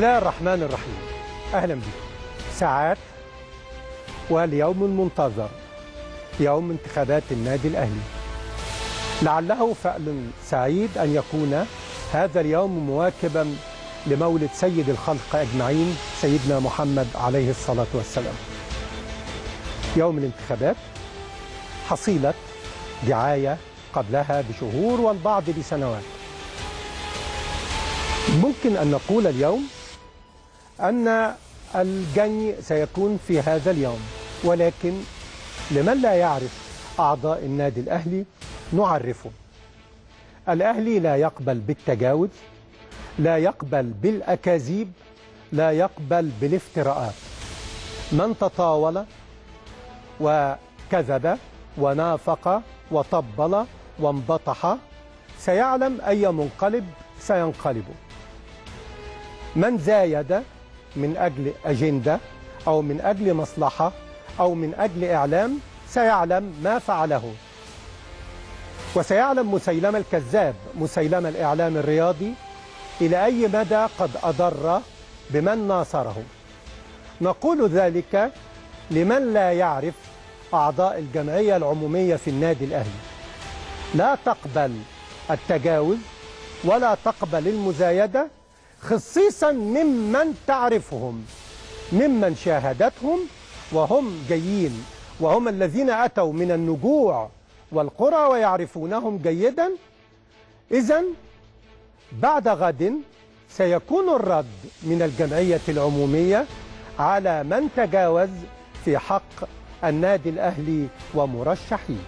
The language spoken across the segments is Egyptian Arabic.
الله الرحمن الرحيم أهلا بكم ساعات واليوم المنتظر يوم انتخابات النادي الأهلي لعله فعل سعيد أن يكون هذا اليوم مواكبا لمولد سيد الخلق أجمعين سيدنا محمد عليه الصلاة والسلام يوم الانتخابات حصيلة دعاية قبلها بشهور والبعض بسنوات ممكن أن نقول اليوم أن الجني سيكون في هذا اليوم ولكن لمن لا يعرف أعضاء النادي الأهلي نعرفه الأهلي لا يقبل بالتجاوز لا يقبل بالأكاذيب لا يقبل بالافتراءات من تطاول وكذب ونافق وطبل وانبطح سيعلم أي منقلب سينقلب من زايد من أجل أجندة أو من أجل مصلحة أو من أجل إعلام سيعلم ما فعله وسيعلم مسيلمة الكذاب مسيلمة الإعلام الرياضي إلى أي مدى قد أضر بمن ناصره نقول ذلك لمن لا يعرف أعضاء الجمعية العمومية في النادي الأهلي لا تقبل التجاوز ولا تقبل المزايدة خصيصا ممن تعرفهم ممن شاهدتهم وهم جايين وهم الذين أتوا من النجوع والقرى ويعرفونهم جيدا إذا بعد غد سيكون الرد من الجمعية العمومية على من تجاوز في حق النادي الأهلي ومرشحيه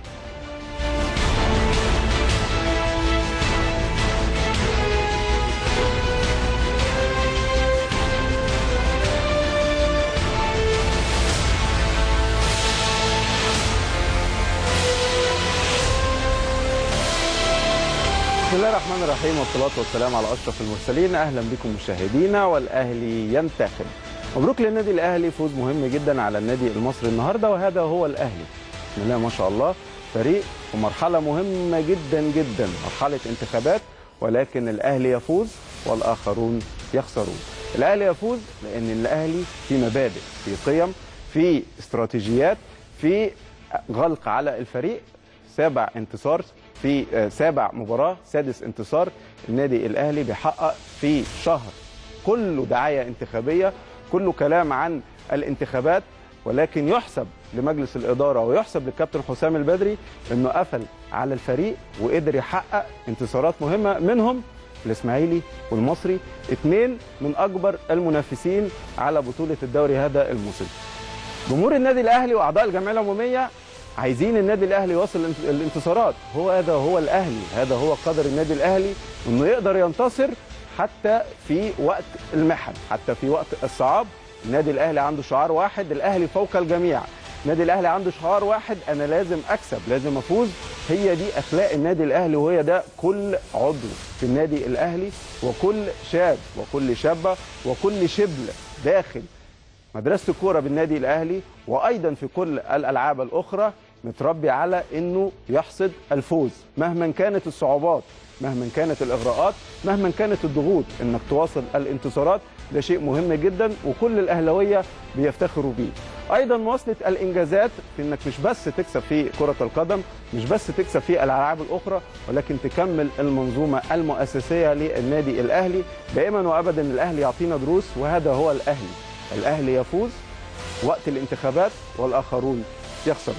بسم الله الرحمن الرحيم والصلاة والسلام على أشرف المرسلين أهلا بكم مشاهدينا والأهلي ينتخب مبروك للنادي الأهلي فوز مهم جدا على النادي المصري النهاردة وهذا هو الأهلي بسم الله ما شاء الله فريق في مرحلة مهمة جدا جدا مرحلة انتخابات ولكن الأهلي يفوز والآخرون يخسرون الأهلي يفوز لأن الأهلي في مبادئ في قيم في استراتيجيات في غلق على الفريق سابع انتصار في آه، سابع مباراة سادس انتصار النادي الأهلي بيحقق في شهر كله دعاية انتخابية كله كلام عن الانتخابات ولكن يحسب لمجلس الإدارة ويحسب للكابتن حسام البدري أنه قفل على الفريق وقدر يحقق انتصارات مهمة منهم الإسماعيلي والمصري اثنين من أكبر المنافسين على بطولة الدوري هذا الموسم جمهور النادي الأهلي وأعضاء الجمعية العمومية عايزين النادي الاهلي يواصل الانت- الانتصارات هو هذا هو الاهلي هذا هو قدر النادي الاهلي انه يقدر ينتصر حتى في وقت المحن حتى في وقت الصعاب النادي الاهلي عنده شعار واحد الاهلي فوق الجميع النادي الاهلي عنده شعار واحد انا لازم اكسب لازم افوز هي دي اخلاق النادي الاهلي وهي ده كل عضو في النادي الاهلي وكل شاب وكل شابه وكل شبل داخل مدرسه الكوره بالنادي الاهلي وايضا في كل الالعاب الاخرى متربي على انه يحصد الفوز مهما كانت الصعوبات مهما كانت الاغراءات مهما كانت الضغوط انك تواصل الانتصارات ده شيء مهم جدا وكل الاهلاويه بيفتخروا بيه ايضا مواصله الانجازات في انك مش بس تكسب في كره القدم مش بس تكسب في الالعاب الاخرى ولكن تكمل المنظومه المؤسسيه للنادي الاهلي دائما وابدا الاهلي يعطينا دروس وهذا هو الاهلي الاهلي يفوز وقت الانتخابات والاخرون يخسرون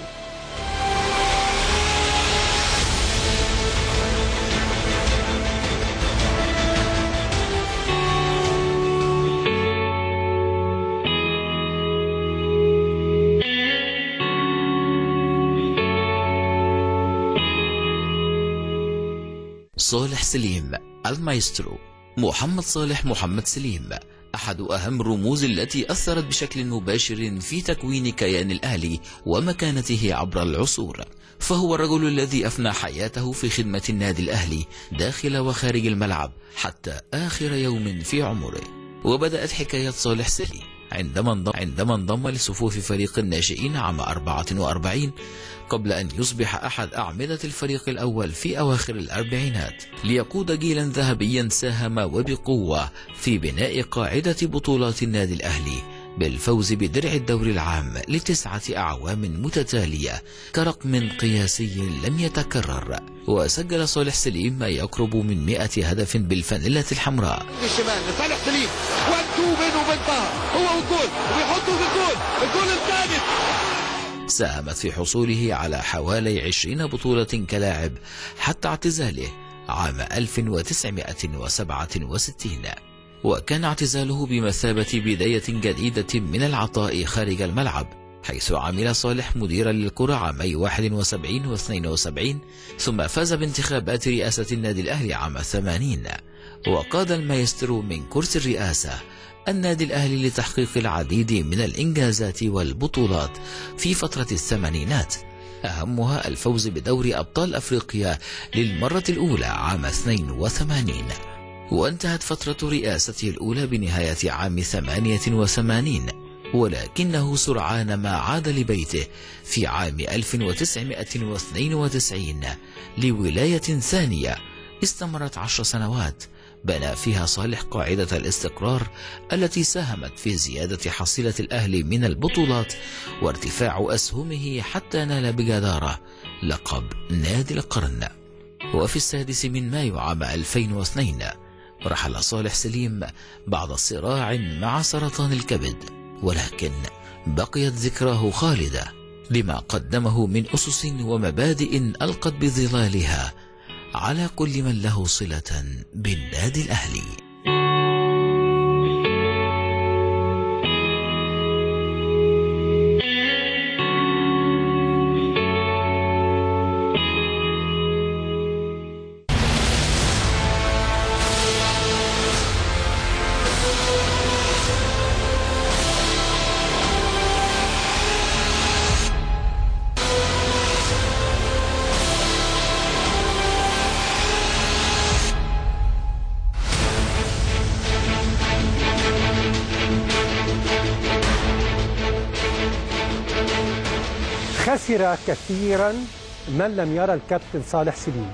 صالح سليم المايسترو محمد صالح محمد سليم أحد أهم الرموز التي أثرت بشكل مباشر في تكوين كيان الأهلي ومكانته عبر العصور فهو الرجل الذي أفنى حياته في خدمة النادي الأهلي داخل وخارج الملعب حتى آخر يوم في عمره وبدأت حكاية صالح سليم عندما انضم, عندما انضم لصفوف فريق الناشئين عام 44 قبل أن يصبح أحد أعمدة الفريق الأول في أواخر الأربعينات ليقود جيلا ذهبيا ساهم وبقوة في بناء قاعدة بطولات النادي الأهلي بالفوز بدرع الدوري العام لتسعة أعوام متتالية كرقم قياسي لم يتكرر وسجل صالح سليم ما يقرب من 100 هدف بالفانيلة الحمراء الشمال لصالح سليم وان تو بينه وبين طه هو والجول ويحطه في الجول الجول الثالث ساهمت في حصوله على حوالي 20 بطولة كلاعب حتى اعتزاله عام 1967 وكان اعتزاله بمثابة بداية جديدة من العطاء خارج الملعب حيث عمل صالح مديرا للكرة عامي 71 و 72 ثم فاز بانتخابات رئاسة النادي الأهلي عام 80 وقاد المايسترو من كرسي الرئاسة النادي الأهلي لتحقيق العديد من الإنجازات والبطولات في فترة الثمانينات أهمها الفوز بدوري أبطال أفريقيا للمرة الأولى عام 82 وانتهت فترة رئاسته الأولى بنهاية عام 88 ولكنه سرعان ما عاد لبيته في عام 1992 لولاية ثانية استمرت عشر سنوات بنى فيها صالح قاعدة الاستقرار التي ساهمت في زيادة حصيلة الأهلي من البطولات وارتفاع أسهمه حتى نال بجدارة لقب نادي القرن وفي السادس من مايو عام 2002 رحل صالح سليم بعد صراع مع سرطان الكبد ولكن بقيت ذكراه خالدة لما قدمه من أسس ومبادئ ألقت بظلالها على كل من له صلة بالنادي الأهلي خسر كثيرا من لم يرى الكابتن صالح سليم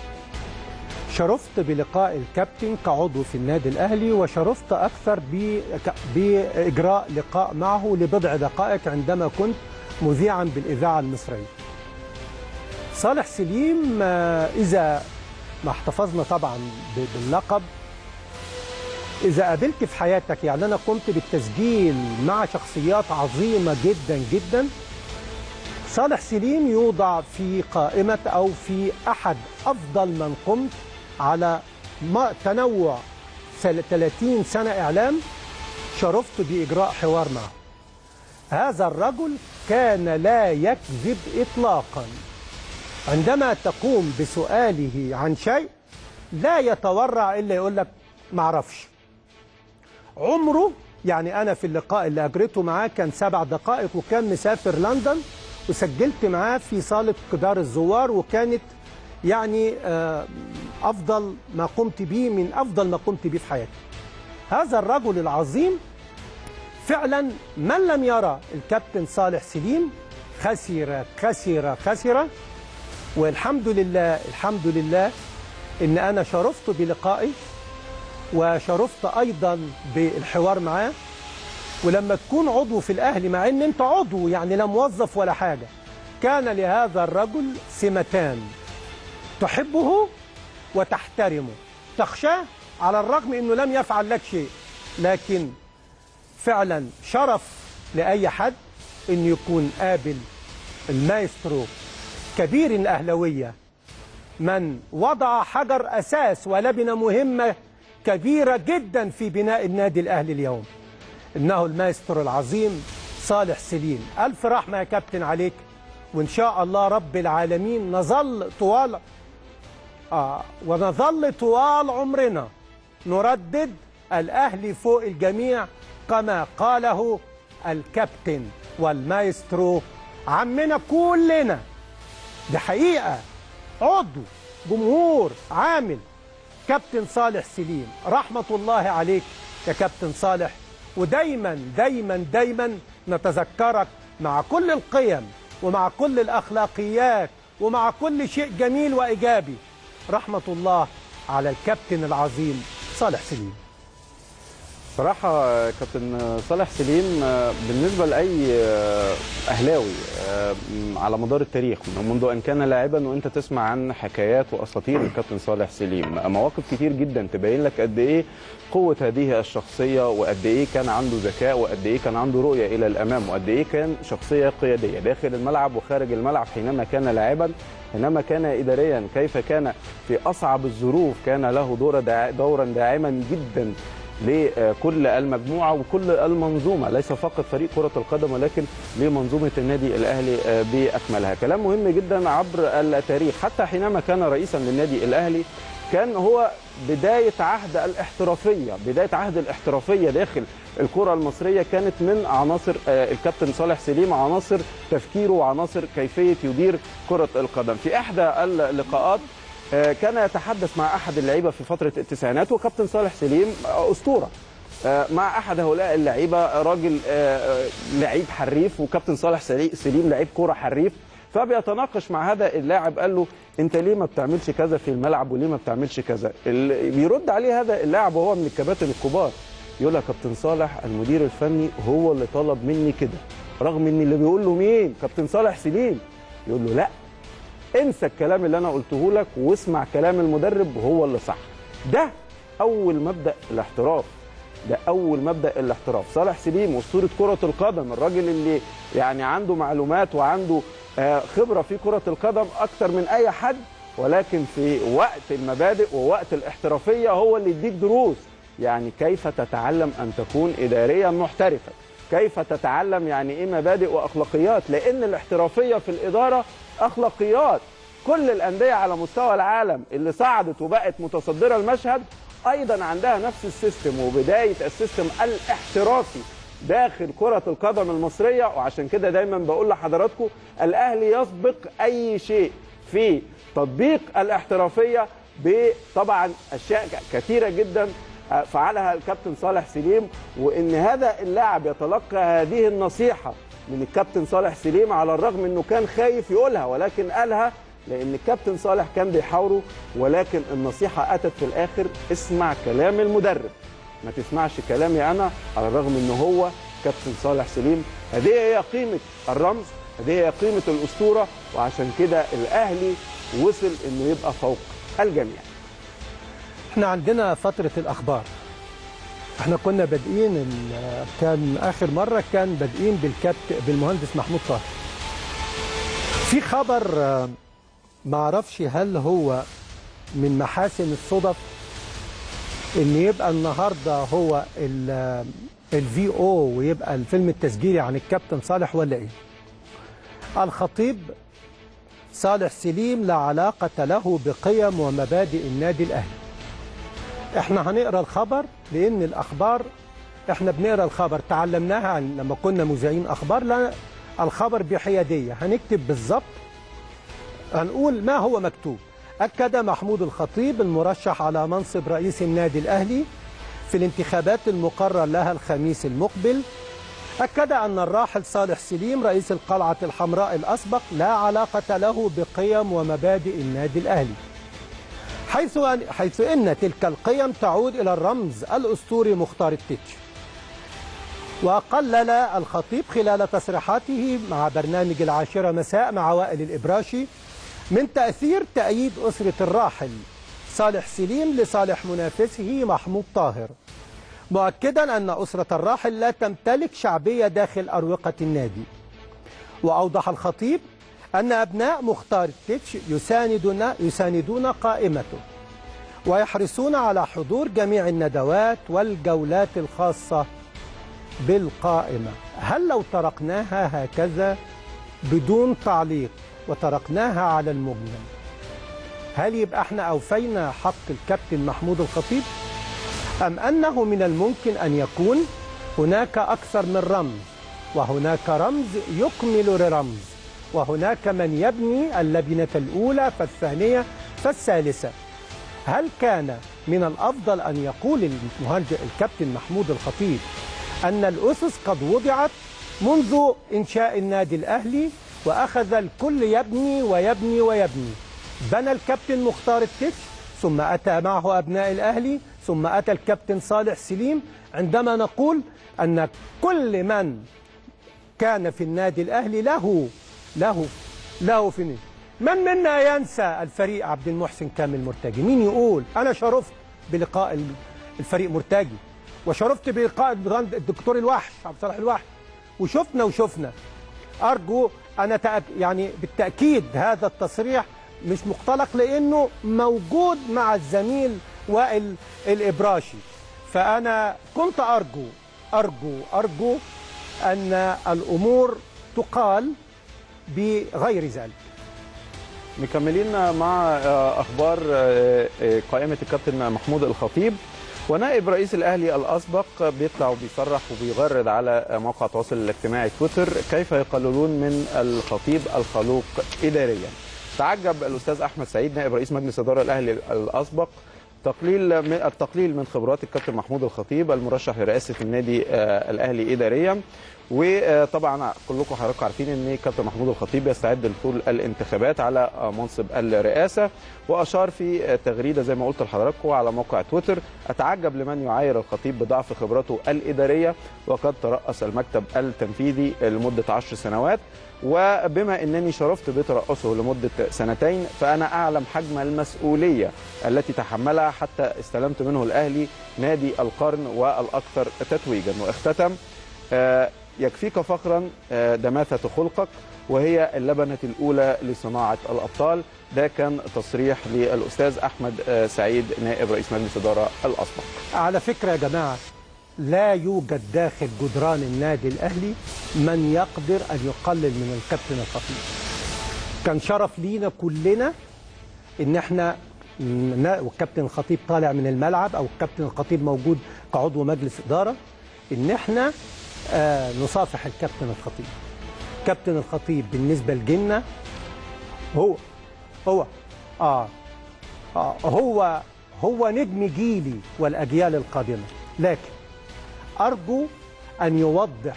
شرفت بلقاء الكابتن كعضو في النادي الأهلي وشرفت أكثر ب- ك- بإجراء لقاء معه لبضع دقائق عندما كنت مذيعا بالإذاعة المصرية صالح سليم آه، إذا ما احتفظنا طبعا ب- باللقب إذا قابلت في حياتك يعني أنا قمت بالتسجيل مع شخصيات عظيمة جدا جدا صالح سليم يوضع في قائمة أو في أحد أفضل من قمت على ما تنوع سل- 30 سنة إعلام شرفت بإجراء حوار معه هذا الرجل كان لا يكذب إطلاقا عندما تقوم بسؤاله عن شيء لا يتورع إلا يقول لك معرفش عمره يعني أنا في اللقاء اللي أجريته معاه كان سبع دقائق وكان مسافر لندن وسجلت معاه في صالة كدار الزوار وكانت يعني آه، أفضل ما قمت به من أفضل ما قمت به في حياتي هذا الرجل العظيم فعلا من لم يرى الكابتن صالح سليم خسر خسر خسر والحمد لله الحمد لله ان انا شرفت بلقائي وشرفت ايضا بالحوار معاه ولما تكون عضو في الاهلي مع ان انت عضو يعني لا موظف ولا حاجه كان لهذا الرجل سمتان تحبه وتحترمه تخشاه على الرغم انه لم يفعل لك شيء لكن فعلا شرف لاي حد انه يكون قابل المايسترو كبير الاهلويه من وضع حجر اساس ولبنه مهمه كبيره جدا في بناء النادي الاهلي اليوم انه المايسترو العظيم صالح سليم الف رحمه يا كابتن عليك وان شاء الله رب العالمين نظل طوال آه ونظل طوال عمرنا نردد الاهلي فوق الجميع كما قاله الكابتن والمايسترو عمنا كلنا دي حقيقه عضو جمهور عامل كابتن صالح سليم رحمة الله عليك يا كابتن صالح ودايما دايما دايما نتذكرك مع كل القيم ومع كل الأخلاقيات ومع كل شيء جميل وإيجابي رحمة الله على الكابتن العظيم صالح سليم صراحة كابتن صالح سليم آه، بالنسبة لأي آه، أهلاوي آه، م- على مدار التاريخ من منذ أن كان لاعبا وأنت تسمع عن حكايات وأساطير الكابتن صالح سليم مواقف كتير جدا تبين لك قد إيه قوة هذه الشخصية وقد إيه كان عنده ذكاء وقد إيه كان عنده رؤية إلى الأمام وقد إيه كان شخصية قيادية داخل الملعب وخارج الملعب حينما كان لاعبا حينما كان إداريا كيف كان في أصعب الظروف كان له دور داع- دورا داعما جدا لكل المجموعه وكل المنظومه ليس فقط فريق كره القدم ولكن لمنظومه النادي الاهلي آه، باكملها كلام مهم جدا عبر التاريخ حتى حينما كان رئيسا للنادي الاهلي كان هو بدايه عهد الاحترافيه بدايه عهد الاحترافيه داخل الكره المصريه كانت من عناصر آه، الكابتن صالح سليم عناصر تفكيره وعناصر كيفيه يدير كره القدم في احدى اللقاءات آه، كان يتحدث مع احد اللعيبه في فتره التسعينات وكابتن صالح سليم آه، اسطوره آه، مع احد هؤلاء اللعيبه راجل آه، آه، لعيب حريف وكابتن صالح سلي- سليم لعيب كوره حريف فبيتناقش مع هذا اللاعب قال له انت ليه ما بتعملش كذا في الملعب وليه ما بتعملش كذا ال- بيرد عليه هذا اللاعب وهو من الكباتن الكبار يقول لك كابتن صالح المدير الفني هو اللي طلب مني كده رغم ان اللي بيقول له مين كابتن صالح سليم يقول له لا انسى الكلام اللي انا قلته لك واسمع كلام المدرب وهو اللي صح ده اول مبدا الاحتراف ده اول مبدا الاحتراف صالح سليم اسطوره كره القدم الراجل اللي يعني عنده معلومات وعنده آه، خبره في كره القدم اكتر من اي حد ولكن في وقت المبادئ ووقت الاحترافيه هو اللي يديك دروس يعني كيف تتعلم ان تكون اداريا محترفا كيف تتعلم يعني ايه مبادئ واخلاقيات لان الاحترافيه في الاداره اخلاقيات كل الانديه على مستوى العالم اللي صعدت وبقت متصدره المشهد ايضا عندها نفس السيستم وبدايه السيستم الاحترافي داخل كره القدم المصريه وعشان كده دايما بقول لحضراتكم الاهلي يسبق اي شيء في تطبيق الاحترافيه بطبعا اشياء كثيره جدا فعلها الكابتن صالح سليم وان هذا اللاعب يتلقى هذه النصيحه من الكابتن صالح سليم على الرغم انه كان خايف يقولها ولكن قالها لان الكابتن صالح كان بيحاوره ولكن النصيحه اتت في الاخر اسمع كلام المدرب ما تسمعش كلامي انا على الرغم ان هو كابتن صالح سليم هذه هي قيمه الرمز هذه هي قيمه الاسطوره وعشان كده الاهلي وصل انه يبقى فوق الجميع احنا عندنا فترة الأخبار احنا كنا بادئين ال- كان آخر مرة كان بادئين بالكابت بالمهندس محمود طاهر في خبر آه، ما اعرفش هل هو من محاسن الصدف ان يبقى النهارده هو الفي او ويبقى الفيلم التسجيلي عن الكابتن صالح ولا ايه الخطيب صالح سليم لا علاقة له بقيم ومبادئ النادي الأهلي احنا هنقرا الخبر لان الاخبار احنا بنقرا الخبر تعلمناها عن لما كنا مذيعين اخبار لا الخبر بحياديه هنكتب بالظبط هنقول ما هو مكتوب اكد محمود الخطيب المرشح على منصب رئيس النادي الاهلي في الانتخابات المقرر لها الخميس المقبل أكد أن الراحل صالح سليم رئيس القلعة الحمراء الأسبق لا علاقة له بقيم ومبادئ النادي الأهلي حيث أن حيث ان تلك القيم تعود الى الرمز الاسطوري مختار التتش وقلل الخطيب خلال تصريحاته مع برنامج العاشرة مساء مع وائل الإبراشي من تأثير تأييد أسرة الراحل صالح سليم لصالح منافسه محمود طاهر مؤكدا أن أسرة الراحل لا تمتلك شعبية داخل أروقة النادي وأوضح الخطيب أن أبناء مختار التتش يساندون يساندون قائمته ويحرصون على حضور جميع الندوات والجولات الخاصة بالقائمة هل لو تركناها هكذا بدون تعليق وتركناها على المجمل هل يبقى احنا أوفينا حق الكابتن محمود الخطيب أم أنه من الممكن أن يكون هناك أكثر من رمز وهناك رمز يكمل رمز وهناك من يبني اللبنة الأولى فالثانية فالثالثة هل كان من الأفضل أن يقول المهندس الكابتن محمود الخطيب أن الأسس قد وضعت منذ إنشاء النادي الأهلي وأخذ الكل يبني ويبني ويبني بنى الكابتن مختار التتش ثم أتى معه أبناء الأهلي ثم أتى الكابتن صالح سليم عندما نقول أن كل من كان في النادي الأهلي له له له في من منا ينسى الفريق عبد المحسن كامل مرتجي مين يقول أنا شرفت بلقاء ال- الفريق مرتجي وشرفت بلقاء البراند- الدكتور الوحش عبد الصالح الوحش وشفنا وشفنا أرجو أنا تأك يعني بالتأكيد هذا التصريح مش مختلق لأنه موجود مع الزميل وائل الإبراشي فأنا كنت أرجو أرجو أرجو أن الأمور تقال بغير ذلك مكملين مع آه، اخبار آه، آه، قائمه الكابتن محمود الخطيب ونائب رئيس الاهلي الاسبق بيطلع وبيصرح وبيغرد على موقع التواصل الاجتماعي تويتر كيف يقللون من الخطيب الخلوق اداريا. تعجب الاستاذ احمد سعيد نائب رئيس مجلس اداره الاهلي الاسبق تقليل من التقليل من خبرات الكابتن محمود الخطيب المرشح لرئاسه النادي آه، الاهلي اداريا وطبعا كلكم حضراتكم عارفين ان كابتن محمود الخطيب يستعد لدخول الانتخابات على منصب الرئاسه واشار في تغريده زي ما قلت لحضراتكم على موقع تويتر اتعجب لمن يعاير الخطيب بضعف خبرته الاداريه وقد ترأس المكتب التنفيذي لمده عشر سنوات وبما انني شرفت بترأسه لمده سنتين فانا اعلم حجم المسؤوليه التي تحملها حتى استلمت منه الاهلي نادي القرن والاكثر تتويجا واختتم آه، يكفيك فخرا آه، دماثة خلقك وهي اللبنة الأولى لصناعة الأبطال ده كان تصريح للأستاذ أحمد آه، سعيد نائب رئيس مجلس إدارة الأسبق على فكرة يا جماعة لا يوجد داخل جدران النادي الأهلي من يقدر أن يقلل من الكابتن الخطيب كان شرف لينا كلنا ان احنا ن- والكابتن الخطيب طالع من الملعب او الكابتن الخطيب موجود كعضو مجلس اداره ان احنا آه نصافح الكابتن الخطيب كابتن الخطيب بالنسبه لجنة هو هو اه آه، هو هو نجم جيلي والاجيال القادمه لكن ارجو ان يوضح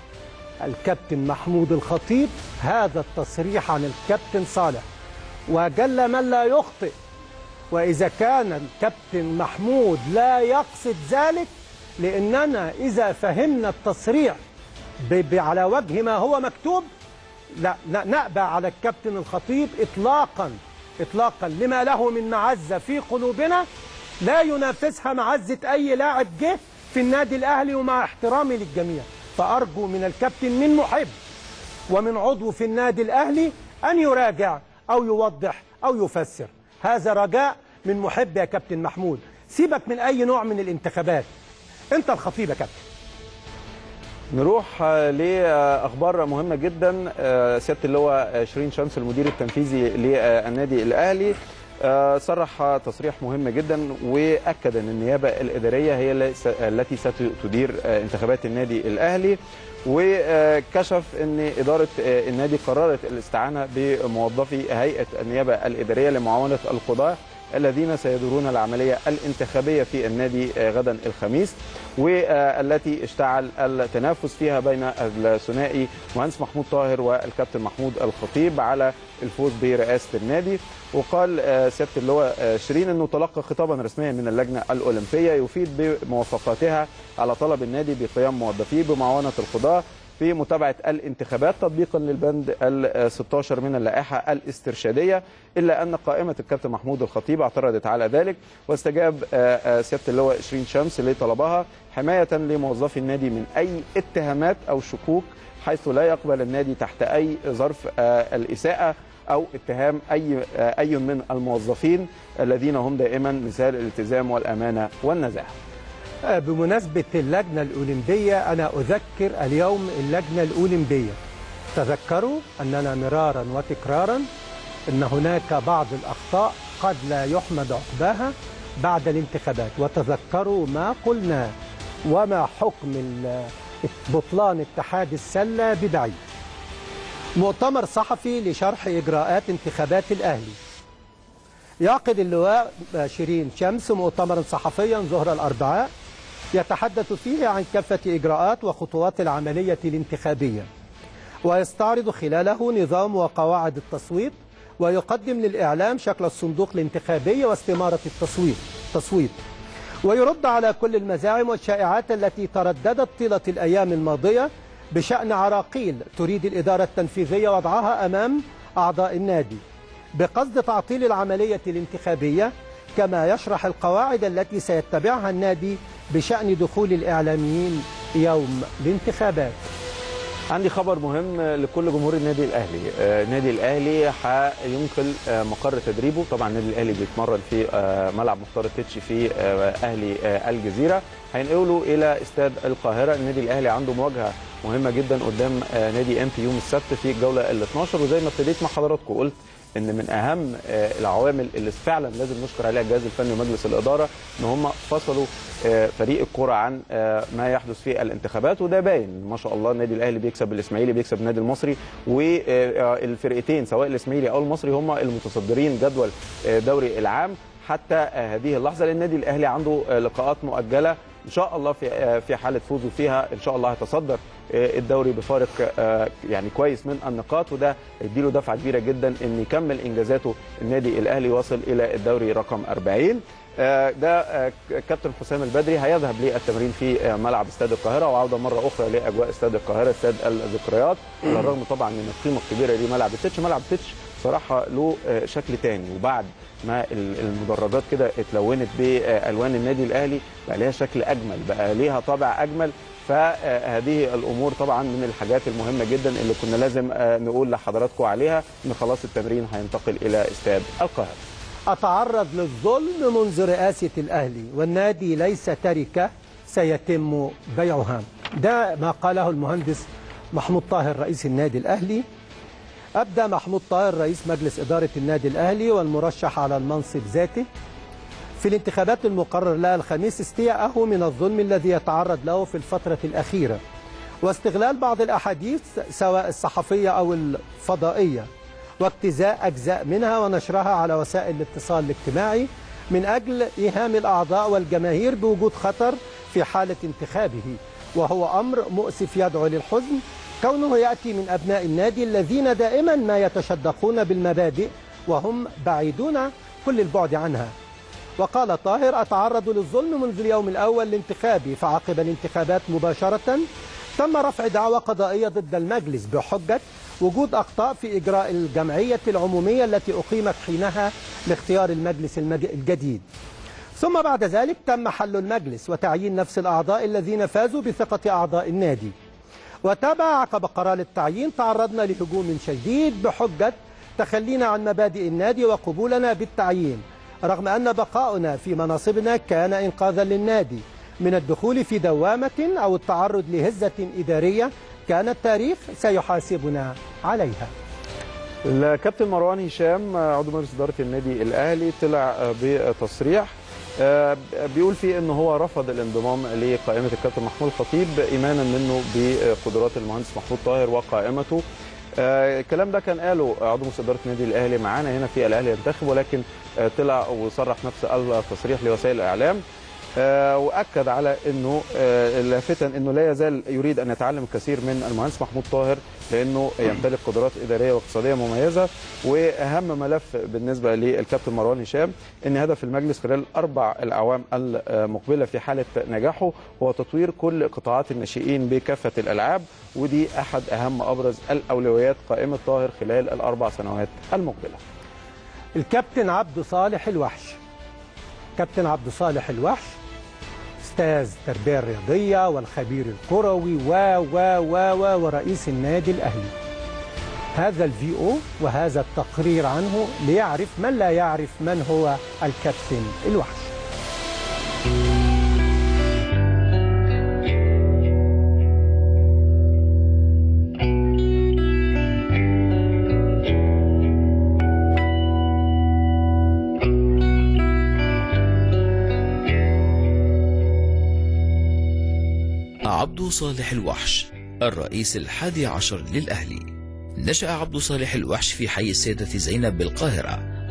الكابتن محمود الخطيب هذا التصريح عن الكابتن صالح وجل من لا يخطئ واذا كان الكابتن محمود لا يقصد ذلك لاننا اذا فهمنا التصريح ب- ب- على وجه ما هو مكتوب لا ن- نأبى على الكابتن الخطيب إطلاقا إطلاقا لما له من معزة في قلوبنا لا ينافسها معزة أي لاعب جه في النادي الأهلي ومع احترامي للجميع فأرجو من الكابتن من محب ومن عضو في النادي الأهلي أن يراجع أو يوضح أو يفسر هذا رجاء من محب يا كابتن محمود سيبك من أي نوع من الانتخابات أنت الخطيب يا كابتن نروح آه، لاخبار مهمه جدا آه، سياده اللواء شيرين شمس المدير التنفيذي للنادي الاهلي آه، صرح تصريح مهم جدا واكد ان النيابه الاداريه هي اللي س- التي ستدير آه، انتخابات النادي الاهلي وكشف ان اداره آه، النادي قررت الاستعانه بموظفي هيئه النيابه الاداريه لمعاونه القضاه الذين سيدورون العمليه الانتخابيه في النادي آه، غدا الخميس والتي اشتعل التنافس فيها بين الثنائي مهندس محمود طاهر والكابتن محمود الخطيب على الفوز برئاسه النادي وقال آه، سياده اللواء آه، شيرين انه تلقى خطابا رسميا من اللجنه الاولمبيه يفيد بموافقتها على طلب النادي بقيام موظفيه بمعاونه القضاه في متابعه الانتخابات تطبيقا للبند ال 16 من اللائحه الاسترشاديه الا ان قائمه الكابتن محمود الخطيب اعترضت على ذلك واستجاب آه، آه، سياده اللواء شيرين شمس لطلبها حمايه لموظفي النادي من اي اتهامات او شكوك حيث لا يقبل النادي تحت اي ظرف آه، الاساءه او اتهام اي آه، اي من الموظفين الذين هم دائما مثال الالتزام والامانه والنزاهه. آه، بمناسبة اللجنة الأولمبية أنا أذكر اليوم اللجنة الأولمبية تذكروا أننا مرارا وتكرارا أن هناك بعض الأخطاء قد لا يحمد عقباها بعد الانتخابات وتذكروا ما قلنا وما حكم ال- بطلان اتحاد السلة ببعيد مؤتمر صحفي لشرح إجراءات انتخابات الأهلي يعقد اللواء شيرين شمس مؤتمرا صحفيا ظهر الأربعاء يتحدث فيه عن كافة إجراءات وخطوات العملية الانتخابية ويستعرض خلاله نظام وقواعد التصويت ويقدم للإعلام شكل الصندوق الانتخابي واستمارة التصويت تصويت ويرد على كل المزاعم والشائعات التي ترددت طيلة الأيام الماضية بشأن عراقيل تريد الإدارة التنفيذية وضعها أمام أعضاء النادي بقصد تعطيل العملية الانتخابية كما يشرح القواعد التي سيتبعها النادي بشأن دخول الإعلاميين يوم الانتخابات عندي خبر مهم لكل جمهور النادي الاهلي آه، النادي الاهلي هينقل آه، مقر تدريبه طبعا النادي الاهلي بيتمرن في آه، ملعب مختار التتش في آه، اهلي آه، الجزيره هينقله الى استاد القاهره النادي الاهلي عنده مواجهه مهمه جدا قدام آه، نادي ام بي يوم السبت في الجوله ال 12 وزي ما ابتديت مع حضراتكم قلت ان من اهم آه، العوامل اللي فعلا لازم نشكر عليها الجهاز الفني ومجلس الاداره ان هم فصلوا آه، فريق الكره عن آه، ما يحدث في الانتخابات وده باين ما شاء الله النادي الاهلي بيكسب الاسماعيلي بيكسب النادي المصري والفرقتين سواء الاسماعيلي او المصري هم المتصدرين جدول آه، دوري العام حتى آه، هذه اللحظه لان النادي الاهلي عنده آه، لقاءات مؤجله ان شاء الله في آه، في حاله فوزه فيها ان شاء الله هيتصدر آه، الدوري بفارق آه، يعني كويس من النقاط وده هيديله دفعه كبيره جدا ان يكمل انجازاته النادي الاهلي واصل الى الدوري رقم 40 آه، ده آه، كابتن حسام البدري هيذهب للتمرين في آه، ملعب استاد القاهره وعوده مره اخرى لاجواء استاد القاهره استاد الذكريات على الرغم طبعا من القيمه الكبيره لملعب التتش ملعب التتش صراحه له آه، شكل تاني وبعد ما ال- المدرجات كده اتلونت بالوان النادي الاهلي بقى ليها شكل اجمل بقى ليها طابع اجمل فهذه الامور طبعا من الحاجات المهمه جدا اللي كنا لازم آه، نقول لحضراتكم عليها ان خلاص التمرين هينتقل الى استاد القاهره أتعرض للظلم منذ رئاسة الأهلي والنادي ليس تركة سيتم بيعها ده ما قاله المهندس محمود طاهر رئيس النادي الأهلي أبدأ محمود طاهر رئيس مجلس إدارة النادي الأهلي والمرشح على المنصب ذاته في الانتخابات المقرر لها الخميس استياءه من الظلم الذي يتعرض له في الفترة الأخيرة واستغلال بعض الأحاديث سواء الصحفية أو الفضائية واجتزاء أجزاء منها ونشرها على وسائل الاتصال الاجتماعي من أجل إيهام الأعضاء والجماهير بوجود خطر في حالة انتخابه وهو أمر مؤسف يدعو للحزن كونه يأتي من أبناء النادي الذين دائما ما يتشدقون بالمبادئ وهم بعيدون كل البعد عنها وقال طاهر أتعرض للظلم منذ اليوم الأول الانتخابي فعقب الانتخابات مباشرة تم رفع دعوى قضائية ضد المجلس بحجة وجود أخطاء في إجراء الجمعية العمومية التي أقيمت حينها لاختيار المجلس المج- الجديد ثم بعد ذلك تم حل المجلس وتعيين نفس الأعضاء الذين فازوا بثقة أعضاء النادي وتابع عقب قرار التعيين تعرضنا لهجوم شديد بحجة تخلينا عن مبادئ النادي وقبولنا بالتعيين رغم أن بقاؤنا في مناصبنا كان إنقاذا للنادي من الدخول في دوامة أو التعرض لهزة إدارية كان التاريخ سيحاسبنا عليها الكابتن مروان هشام عضو مجلس اداره النادي الاهلي طلع بتصريح آه، بيقول فيه ان هو رفض الانضمام لقائمه الكابتن محمود الخطيب ايمانا منه بقدرات المهندس محمود طاهر وقائمته آه، الكلام ده كان قاله عضو مجلس اداره النادي الاهلي معانا هنا في الاهلي ينتخب ولكن آه، طلع وصرح نفس التصريح لوسائل الاعلام آه، واكد على انه آه، لافتا انه لا يزال يريد ان يتعلم الكثير من المهندس محمود طاهر لانه يمتلك قدرات اداريه واقتصاديه مميزه واهم ملف بالنسبه للكابتن مروان هشام ان هدف المجلس خلال اربع الاعوام المقبله في حاله نجاحه هو تطوير كل قطاعات الناشئين بكافه الالعاب ودي احد اهم ابرز الاولويات قائمه طاهر خلال الاربع سنوات المقبله. الكابتن عبد صالح الوحش كابتن عبد صالح الوحش استاذ التربيه الرياضيه والخبير الكروي و و و و ورئيس النادي الاهلي هذا الفي او وهذا التقرير عنه ليعرف من لا يعرف من هو الكابتن الوحش عبد صالح الوحش الرئيس الحادي عشر للأهلي نشأ عبد صالح الوحش في حي السيدة زينب بالقاهرة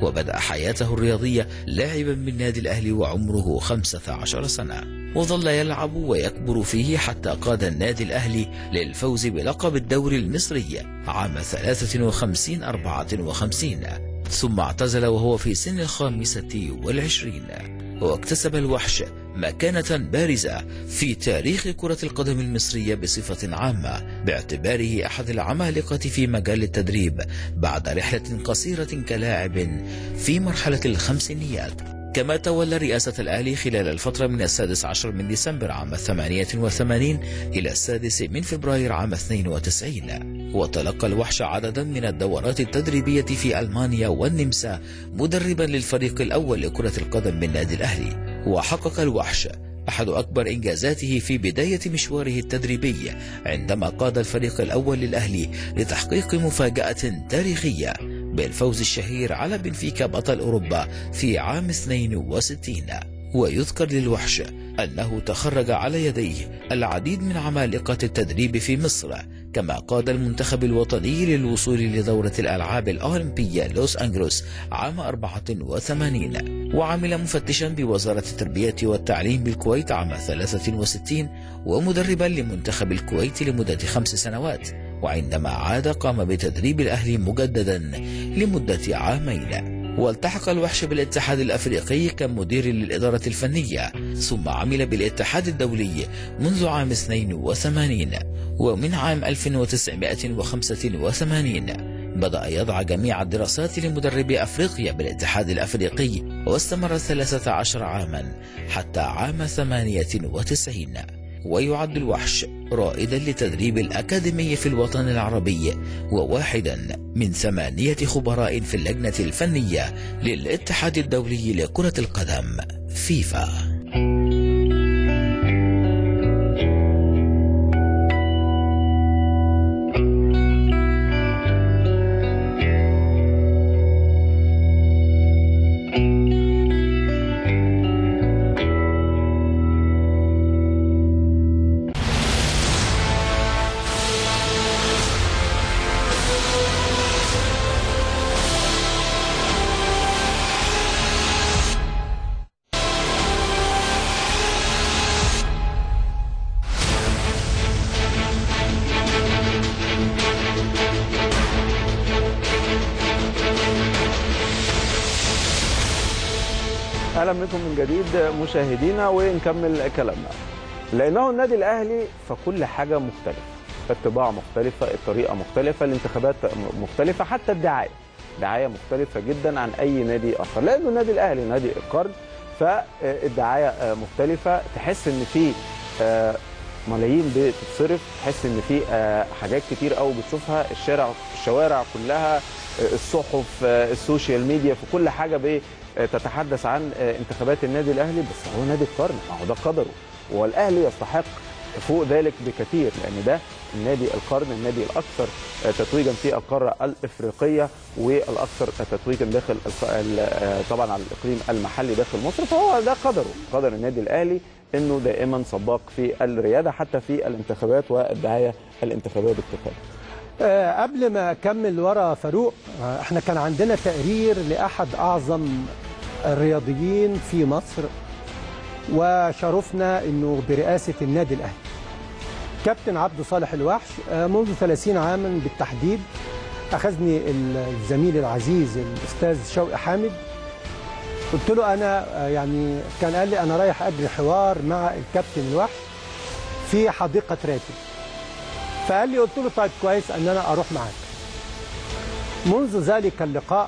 وبدأ حياته الرياضية لاعبا بالنادي الأهلي وعمره 15 سنة وظل يلعب ويكبر فيه حتى قاد النادي الأهلي للفوز بلقب الدوري المصري عام 53 54 ثم اعتزل وهو في سن الخامسة والعشرين واكتسب الوحش مكانة بارزة في تاريخ كرة القدم المصرية بصفة عامة باعتباره أحد العمالقة في مجال التدريب بعد رحلة قصيرة كلاعب في مرحلة الخمسينيات كما تولى رئاسة الأهلي خلال الفترة من السادس عشر من ديسمبر عام 88 إلى السادس من فبراير عام 92 وتلقى الوحش عددا من الدورات التدريبية في ألمانيا والنمسا مدربا للفريق الأول لكرة القدم بالنادي الأهلي وحقق الوحش أحد أكبر إنجازاته في بداية مشواره التدريبي عندما قاد الفريق الأول للأهلي لتحقيق مفاجأة تاريخية بالفوز الشهير على بنفيكا بطل أوروبا في عام 62 ويذكر للوحش أنه تخرج على يديه العديد من عمالقة التدريب في مصر كما قاد المنتخب الوطني للوصول لدورة الألعاب الأولمبية لوس أنجلوس عام 84 وعمل مفتشا بوزارة التربية والتعليم بالكويت عام 63 ومدربا لمنتخب الكويت لمدة خمس سنوات وعندما عاد قام بتدريب الأهلي مجددا لمدة عامين والتحق الوحش بالاتحاد الأفريقي كمدير للإدارة الفنية ثم عمل بالاتحاد الدولي منذ عام 82 ومن عام 1985 بدأ يضع جميع الدراسات لمدربي أفريقيا بالاتحاد الأفريقي واستمر 13 عاما حتى عام 98 ويعد الوحش رائدا لتدريب الأكاديمي في الوطن العربي وواحدا من ثمانية خبراء في اللجنة الفنية للاتحاد الدولي لكرة القدم فيفا اهلا بكم من جديد مشاهدينا ونكمل كلامنا لانه النادي الاهلي فكل حاجه مختلفه الطباع مختلفه الطريقه مختلفه الانتخابات مختلفه حتى الدعايه دعايه مختلفه جدا عن اي نادي اخر لانه النادي الاهلي نادي القرن فالدعايه مختلفه تحس ان في ملايين بتتصرف تحس ان في حاجات كتير قوي بتشوفها الشارع الشوارع كلها الصحف السوشيال ميديا في كل حاجه تتحدث عن انتخابات النادي الاهلي بس هو نادي القرن هو ده قدره والاهلي يستحق فوق ذلك بكثير لان ده النادي القرن النادي الاكثر تتويجا في القاره الافريقيه والاكثر تتويجا داخل طبعا على الاقليم المحلي داخل مصر فهو ده قدره قدر النادي الاهلي انه دائما سباق في الرياده حتى في الانتخابات والدعايه الانتخابيه بالاتفاق. أه قبل ما اكمل ورا فاروق احنا كان عندنا تقرير لاحد اعظم الرياضيين في مصر وشرفنا انه برئاسه النادي الاهلي كابتن عبد صالح الوحش منذ 30 عاما بالتحديد اخذني الزميل العزيز الاستاذ شوقي حامد قلت له انا يعني كان قال لي انا رايح اجري حوار مع الكابتن الوحش في حديقه راتب فقال لي قلت له طيب كويس ان انا اروح معاك منذ ذلك اللقاء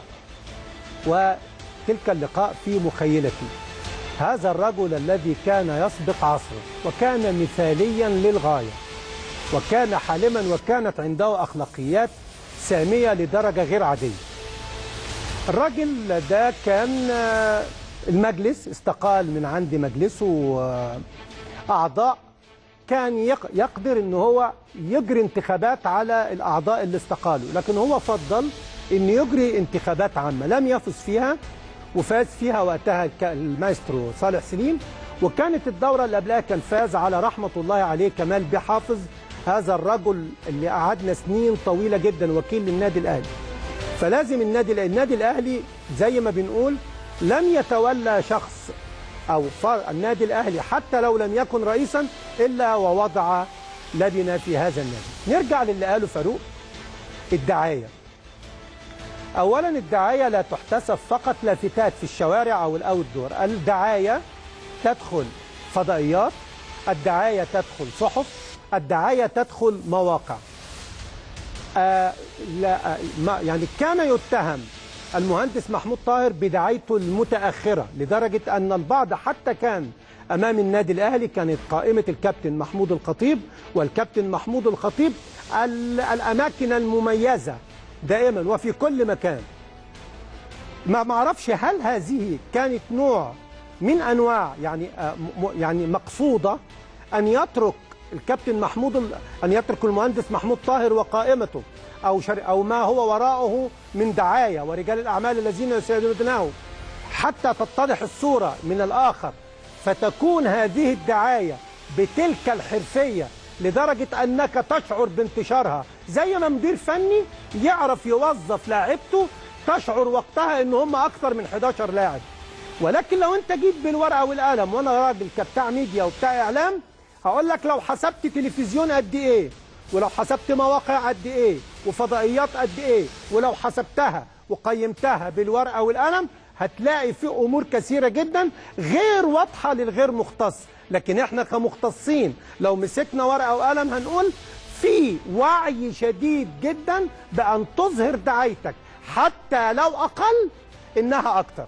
وتلك اللقاء في مخيلتي هذا الرجل الذي كان يسبق عصره وكان مثاليا للغايه وكان حالما وكانت عنده اخلاقيات ساميه لدرجه غير عاديه الراجل ده كان المجلس استقال من عند مجلسه اعضاء كان يقدر ان هو يجري انتخابات على الاعضاء اللي استقالوا لكن هو فضل ان يجري انتخابات عامه لم يفز فيها وفاز فيها وقتها المايسترو صالح سليم وكانت الدوره اللي قبلها كان فاز على رحمه الله عليه كمال بحافظ هذا الرجل اللي قعدنا سنين طويله جدا وكيل للنادي الاهلي فلازم النادي النادي الاهلي زي ما بنقول لم يتولى شخص او فر- النادي الاهلي حتى لو لم يكن رئيسا الا ووضع لبنه في هذا النادي نرجع للي قاله فاروق الدعايه اولا الدعايه لا تحتسب فقط لافتات في الشوارع او الاوت دور الدعايه تدخل فضائيات الدعايه تدخل صحف الدعايه تدخل مواقع آه لا آه ما يعني كان يتهم المهندس محمود طاهر بدعايته المتاخره لدرجه ان البعض حتى كان امام النادي الاهلي كانت قائمه الكابتن محمود الخطيب والكابتن محمود الخطيب ال- الاماكن المميزه دائما وفي كل مكان ما معرفش هل هذه كانت نوع من انواع يعني آه، م- م- يعني مقصوده ان يترك الكابتن محمود ال- ان يترك المهندس محمود طاهر وقائمته او شر او ما هو وراءه من دعايه ورجال الاعمال الذين يساندونه حتى تتضح الصوره من الاخر فتكون هذه الدعايه بتلك الحرفيه لدرجه انك تشعر بانتشارها زي ما مدير فني يعرف يوظف لاعبته تشعر وقتها ان هم اكثر من 11 لاعب ولكن لو انت جيت بالورقه والقلم وانا راجل كبتاع ميديا وبتاع اعلام هقول لك لو حسبت تلفزيون قد ايه ولو حسبت مواقع قد ايه وفضائيات قد ايه ولو حسبتها وقيمتها بالورقه والقلم هتلاقي في امور كثيره جدا غير واضحه للغير مختص لكن احنا كمختصين لو مسكنا ورقه وقلم هنقول في وعي شديد جدا بان تظهر دعايتك حتى لو اقل انها اكتر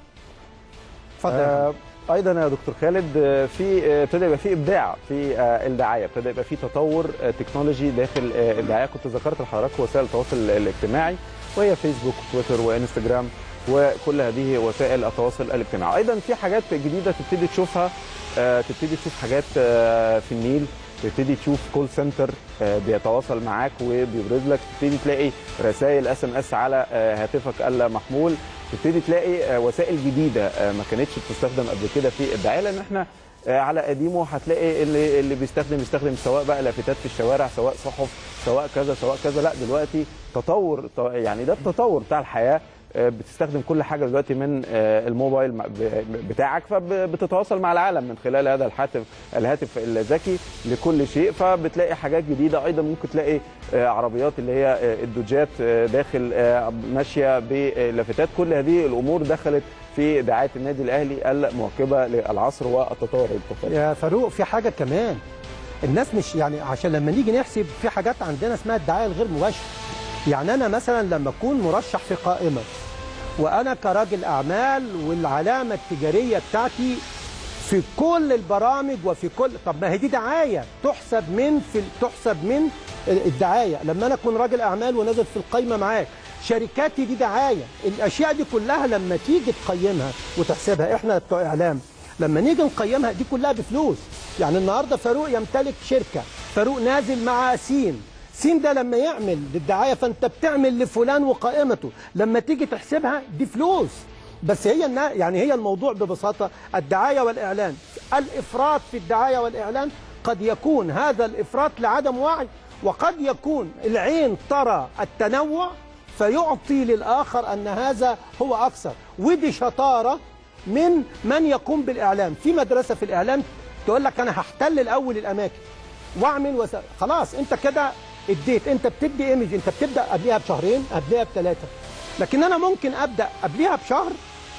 اتفضل يا آه، ايضا يا دكتور خالد آه، في آه، ابتدى يبقى في ابداع في آه، الدعايه ابتدى يبقى في تطور آه، تكنولوجي داخل آه، الدعايه كنت ذكرت لحضراتكم وسائل التواصل الاجتماعي وهي فيسبوك وتويتر وانستجرام وكل هذه وسائل التواصل الاجتماعي ايضا في حاجات جديده تبتدي تشوفها آه، تبتدي تشوف حاجات آه، في النيل تبتدي تشوف كول سنتر آه، بيتواصل معاك وبيبرز لك تبتدي تلاقي رسائل اس ام اس على آه، هاتفك المحمول تبتدي تلاقي آه، وسائل جديده آه، ما كانتش بتستخدم قبل كده في الدعايه لان احنا آه، على قديمه هتلاقي اللي اللي بيستخدم يستخدم سواء بقى لافتات في الشوارع سواء صحف سواء كذا سواء كذا لا دلوقتي تطور ط- يعني ده التطور بتاع الحياه آه، بتستخدم كل حاجه دلوقتي من آه، الموبايل م- ب- بتاعك فبتتواصل مع العالم من خلال هذا الهاتف الهاتف الذكي لكل شيء فبتلاقي حاجات جديده ايضا ممكن تلاقي آه، عربيات اللي هي آه، الدوجات آه، داخل آه، ماشيه بلافتات كل هذه الامور دخلت في دعايه النادي الاهلي المواكبه للعصر والتطور التقني يا فاروق في حاجه كمان الناس مش يعني عشان لما نيجي نحسب في حاجات عندنا اسمها الدعايه الغير مباشره يعني انا مثلا لما اكون مرشح في قائمه وانا كراجل اعمال والعلامه التجاريه بتاعتي في كل البرامج وفي كل طب ما هي دي دعايه تحسب من في تحسب من الدعايه لما انا اكون راجل اعمال ونازل في القايمه معاك شركاتي دي دعايه الاشياء دي كلها لما تيجي تقيمها وتحسبها احنا بتوع اعلام لما نيجي نقيمها دي كلها بفلوس يعني النهارده فاروق يمتلك شركه فاروق نازل مع سين سين ده لما يعمل للدعايه فانت بتعمل لفلان وقائمته لما تيجي تحسبها دي فلوس بس هي النا- يعني هي الموضوع ببساطه الدعايه والاعلان الافراط في الدعايه والاعلان قد يكون هذا الافراط لعدم وعي وقد يكون العين ترى التنوع فيعطي للاخر ان هذا هو اكثر ودي شطاره من من يقوم بالاعلام في مدرسه في الاعلام تقول لك انا هحتل الاول الاماكن واعمل وس... خلاص انت كده اديت انت بتدي ايمج انت بتبدا قبلها بشهرين قبلها بثلاثه لكن انا ممكن ابدا قبلها بشهر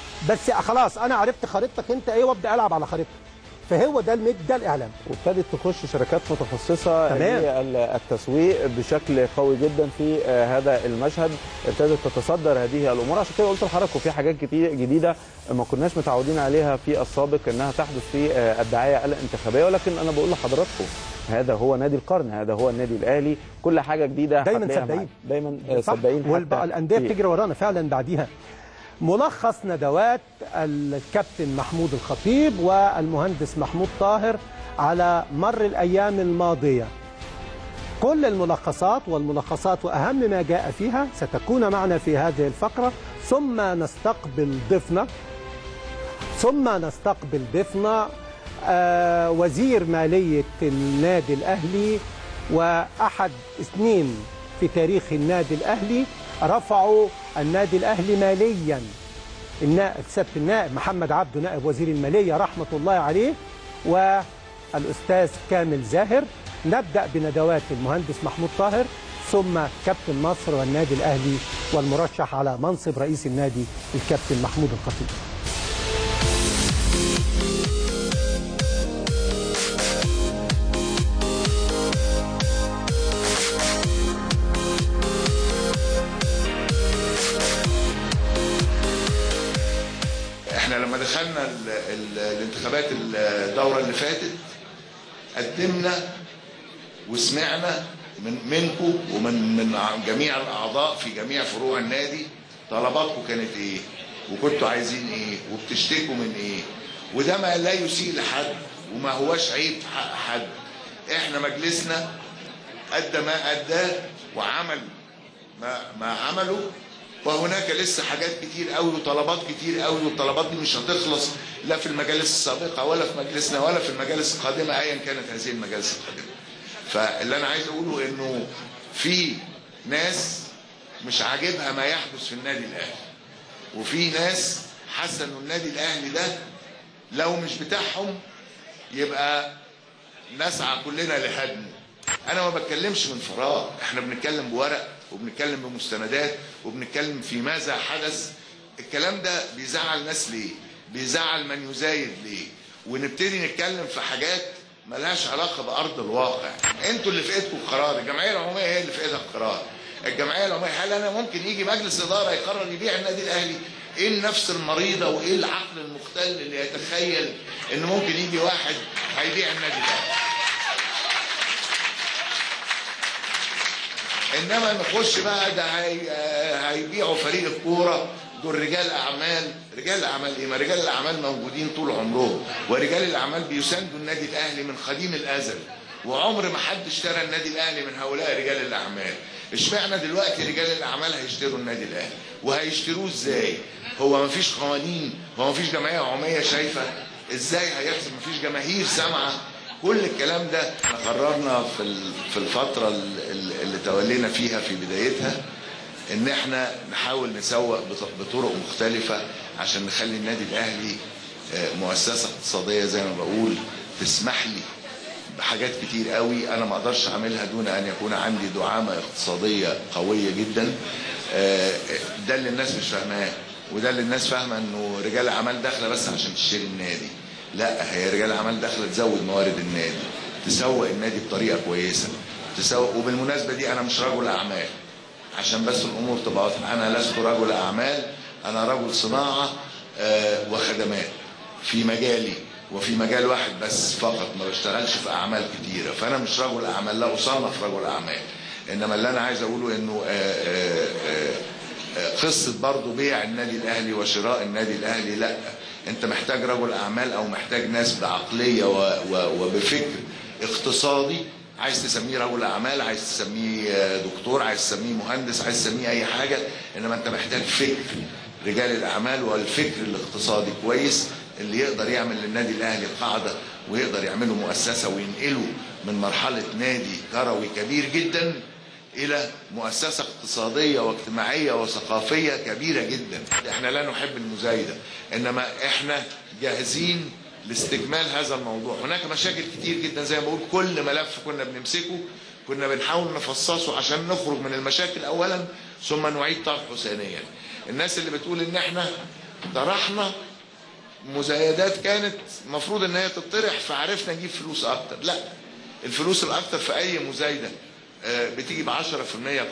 بس خلاص انا عرفت خريطتك انت ايه وابدا العب على خريطتك فهو ده الميد ده الاعلام وابتدت تخش شركات متخصصه تمام. للتسويق بشكل قوي جدا في آه، هذا المشهد ابتدت تتصدر هذه الامور عشان كده قلت لحضراتكم في حاجات كتير جديده ما كناش متعودين عليها في السابق انها تحدث في آه، الدعايه الانتخابيه ولكن انا بقول لحضراتكم هذا هو نادي القرن هذا هو النادي الاهلي كل حاجه جديده دايماً هتلاقيها سباقين. معاك. دايما آه، صح سباقين حتى والانديه في- بتجري ورانا فعلا بعديها ملخص ندوات الكابتن محمود الخطيب والمهندس محمود طاهر على مر الايام الماضيه كل الملخصات والملخصات واهم ما جاء فيها ستكون معنا في هذه الفقره ثم نستقبل ضيفنا ثم نستقبل ضيفنا آه، وزير ماليه النادي الاهلي واحد اثنين في تاريخ النادي الأهلي رفعوا النادي الأهلي ماليا النائب سياده النائب محمد عبده نائب وزير الماليه رحمه الله عليه والاستاذ كامل زاهر نبدا بندوات المهندس محمود طاهر ثم كابتن مصر والنادي الاهلي والمرشح على منصب رئيس النادي الكابتن محمود الخطيب احنا لما دخلنا ال ال الانتخابات الدورة اللي فاتت قدمنا وسمعنا من منكم ومن من ع- جميع الاعضاء في جميع فروع النادي طلباتكم كانت ايه وكنتوا عايزين ايه وبتشتكوا من ايه وده ما لا يسيء لحد وما هواش عيب في حق حد احنا مجلسنا ادى ما اداه وعمل ما ما عمله وهناك لسه حاجات كتير قوي وطلبات كتير قوي والطلبات دي مش هتخلص لا في المجالس السابقه ولا في مجلسنا ولا في المجالس القادمه ايا كانت هذه المجالس القادمه. فاللي انا عايز اقوله انه في ناس مش عاجبها ما يحدث في النادي الاهلي وفي ناس حاسه انه النادي الاهلي ده لو مش بتاعهم يبقى نسعى كلنا لهدمه انا ما بتكلمش من فراغ احنا بنتكلم بورق وبنتكلم بمستندات وبنتكلم في ماذا حدث الكلام ده بيزعل ناس ليه بيزعل من يزايد ليه ونبتدي نتكلم في حاجات ملهاش علاقه بارض الواقع انتوا اللي في ايدكم القرار الجمعيه العموميه هي اللي في ايدها القرار الجمعيه العموميه هل انا ممكن يجي مجلس اداره يقرر يبيع النادي الاهلي ايه النفس المريضه وايه العقل المختل اللي يتخيل ان ممكن يجي واحد هيبيع النادي الاهلي انما نخش بقى ده هي... آه، هيبيعوا فريق الكوره دول رجال اعمال رجال الاعمال ايه ما رجال الاعمال موجودين طول عمرهم ورجال الاعمال بيساندوا النادي الاهلي من قديم الازل وعمر ما حد اشترى النادي الاهلي من هؤلاء رجال الاعمال اشمعنى دلوقتي رجال الاعمال هيشتروا النادي الاهلي وهيشتروه ازاي هو ما فيش قوانين هو ما فيش جمعيه عموميه شايفه ازاي هيحصل ما فيش جماهير سامعه كل الكلام ده احنا قررنا في ال- في الفتره ال- ال- اللي تولينا فيها في بدايتها ان احنا نحاول نسوق بط- بطرق مختلفه عشان نخلي النادي الاهلي آه، مؤسسه اقتصاديه زي ما بقول تسمح لي بحاجات كتير قوي انا ما اقدرش اعملها دون ان يكون عندي دعامه اقتصاديه قويه جدا آه، ده اللي الناس مش فاهماه وده اللي الناس فاهمه انه رجال اعمال داخله بس عشان تشتري النادي لا هي رجال اعمال داخله تزود موارد النادي تسوق النادي بطريقه كويسه تسوق وبالمناسبه دي انا مش رجل اعمال عشان بس الامور تبقى واضحه انا لست رجل اعمال انا رجل صناعه آه، وخدمات في مجالي وفي مجال واحد بس فقط ما بشتغلش في اعمال كتيره فانا مش رجل اعمال لا اصنف رجل اعمال انما اللي انا عايز اقوله انه آه، آه، آه، آه، قصه برضه بيع النادي الاهلي وشراء النادي الاهلي لا انت محتاج رجل اعمال او محتاج ناس بعقليه و- و- وبفكر اقتصادي عايز تسميه رجل اعمال عايز تسميه آه، دكتور عايز تسميه مهندس عايز تسميه اي حاجه انما انت محتاج فكر رجال الاعمال والفكر الاقتصادي كويس اللي يقدر يعمل للنادي الاهلي قاعده ويقدر يعمله مؤسسه وينقله من مرحله نادي كروي كبير جدا الى مؤسسه اقتصاديه واجتماعيه وثقافيه كبيره جدا احنا لا نحب المزايده انما احنا جاهزين لاستكمال هذا الموضوع هناك مشاكل كتير جدا زي ما بقول كل ملف كنا بنمسكه كنا بنحاول نفصصه عشان نخرج من المشاكل اولا ثم نعيد طرحه ثانيا الناس اللي بتقول ان احنا طرحنا مزايدات كانت المفروض ان هي تطرح فعرفنا نجيب فلوس اكتر لا الفلوس الاكتر في اي مزايده آه، بتيجي ب 10% ب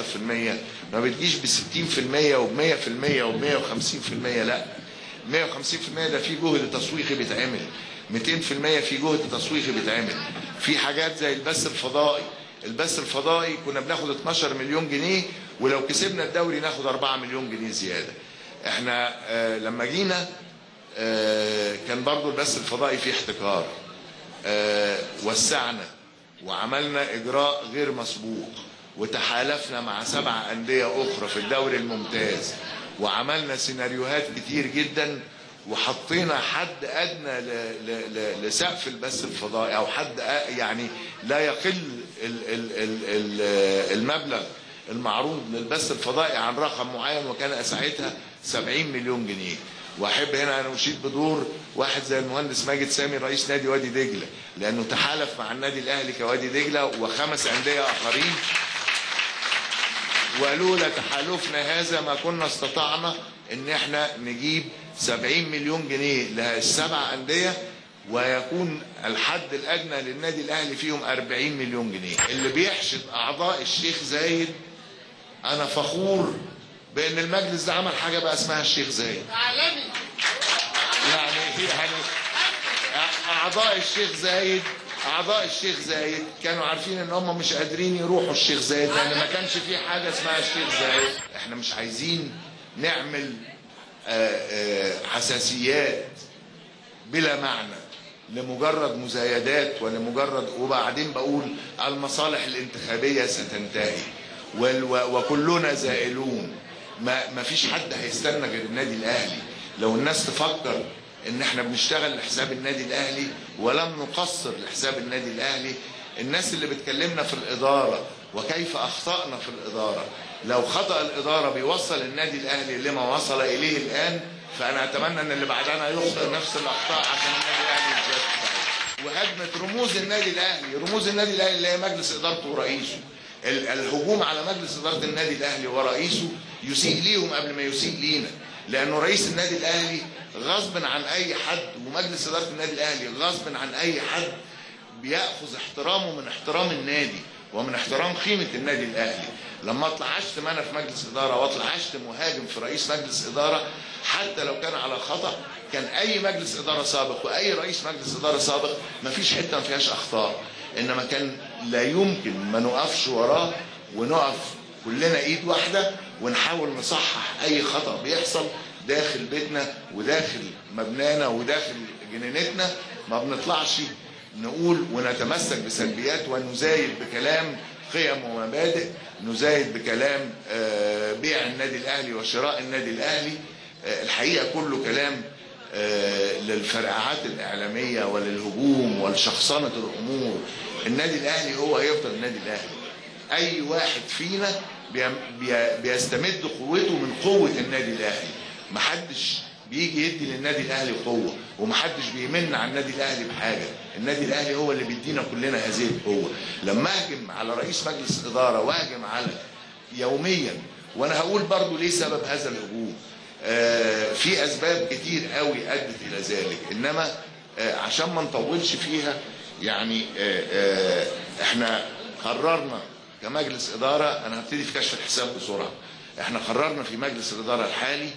15% ما بتجيش ب 60% وب 100% وب 150% لا 150% ده في جهد تسويقي بيتعمل 200% في جهد تسويقي بيتعمل في حاجات زي البث الفضائي البث الفضائي كنا بناخد 12 مليون جنيه ولو كسبنا الدوري ناخد 4 مليون جنيه زياده احنا آه لما جينا آه كان برضو البث الفضائي فيه احتكار آه وسعنا وعملنا اجراء غير مسبوق وتحالفنا مع سبع انديه اخرى في الدوري الممتاز وعملنا سيناريوهات كتير جدا وحطينا حد ادنى ل- ل- ل- لسقف البث الفضائي او حد أ- يعني لا يقل ال- ال- ال- ال- المبلغ المعروض للبث الفضائي عن رقم معين وكان ساعتها 70 مليون جنيه واحب هنا انا اشيد بدور واحد زي المهندس ماجد سامي رئيس نادي وادي دجله لانه تحالف مع النادي الاهلي كوادي دجله وخمس انديه اخرين ولولا تحالفنا هذا ما كنا استطعنا ان احنا نجيب 70 مليون جنيه للسبع انديه ويكون الحد الادنى للنادي الاهلي فيهم 40 مليون جنيه اللي بيحشد اعضاء الشيخ زايد انا فخور بان المجلس ده عمل حاجه بقى اسمها الشيخ زايد يعني يعني اعضاء الشيخ زايد اعضاء الشيخ زايد كانوا عارفين ان هم مش قادرين يروحوا الشيخ زايد لان ما كانش في حاجه اسمها الشيخ زايد احنا مش عايزين نعمل آه، آه، حساسيات بلا معنى لمجرد مزايدات ولمجرد وبعدين بقول المصالح الانتخابيه ستنتهي وال- و- وكلنا زائلون ما ما فيش حد هيستنى غير النادي الاهلي لو الناس تفكر ان احنا بنشتغل لحساب النادي الاهلي ولم نقصر لحساب النادي الاهلي الناس اللي بتكلمنا في الاداره وكيف اخطانا في الاداره لو خطا الاداره بيوصل النادي الاهلي لما وصل اليه الان فانا اتمنى ان اللي بعدنا يخطئ نفس الاخطاء عشان النادي الاهلي يتجدد وهدمت رموز النادي الاهلي رموز النادي الاهلي اللي هي مجلس ادارته ورئيسه ال- الهجوم على مجلس اداره النادي الاهلي ورئيسه يسيء ليهم قبل ما يسيء لينا لانه رئيس النادي الاهلي غصب عن اي حد ومجلس اداره النادي الاهلي غصب عن اي حد بياخذ احترامه من احترام النادي ومن احترام قيمه النادي الاهلي لما اطلع اشتم انا في مجلس اداره واطلع اشتم وهاجم في رئيس مجلس اداره حتى لو كان على خطا كان اي مجلس اداره سابق واي رئيس مجلس اداره سابق ما فيش حته ما فيهاش اخطاء انما كان لا يمكن ما نقفش وراه ونقف كلنا ايد واحده ونحاول نصحح اي خطا بيحصل داخل بيتنا وداخل مبنانا وداخل جنينتنا ما بنطلعش نقول ونتمسك بسلبيات ونزايد بكلام قيم ومبادئ نزايد بكلام آه، بيع النادي الاهلي وشراء النادي الاهلي آه، الحقيقه كله كلام آه، للفرقعات الاعلاميه وللهجوم ولشخصنه الامور النادي الاهلي هو هيفضل النادي الاهلي اي واحد فينا بي- بي- بيستمد قوته من قوه النادي الاهلي محدش بيجي يدي للنادي الاهلي قوه ومحدش بيمن على النادي الاهلي بحاجه النادي الاهلي هو اللي بيدينا كلنا هذه القوه لما اهجم على رئيس مجلس اداره واهجم على يوميا وانا هقول برضو ليه سبب هذا الهجوم آه، في اسباب كتير قوي ادت الى ذلك انما آه، عشان ما نطولش فيها يعني آه، آه، احنا قررنا كمجلس اداره انا هبتدي في كشف الحساب بسرعه احنا قررنا في مجلس الاداره الحالي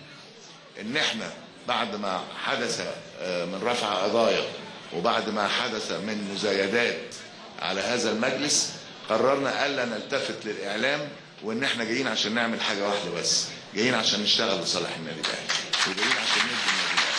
ان احنا بعد ما حدث آه، من رفع قضايا وبعد ما حدث من مزايدات على هذا المجلس قررنا الا نلتفت للاعلام وان احنا جايين عشان نعمل حاجه واحده بس جايين عشان نشتغل لصالح النادي الاهلي وجايين عشان ندي النادي الاهلي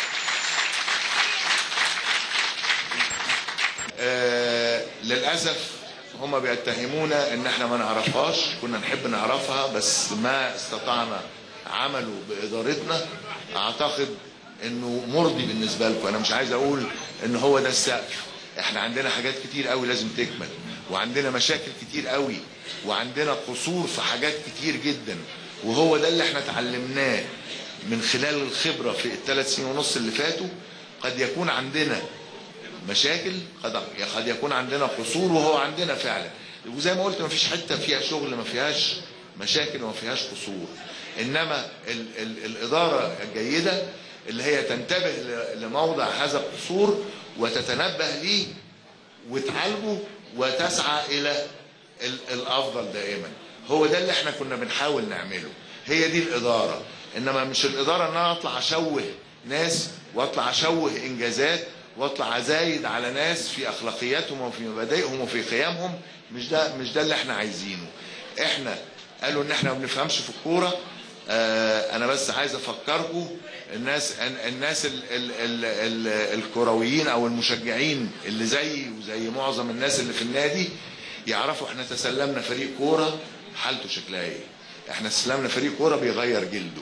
آه للاسف هم بيتهمونا ان احنا ما نعرفهاش كنا نحب نعرفها بس ما استطعنا عمله بادارتنا اعتقد انه مرضي بالنسبه لكم انا مش عايز اقول ان هو ده السقف احنا عندنا حاجات كتير قوي لازم تكمل وعندنا مشاكل كتير قوي وعندنا قصور في حاجات كتير جدا وهو ده اللي احنا اتعلمناه من خلال الخبره في الثلاث سنين ونص اللي فاتوا قد يكون عندنا مشاكل قد قد يكون عندنا قصور وهو عندنا فعلا وزي ما قلت ما فيش حته فيها شغل ما فيهاش مشاكل وما فيهاش قصور انما ال ال الاداره الجيده اللي هي تنتبه ل- لموضع هذا القصور وتتنبه ليه وتعالجه وتسعى الى ال- الافضل دائما هو ده اللي احنا كنا بنحاول نعمله هي دي الاداره انما مش الاداره ان انا اطلع اشوه ناس واطلع اشوه انجازات واطلع ازايد على ناس في اخلاقياتهم وفي مبادئهم وفي قيمهم مش ده مش ده اللي احنا عايزينه احنا قالوا ان احنا ما بنفهمش في الكوره آه انا بس عايز افكركم الناس الناس ال ال ال ال الكرويين او المشجعين اللي زيي وزي معظم الناس اللي في النادي يعرفوا احنا تسلمنا فريق كوره حالته شكلها ايه احنا استلمنا فريق كوره بيغير جلده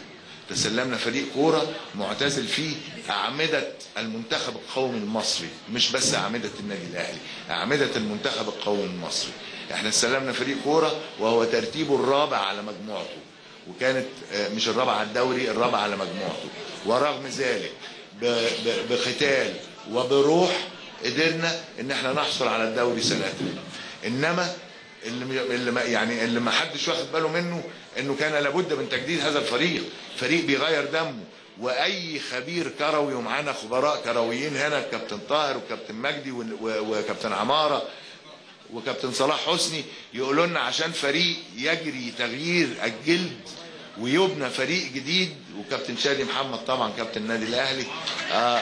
تسلمنا فريق كوره معتزل فيه اعمده المنتخب القومي المصري مش بس اعمده النادي الاهلي اعمده المنتخب القومي المصري احنا استلمنا فريق كوره وهو ترتيبه الرابع على مجموعته وكانت آه، مش الرابع على الدوري الرابع على مجموعته ورغم ذلك ب- ب- بختال وبروح قدرنا ان احنا نحصل على الدوري سنتين انما اللي م- اللي ما يعني اللي ما حدش واخد باله منه انه كان لابد من تجديد هذا الفريق فريق بيغير دمه واي خبير كروي ومعانا خبراء كرويين هنا الكابتن طاهر وكابتن مجدي و- و- وكابتن عماره وكابتن صلاح حسني يقولوا لنا عشان فريق يجري تغيير الجلد ويبنى فريق جديد وكابتن شادي محمد طبعا كابتن النادي الاهلي آه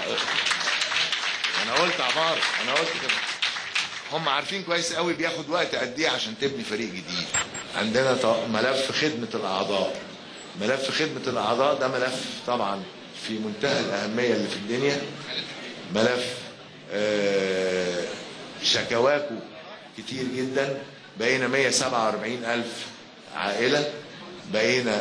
انا قلت عمار انا قلت كده هم عارفين كويس قوي بياخد وقت قد ايه عشان تبني فريق جديد عندنا ط- ملف خدمه الاعضاء ملف خدمه الاعضاء ده ملف طبعا في منتهى الاهميه اللي في الدنيا ملف آه، شكواكو كتير جدا بقينا 147 ألف عائلة بقينا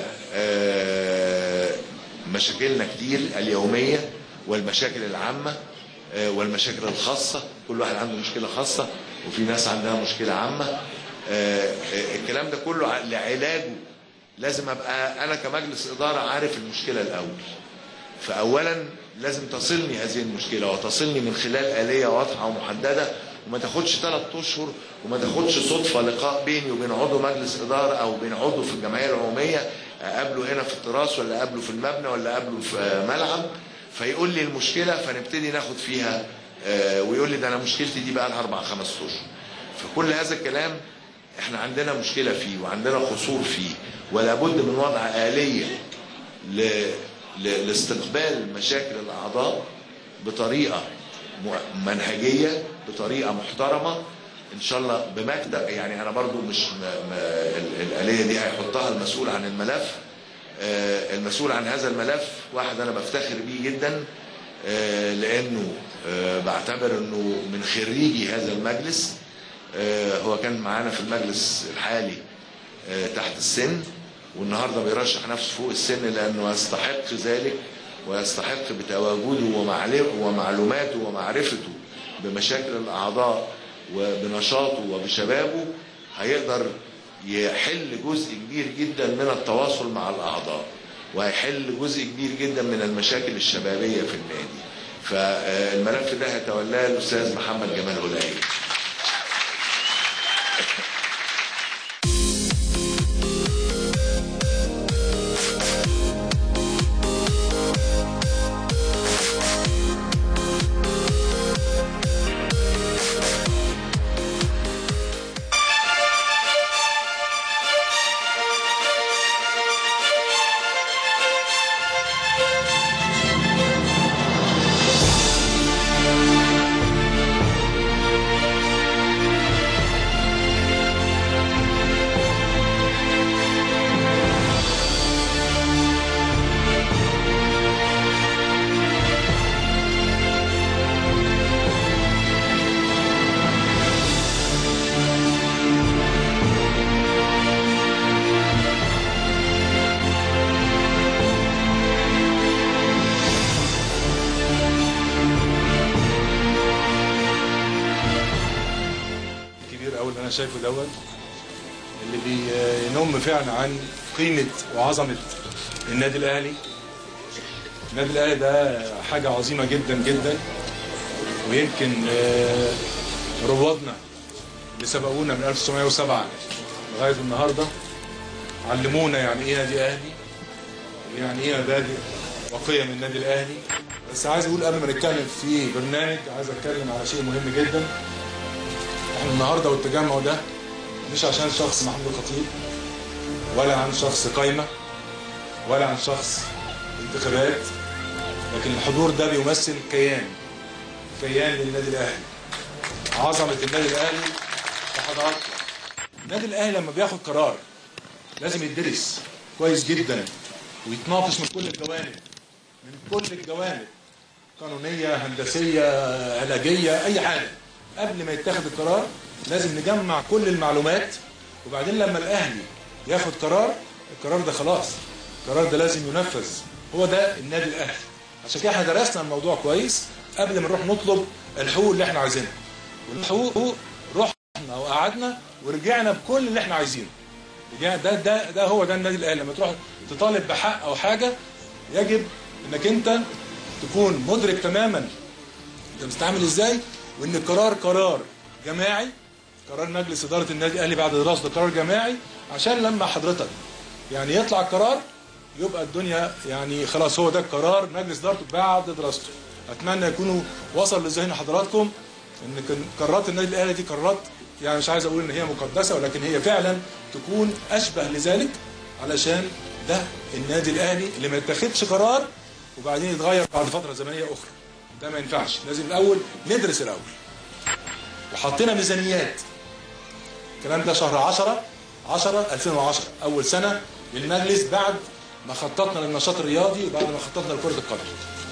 آه، مشاكلنا كتير اليومية والمشاكل العامة آه، والمشاكل الخاصة كل واحد عنده مشكلة خاصة وفي ناس عندها مشكلة عامة آه، آه، الكلام ده كله ع- لعلاجه لازم ابقى انا كمجلس اداره عارف المشكله الاول فاولا لازم تصلني هذه المشكله وتصلني من خلال اليه واضحه ومحدده وما تاخدش ثلاث اشهر وما تاخدش صدفه لقاء بيني وبين عضو مجلس اداره او بين عضو في الجمعيه العموميه اقابله هنا في التراس ولا اقابله في المبنى ولا اقابله في آه، ملعب فيقول لي المشكله فنبتدي ناخد فيها آه، ويقول لي ده انا مشكلتي دي بقى لها اربع خمس اشهر فكل هذا الكلام احنا عندنا مشكله فيه وعندنا قصور فيه ولا بد من وضع اليه ل... ل... لاستقبال مشاكل الاعضاء بطريقه م- منهجيه بطريقه محترمه ان شاء الله بمكتب يعني انا برضو مش م... م... ال- الاليه دي هيحطها المسؤول عن الملف آه، المسؤول عن هذا الملف واحد انا بفتخر بيه جدا آه، لانه آه، بعتبر انه من خريجي هذا المجلس آه، هو كان معانا في المجلس الحالي آه، تحت السن والنهارده بيرشح نفسه فوق السن لانه يستحق ذلك ويستحق بتواجده ومعلم- ومعلوماته ومعرفته بمشاكل الاعضاء وبنشاطه وبشبابه هيقدر يحل جزء كبير جدا من التواصل مع الاعضاء وهيحل جزء كبير جدا من المشاكل الشبابيه في النادي فالملف ده هيتولاه الاستاذ محمد جمال هلالي الكبير قوي اللي انا شايفه دوت اللي بينم فعلا عن قيمه وعظمه النادي الاهلي النادي الاهلي ده حاجه عظيمه جدا جدا ويمكن آه، روادنا اللي سبقونا من 1907 لغايه النهارده علمونا يعني ايه نادي اهلي ويعني ايه مبادئ وقيم النادي الاهلي بس عايز اقول قبل ما نتكلم في برنامج عايز اتكلم على شيء مهم جدا احنا النهارده والتجمع ده مش عشان شخص محمود الخطيب ولا عن شخص قايمه ولا عن شخص انتخابات لكن الحضور ده بيمثل كيان كيان للنادي الاهلي عظمه النادي الاهلي وحضارته النادي الاهلي لما بياخد قرار لازم يدرس كويس جدا ويتناقش من كل الجوانب من كل الجوانب قانونيه هندسيه علاجيه اي حاجه قبل ما يتخذ القرار لازم نجمع كل المعلومات وبعدين لما الاهلي ياخد قرار القرار ده خلاص القرار ده لازم ينفذ هو ده النادي الاهلي عشان كده احنا درسنا الموضوع كويس قبل ما نروح نطلب الحقوق اللي احنا عايزينها والحقوق رحنا وقعدنا ورجعنا بكل اللي احنا عايزينه رجعنا ده ده ده هو ده النادي الاهلي لما تروح تطالب بحق او حاجه يجب انك انت تكون مدرك تماما انت بتستعمل ازاي وان القرار قرار جماعي قرار مجلس اداره النادي الاهلي بعد دراسه قرار جماعي عشان لما حضرتك يعني يطلع القرار يبقى الدنيا يعني خلاص هو ده القرار مجلس ادارته بعد دراسته اتمنى يكونوا وصل لذهن حضراتكم ان كان قرارات النادي الاهلي دي قرارات يعني مش عايز اقول ان هي مقدسه ولكن هي فعلا تكون اشبه لذلك علشان ده النادي الاهلي اللي ما يتخذش قرار وبعدين يتغير بعد فتره زمنيه اخرى ده ما ينفعش لازم الاول ندرس الاول وحطينا ميزانيات الكلام ده شهر 10 10 2010 اول سنه للمجلس بعد ما خططنا للنشاط الرياضي وبعد ما خططنا لكره القدم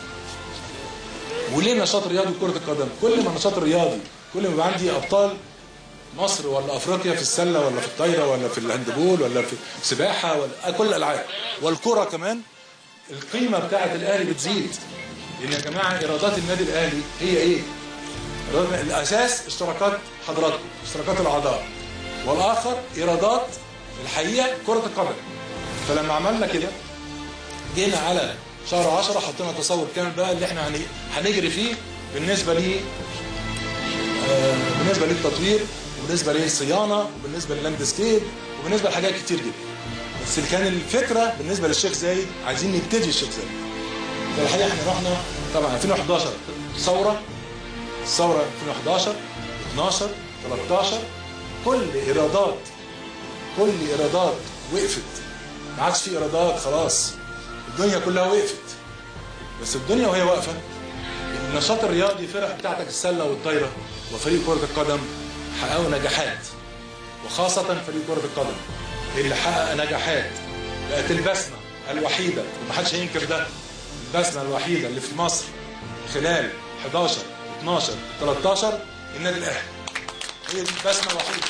وليه نشاط رياضي وكره القدم كل ما النشاط الرياضي كل ما يبقى عندي ابطال مصر ولا افريقيا في السله ولا في الطايره ولا في الهاندبول ولا في السباحه ولا كل الالعاب والكره كمان القيمه بتاعه الاهلي بتزيد لان يا جماعه ايرادات النادي الاهلي هي ايه؟ إيرادات- الاساس اشتراكات حضراتكم اشتراكات الاعضاء والاخر ايرادات الحقيقه كره القدم فلما عملنا كده جينا على شهر 10 حطينا تصور كامل بقى اللي احنا هن- هنجري فيه بالنسبه لي آه، بالنسبه للتطوير وبالنسبه للصيانه وبالنسبه لللاندسكيب وبالنسبه لحاجات كتير جدا بس اللي كان الفكره بالنسبه للشيخ زايد عايزين نبتدي الشيخ زايد فالحقيقه احنا رحنا طبعا 2011 ثوره الثوره 2011 12 13 كل ايرادات كل ايرادات وقفت ما عادش في ايرادات خلاص الدنيا كلها وقفت بس الدنيا وهي واقفه النشاط الرياضي فرق بتاعتك السله والطايره وفريق كره القدم حققوا نجاحات وخاصه فريق كره القدم اللي حقق نجاحات بقت البسمه الوحيده ومحدش هينكر ده البسمه الوحيده اللي في مصر خلال 11 12 13 النادي الاهلي هي دي البسمه الوحيده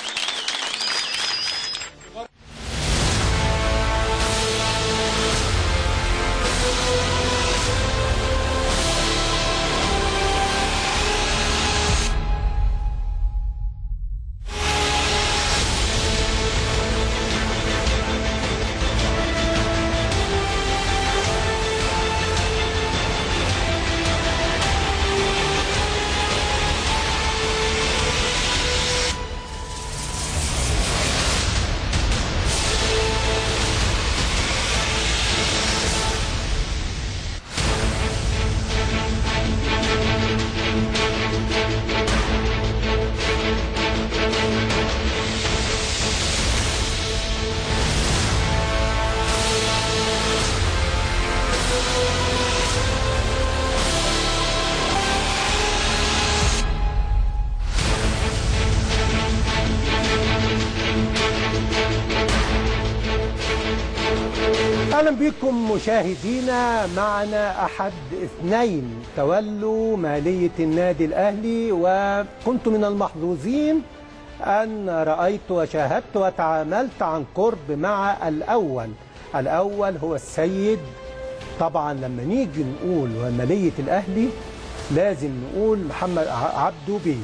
اهلا بكم مشاهدينا معنا احد اثنين تولوا ماليه النادي الاهلي وكنت من المحظوظين ان رايت وشاهدت وتعاملت عن قرب مع الاول الاول هو السيد طبعا لما نيجي نقول ماليه الاهلي لازم نقول محمد عبده بيه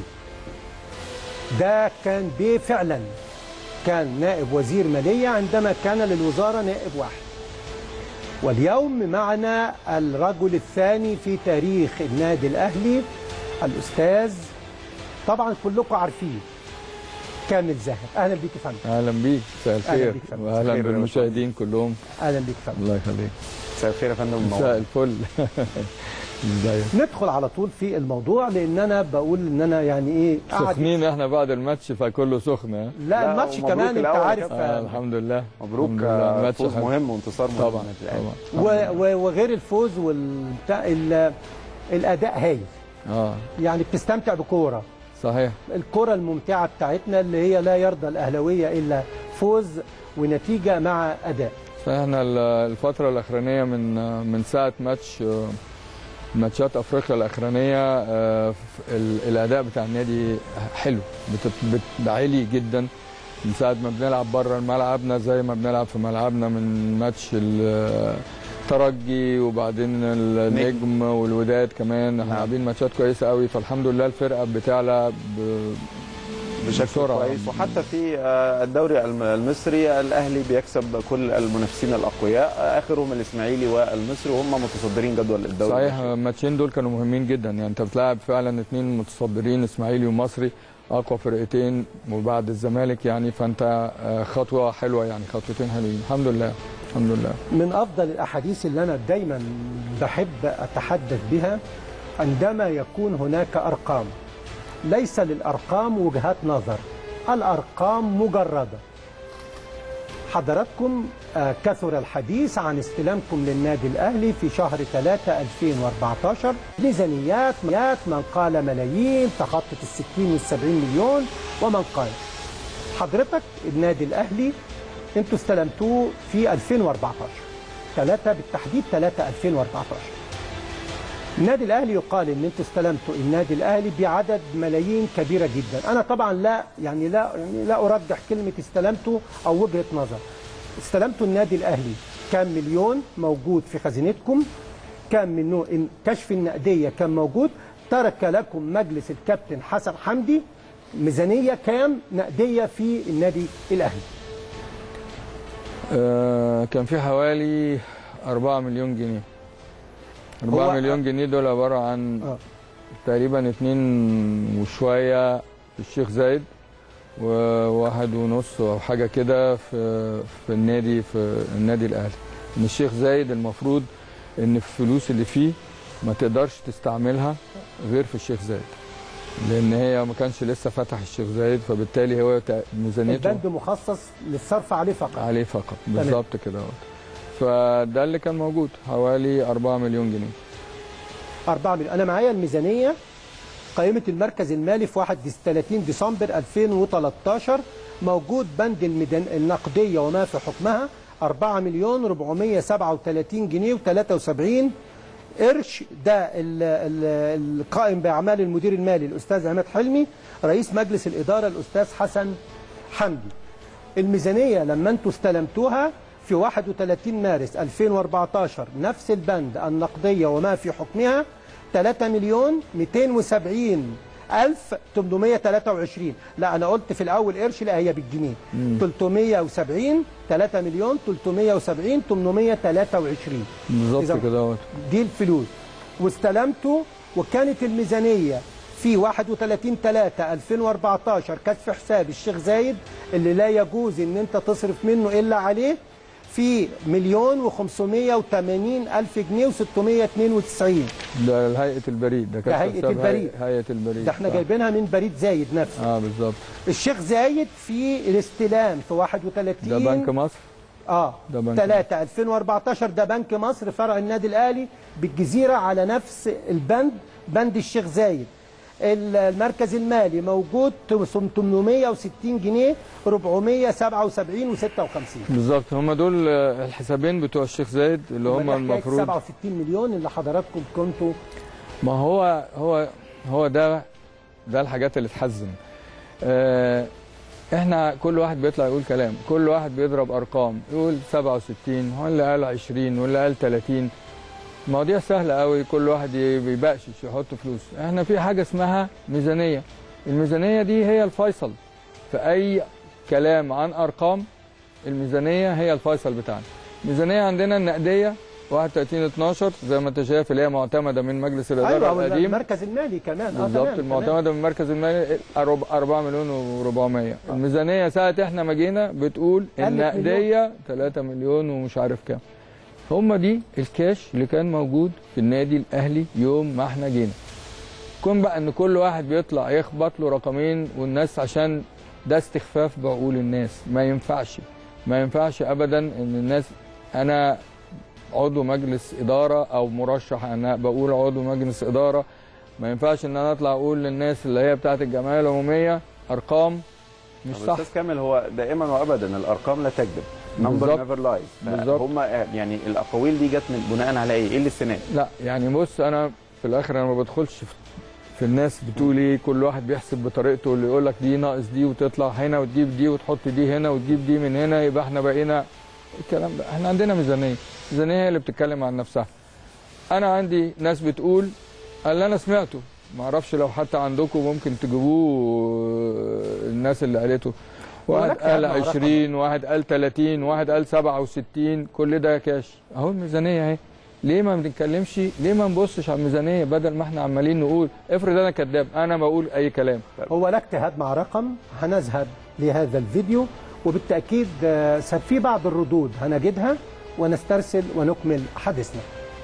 ده كان بيه فعلا كان نائب وزير ماليه عندما كان للوزاره نائب واحد واليوم معنا الرجل الثاني في تاريخ النادي الأهلي الأستاذ طبعا كلكم عارفين كامل زاهر أهلا بيك يا فندم اهلا بيك مساء أهلا الخير بيك فندم. واهلا خير يا بالمشاهدين كلهم أهلا بيك يا فندم الله يخليك مساء الخير يا فندم مساء منور. الفل ازيك ندخل على طول في الموضوع لأن أنا بقول إن أنا يعني إيه قاعد- سخنين احنا بعد الماتش فكله سخن ها؟ لا لا، الماتش ومبروك كمان أنت الأول يا عارف كابتن. آه آه، الحمد لله مبروك الحمد لله. آه، ماتش فوز حلو. مهم وانتصار مهم طبعا للنادي الأهلي. طبعا و- و- وغير الفوز والبتاع ال- الأداء هايل اه يعني بتستمتع بكورة صحيح الكرة الممتعة بتاعتنا اللي هي لا يرضى الأهلوية إلا فوز ونتيجة مع أداء فاحنا ال- الفترة الأخرانية من من ساعة ماتش آه، ماتشات أفريقيا الأخرانية آه، ف- ال- الأداء بتاع النادي حلو بت- بت- عالي جدا من ساعة ما بنلعب بره ملعبنا زي ما بنلعب في ملعبنا من ماتش ال- الترجي وبعدين النجم والوداد كمان احنا نعم. لاعبين ماتشات كويسه قوي فالحمد لله الفرقه بتعلى ب- بشكل بسرعة. كويس وحتى في آه، الدوري الم- المصري الاهلي بيكسب كل المنافسين الاقوياء آه، اخرهم الاسماعيلي والمصري وهم متصدرين جدول الدوري صحيح الماتشين دول كانوا مهمين جدا يعني انت بتلاعب فعلا اثنين متصدرين اسماعيلي ومصري اقوى فرقتين وبعد الزمالك يعني فانت آه، خطوه حلوه يعني خطوتين حلوين الحمد لله الحمد لله من افضل الاحاديث اللي انا دايما بحب اتحدث بها عندما يكون هناك ارقام ليس للارقام وجهات نظر الارقام مجرده حضراتكم آه، كثر الحديث عن استلامكم للنادي الاهلي في شهر 3 2014 ميزانيات مئات من قال ملايين تخطت ال 60 وال 70 مليون ومن قال حضرتك النادي الاهلي انتوا استلمتوه في 2014 3 بالتحديد 3 2014 النادي الاهلي يقال ان انتوا استلمتوا النادي الاهلي بعدد ملايين كبيره جدا انا طبعا لا يعني لا يعني لا ارجح كلمه استلمتوا او وجهه نظر استلمتوا النادي الاهلي كام مليون موجود في خزينتكم كان منه إن كشف النقديه كان موجود ترك لكم مجلس الكابتن حسن حمدي ميزانيه كام نقديه في النادي الاهلي آه، كان في حوالي 4 مليون جنيه 4 هو- مليون جنيه دول عباره عن آه. تقريبا اتنين وشويه في الشيخ زايد وواحد ونص او حاجه كده في في النادي في النادي الاهلي ان الشيخ زايد المفروض ان الفلوس اللي فيه ما تقدرش تستعملها غير في الشيخ زايد لان هي ما كانش لسه فتح الشيخ زايد فبالتالي هو تق- ميزانيته البند مخصص للصرف عليه فقط عليه فقط بالظبط كده اهوت. فده اللي كان موجود حوالي 4 مليون جنيه 4 مليون انا معايا الميزانيه قائمه المركز المالي في 31 ديسمبر 2013 موجود بند الميدان النقديه وما في حكمها 4 مليون 437 جنيه و73 قرش ده ال- ال- القائم باعمال المدير المالي الاستاذ عماد حلمي رئيس مجلس الاداره الاستاذ حسن حمدي الميزانيه لما انتوا استلمتوها في 31 مارس 2014 نفس البند النقديه وما في حكمها 3 مليون 270 ألف 823 لا أنا قلت في الأول قرش لا هي بالجنيه 370 3 مليون 370 823 بالظبط إذا- كده اهوت. دي الفلوس واستلمته وكانت الميزانية في 31 3 2014 كانت في حساب الشيخ زايد اللي لا يجوز ان انت تصرف منه الا عليه في مليون و580 الف جنيه و692 ده هيئه البريد ده كان ده في هيئة حساب البريد. هيئه البريد ده احنا صح. جايبينها من بريد زايد نفسه اه بالظبط الشيخ زايد في الاستلام في 31 ده بنك مصر اه ده بنك 3 2014 ده بنك مصر فرع النادي الاهلي بالجزيره على نفس البند بند الشيخ زايد ال- المركز المالي موجود 860 جنيه 477 و56 بالظبط هم دول آه، الحسابين بتوع الشيخ زايد اللي هم المفروض 67 مليون اللي حضراتكم كنتوا ما هو هو هو ده ده الحاجات اللي تحزن آه احنا كل واحد بيطلع يقول كلام كل واحد بيضرب ارقام يقول 67 ولا قال 20 ولا قال 30 مواضيع سهله قوي كل واحد ي- بيبقشش يحط فلوس احنا في حاجه اسمها ميزانيه الميزانيه دي هي الفيصل في اي كلام عن ارقام الميزانيه هي الفيصل بتاعنا الميزانيه عندنا النقديه 31 12 زي ما انت شايف اللي هي معتمده من مجلس الاداره ايوه القديم المركز المالي كمان اه بالظبط تمام، تمام. المعتمده من المركز المالي 4 مليون و400 الميزانيه ساعه احنا ما جينا بتقول قلت النقديه 3 مليون ومش عارف كام هم دي الكاش اللي كان موجود في النادي الاهلي يوم ما احنا جينا كون بقى ان كل واحد بيطلع يخبط له رقمين والناس عشان ده استخفاف بعقول الناس ما ينفعش ما ينفعش ابدا ان الناس انا عضو مجلس اداره او مرشح انا بقول عضو مجلس اداره ما ينفعش ان انا اطلع اقول للناس اللي هي بتاعه الجمعيه العموميه ارقام مش طب صح استاذ كامل هو دائما وابدا الارقام لا تكذب نمبر بالظبط. نيفر لايز بالظبط. هم يعني الاقاويل دي جت من بناء على ايه؟ ايه اللي السنه دي؟ لا يعني بص انا في الاخر انا ما بدخلش في في الناس بتقول ايه كل واحد بيحسب بطريقته اللي يقول لك دي ناقص دي وتطلع هنا وتجيب دي وتحط دي هنا وتجيب دي من هنا يبقى احنا بقينا الكلام ده احنا عندنا ميزانيه الميزانيه هي اللي بتتكلم عن نفسها انا عندي ناس بتقول اللي انا سمعته ما اعرفش لو حتى عندكم ممكن تجيبوه الناس اللي قالته واحد ولك قال أهم رقم. 20 واحد قال 30 واحد قال 67 كل ده كاش اهو الميزانيه اهي ليه ما بنتكلمش ليه ما نبصش على الميزانيه بدل ما احنا عمالين نقول افرض انا كذاب انا بقول اي كلام هو لا اجتهاد مع رقم هنذهب لهذا الفيديو وبالتأكيد آه، في بعض الردود هنجدها ونسترسل ونكمل حديثنا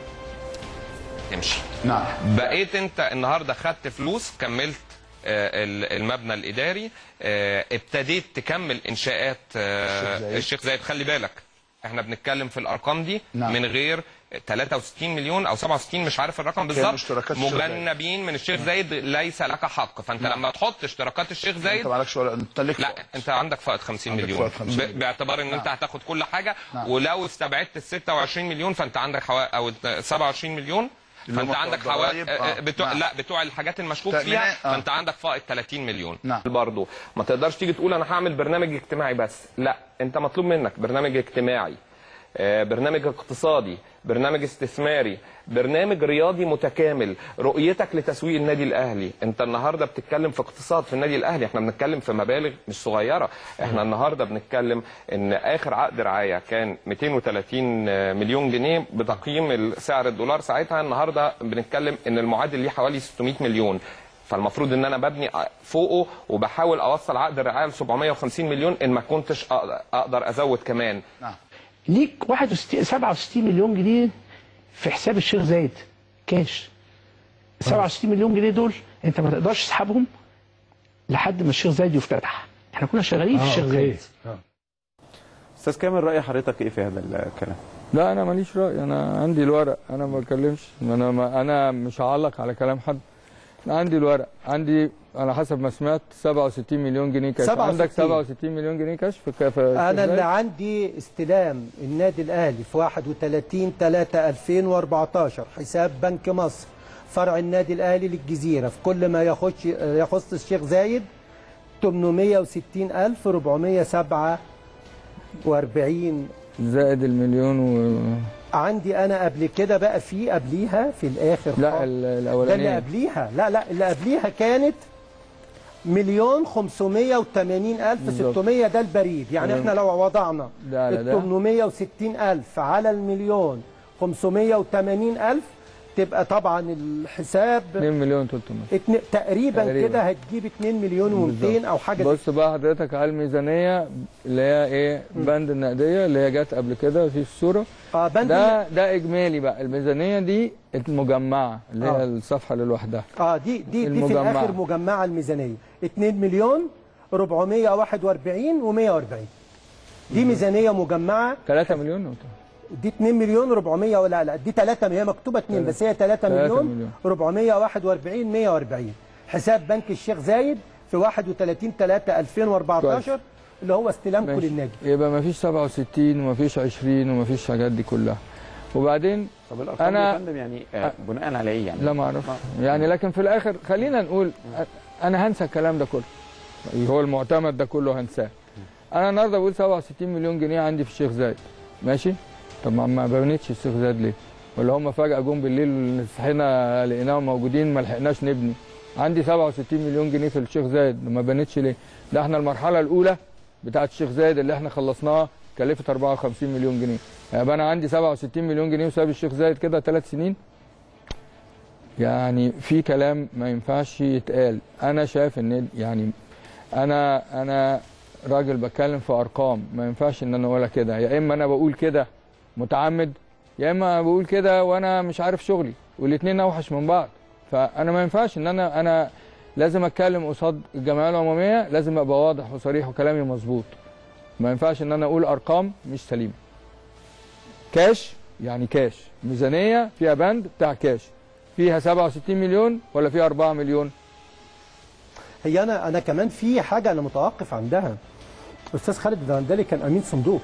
تمشي نعم بقيت انت النهارده خدت فلوس كملت آه، ال- المبنى الاداري آه، ابتديت تكمل انشاءات آه، الشيخ زايد. الشيخ زايد خلي بالك احنا بنتكلم في الارقام دي نعم. من غير 63 مليون او 67 مش عارف الرقم بالظبط اشتراكات الشيخ زايد. مجنبين من الشيخ زايد ليس لك حق فانت لما تحط اشتراكات الشيخ زايد انت مالكش ولا انت ليك لا انت عندك فائض 50 عندك مليون فائض 50 ب- مليون. باعتبار ان انت نعم. هتاخد كل حاجه نعم. ولو استبعدت ال 26 مليون فانت عندك حوا... او ال 27 مليون اللي فانت هم عندك بتوع حوالي الضرايب، آه. بتوع نعم. لا بتوع الحاجات المشكوك تأمينات، فيها آه. فانت عندك فائض 30 مليون نعم. برضه ما تقدرش تيجي تقول انا هعمل برنامج اجتماعي بس لا انت مطلوب منك برنامج اجتماعي آه، برنامج اقتصادي برنامج استثماري برنامج رياضي متكامل رؤيتك لتسويق النادي الاهلي انت النهارده بتتكلم في اقتصاد في النادي الاهلي احنا بنتكلم في مبالغ مش صغيره احنا النهارده بنتكلم ان اخر عقد رعايه كان 230 مليون جنيه بتقييم سعر الدولار ساعتها النهارده بنتكلم ان المعادل ليه حوالي 600 مليون فالمفروض ان انا ببني فوقه وبحاول اوصل عقد الرعايه ل 750 مليون ان ما كنتش أقدر- اقدر ازود كمان ليك 61 67 مليون جنيه في حساب الشيخ زايد كاش 67 مليون جنيه دول انت ما تقدرش تسحبهم لحد ما الشيخ زايد يفتتح احنا كنا شغالين في الشيخ زايد استاذ كامل راي حضرتك ايه في هذا الكلام لا انا ماليش راي انا عندي الورق انا ما بتكلمش انا ما انا مش هعلق على كلام حد انا عندي الورق عندي على حسب ما سمعت 67 مليون جنيه كاش 67. عندك 67 مليون جنيه كاش في في انا اللي في- عندي استلام النادي الاهلي في 31 3 2014 حساب بنك مصر فرع النادي الاهلي للجزيره في كل ما يخش يخص الشيخ زايد 860447 زائد المليون و... عندي انا قبل كده بقى في قبليها في الاخر لا خالص. ال- ده اللي الاولانيه قبليها لا لا اللي قبليها كانت مليون 580 ألف 600 ده البريد يعني تمام. احنا لو وضعنا ده على ال ده 860 ألف على المليون 580 ألف تبقى طبعا الحساب 2 مليون 300 اتن... تقريبا, تقريبا. كده هتجيب 2 مليون و200 او حاجه زي بص بقى حضرتك على الميزانيه اللي هي ايه بند النقديه اللي هي جت قبل كده في الصوره اه بند ده ده اجمالي بقى الميزانيه دي مجمعه اللي هي آه. الصفحه اللي لوحدها اه دي دي دي في المجمعة. الاخر مجمعه الميزانيه 2 مليون 441 و140 دي ميزانيه مجمعه 3 مليون دي 2 مليون 400 ولا لا دي 3 هي مكتوبه 2 بس هي 3 3 مليون مليون. 441 140 حساب بنك الشيخ زايد في 31 3 2014 اللي هو استلامكم ماشي. للنادي يبقى ما فيش 67 وما فيش 20 وما فيش الحاجات دي كلها وبعدين طب الارقام أنا- دي يا فندم يعني آه، بناء على ايه يعني لا ما اعرف يعني لكن في الاخر خلينا نقول انا هنسى الكلام ده كله اللي هو المعتمد ده كله هنساه انا النهارده بقول 67 مليون جنيه عندي في الشيخ زايد ماشي طب ما ما بنيتش الشيخ زايد ليه ولا هم فجاه جم بالليل صحينا لقيناهم موجودين ما لحقناش نبني عندي 67 مليون جنيه في الشيخ زايد ما بنيتش ليه ده احنا المرحله الاولى بتاعه الشيخ زايد اللي احنا خلصناها كلفت 54 مليون جنيه يبقى انا عندي 67 مليون جنيه وساب الشيخ زايد كده ثلاث سنين يعني في كلام ما ينفعش يتقال انا شايف ان يعني انا انا راجل بتكلم في ارقام ما ينفعش ان انا اقولها كده يا اما انا بقول كده متعمد يا اما بقول كده وانا مش عارف شغلي والاثنين اوحش من بعض فانا ما ينفعش ان انا انا لازم اتكلم قصاد الجمعيه العموميه لازم ابقى واضح وصريح وكلامي مظبوط ما ينفعش ان انا اقول ارقام مش سليمه كاش يعني كاش ميزانيه فيها بند بتاع كاش فيها 67 مليون ولا فيها 4 مليون هي انا انا كمان في حاجه انا متوقف عندها استاذ خالد الدندلي كان امين صندوق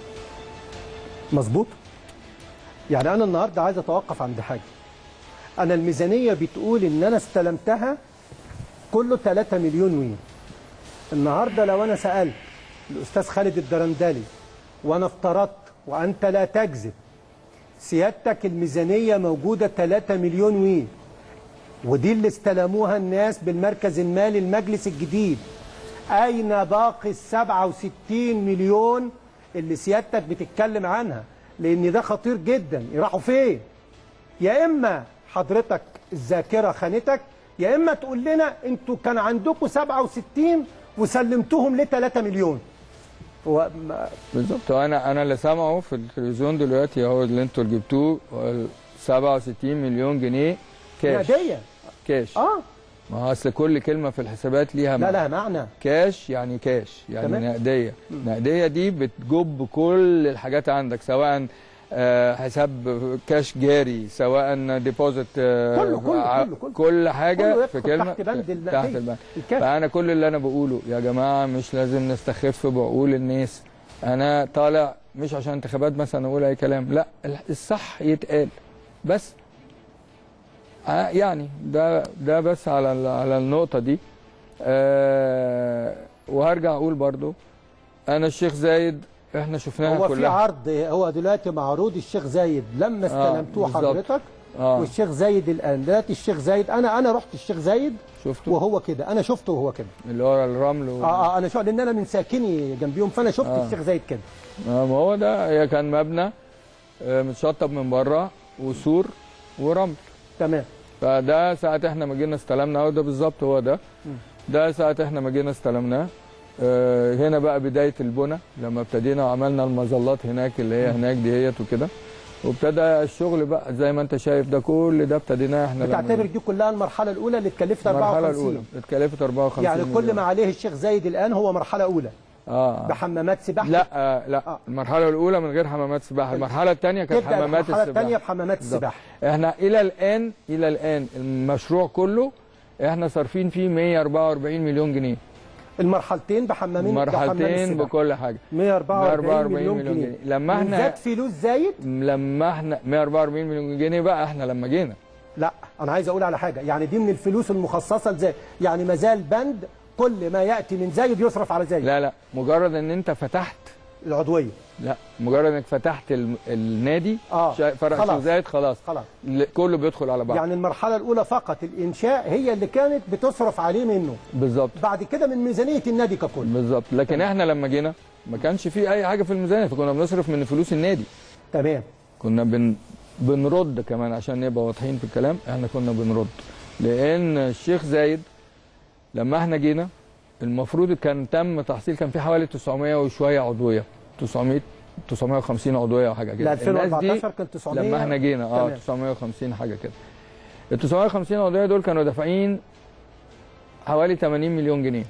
مظبوط يعني انا النهارده عايز اتوقف عند حاجه انا الميزانيه بتقول ان انا استلمتها كله 3 مليون وين النهارده لو انا سالت الاستاذ خالد الدرندلي وانا افترضت وانت لا تكذب سيادتك الميزانيه موجوده 3 مليون وي ودي اللي استلموها الناس بالمركز المالي المجلس الجديد اين باقي ال 67 مليون اللي سيادتك بتتكلم عنها لان ده خطير جدا يروحوا فين يا اما حضرتك الذاكره خانتك يا اما تقول لنا انتوا كان عندكم 67 وسلمتوهم ل 3 مليون هو ما- بالظبط وانا انا اللي سامعه في التلفزيون دلوقتي هو اللي انتوا اللي جبتوه هو ال 67 مليون جنيه كاش نقديه كاش اه ما هو اصل كل كلمه في الحسابات ليها لا معنى. لا معنى كاش يعني كاش يعني تمام. نقديه نقديه دي بتجب كل الحاجات عندك سواء آه، حساب كاش جاري سواء ديبوزيت كله- كله- ع- كله- كله. كل حاجه كله في يدخل كلمه تحت بند في- النقدية. تحت البند الكاش. فانا كل اللي انا بقوله يا جماعه مش لازم نستخف بعقول الناس انا طالع مش عشان انتخابات مثلا اقول اي كلام لا الصح يتقال بس آه، يعني ده ده بس على ال- على النقطه دي آه وهرجع اقول برضو انا الشيخ زايد احنا شفناها هو في كلها عرض هو دلوقتي معروض الشيخ زايد لما استلمتوه بالظبط. حضرتك آه. والشيخ زايد الان دلوقتي الشيخ زايد انا انا رحت الشيخ زايد شفته وهو كده انا شفته وهو كده اللي هو الرمل و... اه اه انا شو لان انا من ساكني جنبيهم فانا شفت آه. الشيخ زايد كده آه ما هو ده هي كان مبنى آه، متشطب من بره وسور ورمل تمام فده ساعة احنا ما جينا استلمنا هو ده بالظبط هو ده ده ساعة احنا ما جينا استلمناه آه، هنا بقى بداية البنى لما ابتدينا وعملنا المظلات هناك اللي هي هناك ديت وكده وابتدى الشغل بقى زي ما انت شايف ده كل ده ابتديناه احنا لما بتعتبر جينا. دي كلها المرحله الاولى اللي اتكلفت المرحلة 54 الأولى اتكلفت 54 يعني كل مليون. ما عليه الشيخ زايد الان هو مرحله اولى اه بحمامات سباحه لا آه لا المرحلة الأولى من غير حمامات سباحة المرحلة الثانية كانت تبدا حمامات المرحله السباحة الثانيه بحمامات بالظبط. السباحه احنا الى الان الى الان المشروع كله احنا صارفين فيه 144 مليون جنيه المرحلتين بحمامين بحمام مرحلتين السباحة. بكل حاجه 144 مليون جنيه لما احنا زاد فلوس زايد لما احنا 144 مليون جنيه بقى احنا لما جينا لا انا عايز اقول على حاجه يعني دي من الفلوس المخصصه لزايد يعني ما زال بند كل ما ياتي من زايد يصرف على زايد لا لا مجرد ان انت فتحت العضويه لا مجرد انك فتحت ال- النادي اه شا- فرع خلاص. شيخ زايد خلاص خلاص ل- كله بيدخل على بعض يعني المرحله الاولى فقط الانشاء هي اللي كانت بتصرف عليه منه بالظبط بعد كده من ميزانيه النادي ككل بالظبط لكن احنا لما جينا ما كانش في اي حاجه في الميزانيه فكنا بنصرف من فلوس النادي تمام كنا بن بنرد كمان عشان نبقى واضحين في الكلام احنا كنا بنرد لان الشيخ زايد لما احنا جينا المفروض كان تم تحصيل كان في حوالي 900 وشويه عضويه 900 950 عضويه او حاجه كده ل 2014 كان 900 لما احنا جينا اه تمام. 950 حاجه كده ال 950 عضويه دول كانوا دافعين حوالي 80 مليون جنيه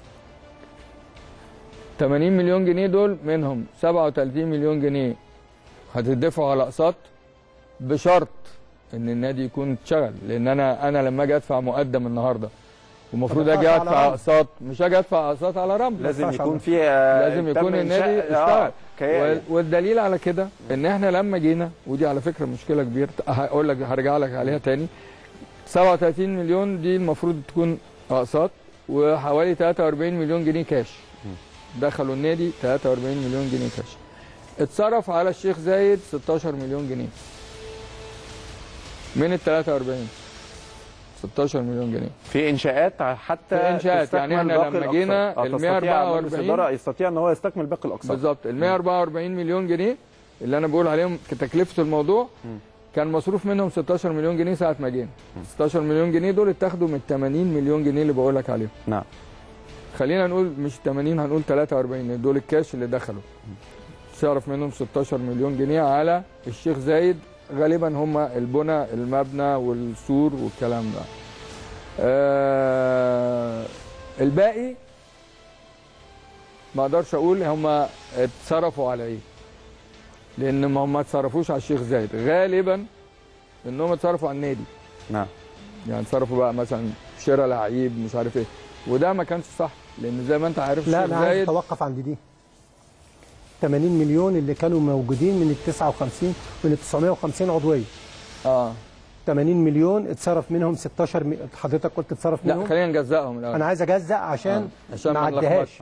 80 مليون جنيه دول منهم 37 مليون جنيه هتدفعوا على اقساط بشرط ان النادي يكون اتشغل لان انا انا لما اجي ادفع مقدم النهارده ومفروض ما اجي تدفعش ادفع على رمل. اقساط مش اجي ادفع اقساط على رمل لازم ينفعش يكون على- في آه، لازم تم يكون إنشاء- النادي آه، اشتغل كيان. وال- والدليل على كده ان احنا لما جينا ودي على فكره مشكله كبيره هقول لك هرجع لك عليها تاني 37 مليون دي المفروض تكون اقساط وحوالي 43 مليون جنيه كاش دخلوا النادي 43 مليون جنيه كاش اتصرف على الشيخ زايد 16 مليون جنيه من ال 43 16 مليون جنيه في انشاءات حتى في إنشاءات. تستكمل يعني إحنا باقي لما الأقساط. جينا آه، ال تستطيع مجلس 144 الإدارة يستطيع ان هو يستكمل باقي الاقساط بالظبط ال 144 مليون جنيه اللي انا بقول عليهم كتكلفه الموضوع كان مصروف منهم 16 مليون جنيه ساعه ما جينا 16 مليون جنيه دول اتاخدوا من 80 مليون جنيه اللي بقول لك عليهم نعم خلينا نقول مش 80 هنقول 43 دول الكاش اللي دخلوا صرف منهم 16 مليون جنيه على الشيخ زايد غالبا هم البنى المبنى والسور والكلام ده آه الباقي ما اقدرش اقول هم اتصرفوا على ايه لان ما هم ما اتصرفوش على الشيخ زايد غالبا انهم اتصرفوا على النادي نعم يعني اتصرفوا بقى مثلا شراء لعيب مش عارف ايه وده ما كانش صح لان زي ما انت عارف لا الشيخ انا عايز زايد اتوقف عند دي 80 مليون اللي كانوا موجودين من ال 59 من ال 950 عضويه اه 80 مليون اتصرف منهم 16 م... حضرتك قلت اتصرف لا منهم خلينا نجزأهم الاول انا عايز اجزأ عشان عشان ما ما عدهاش نلخبطش. آه.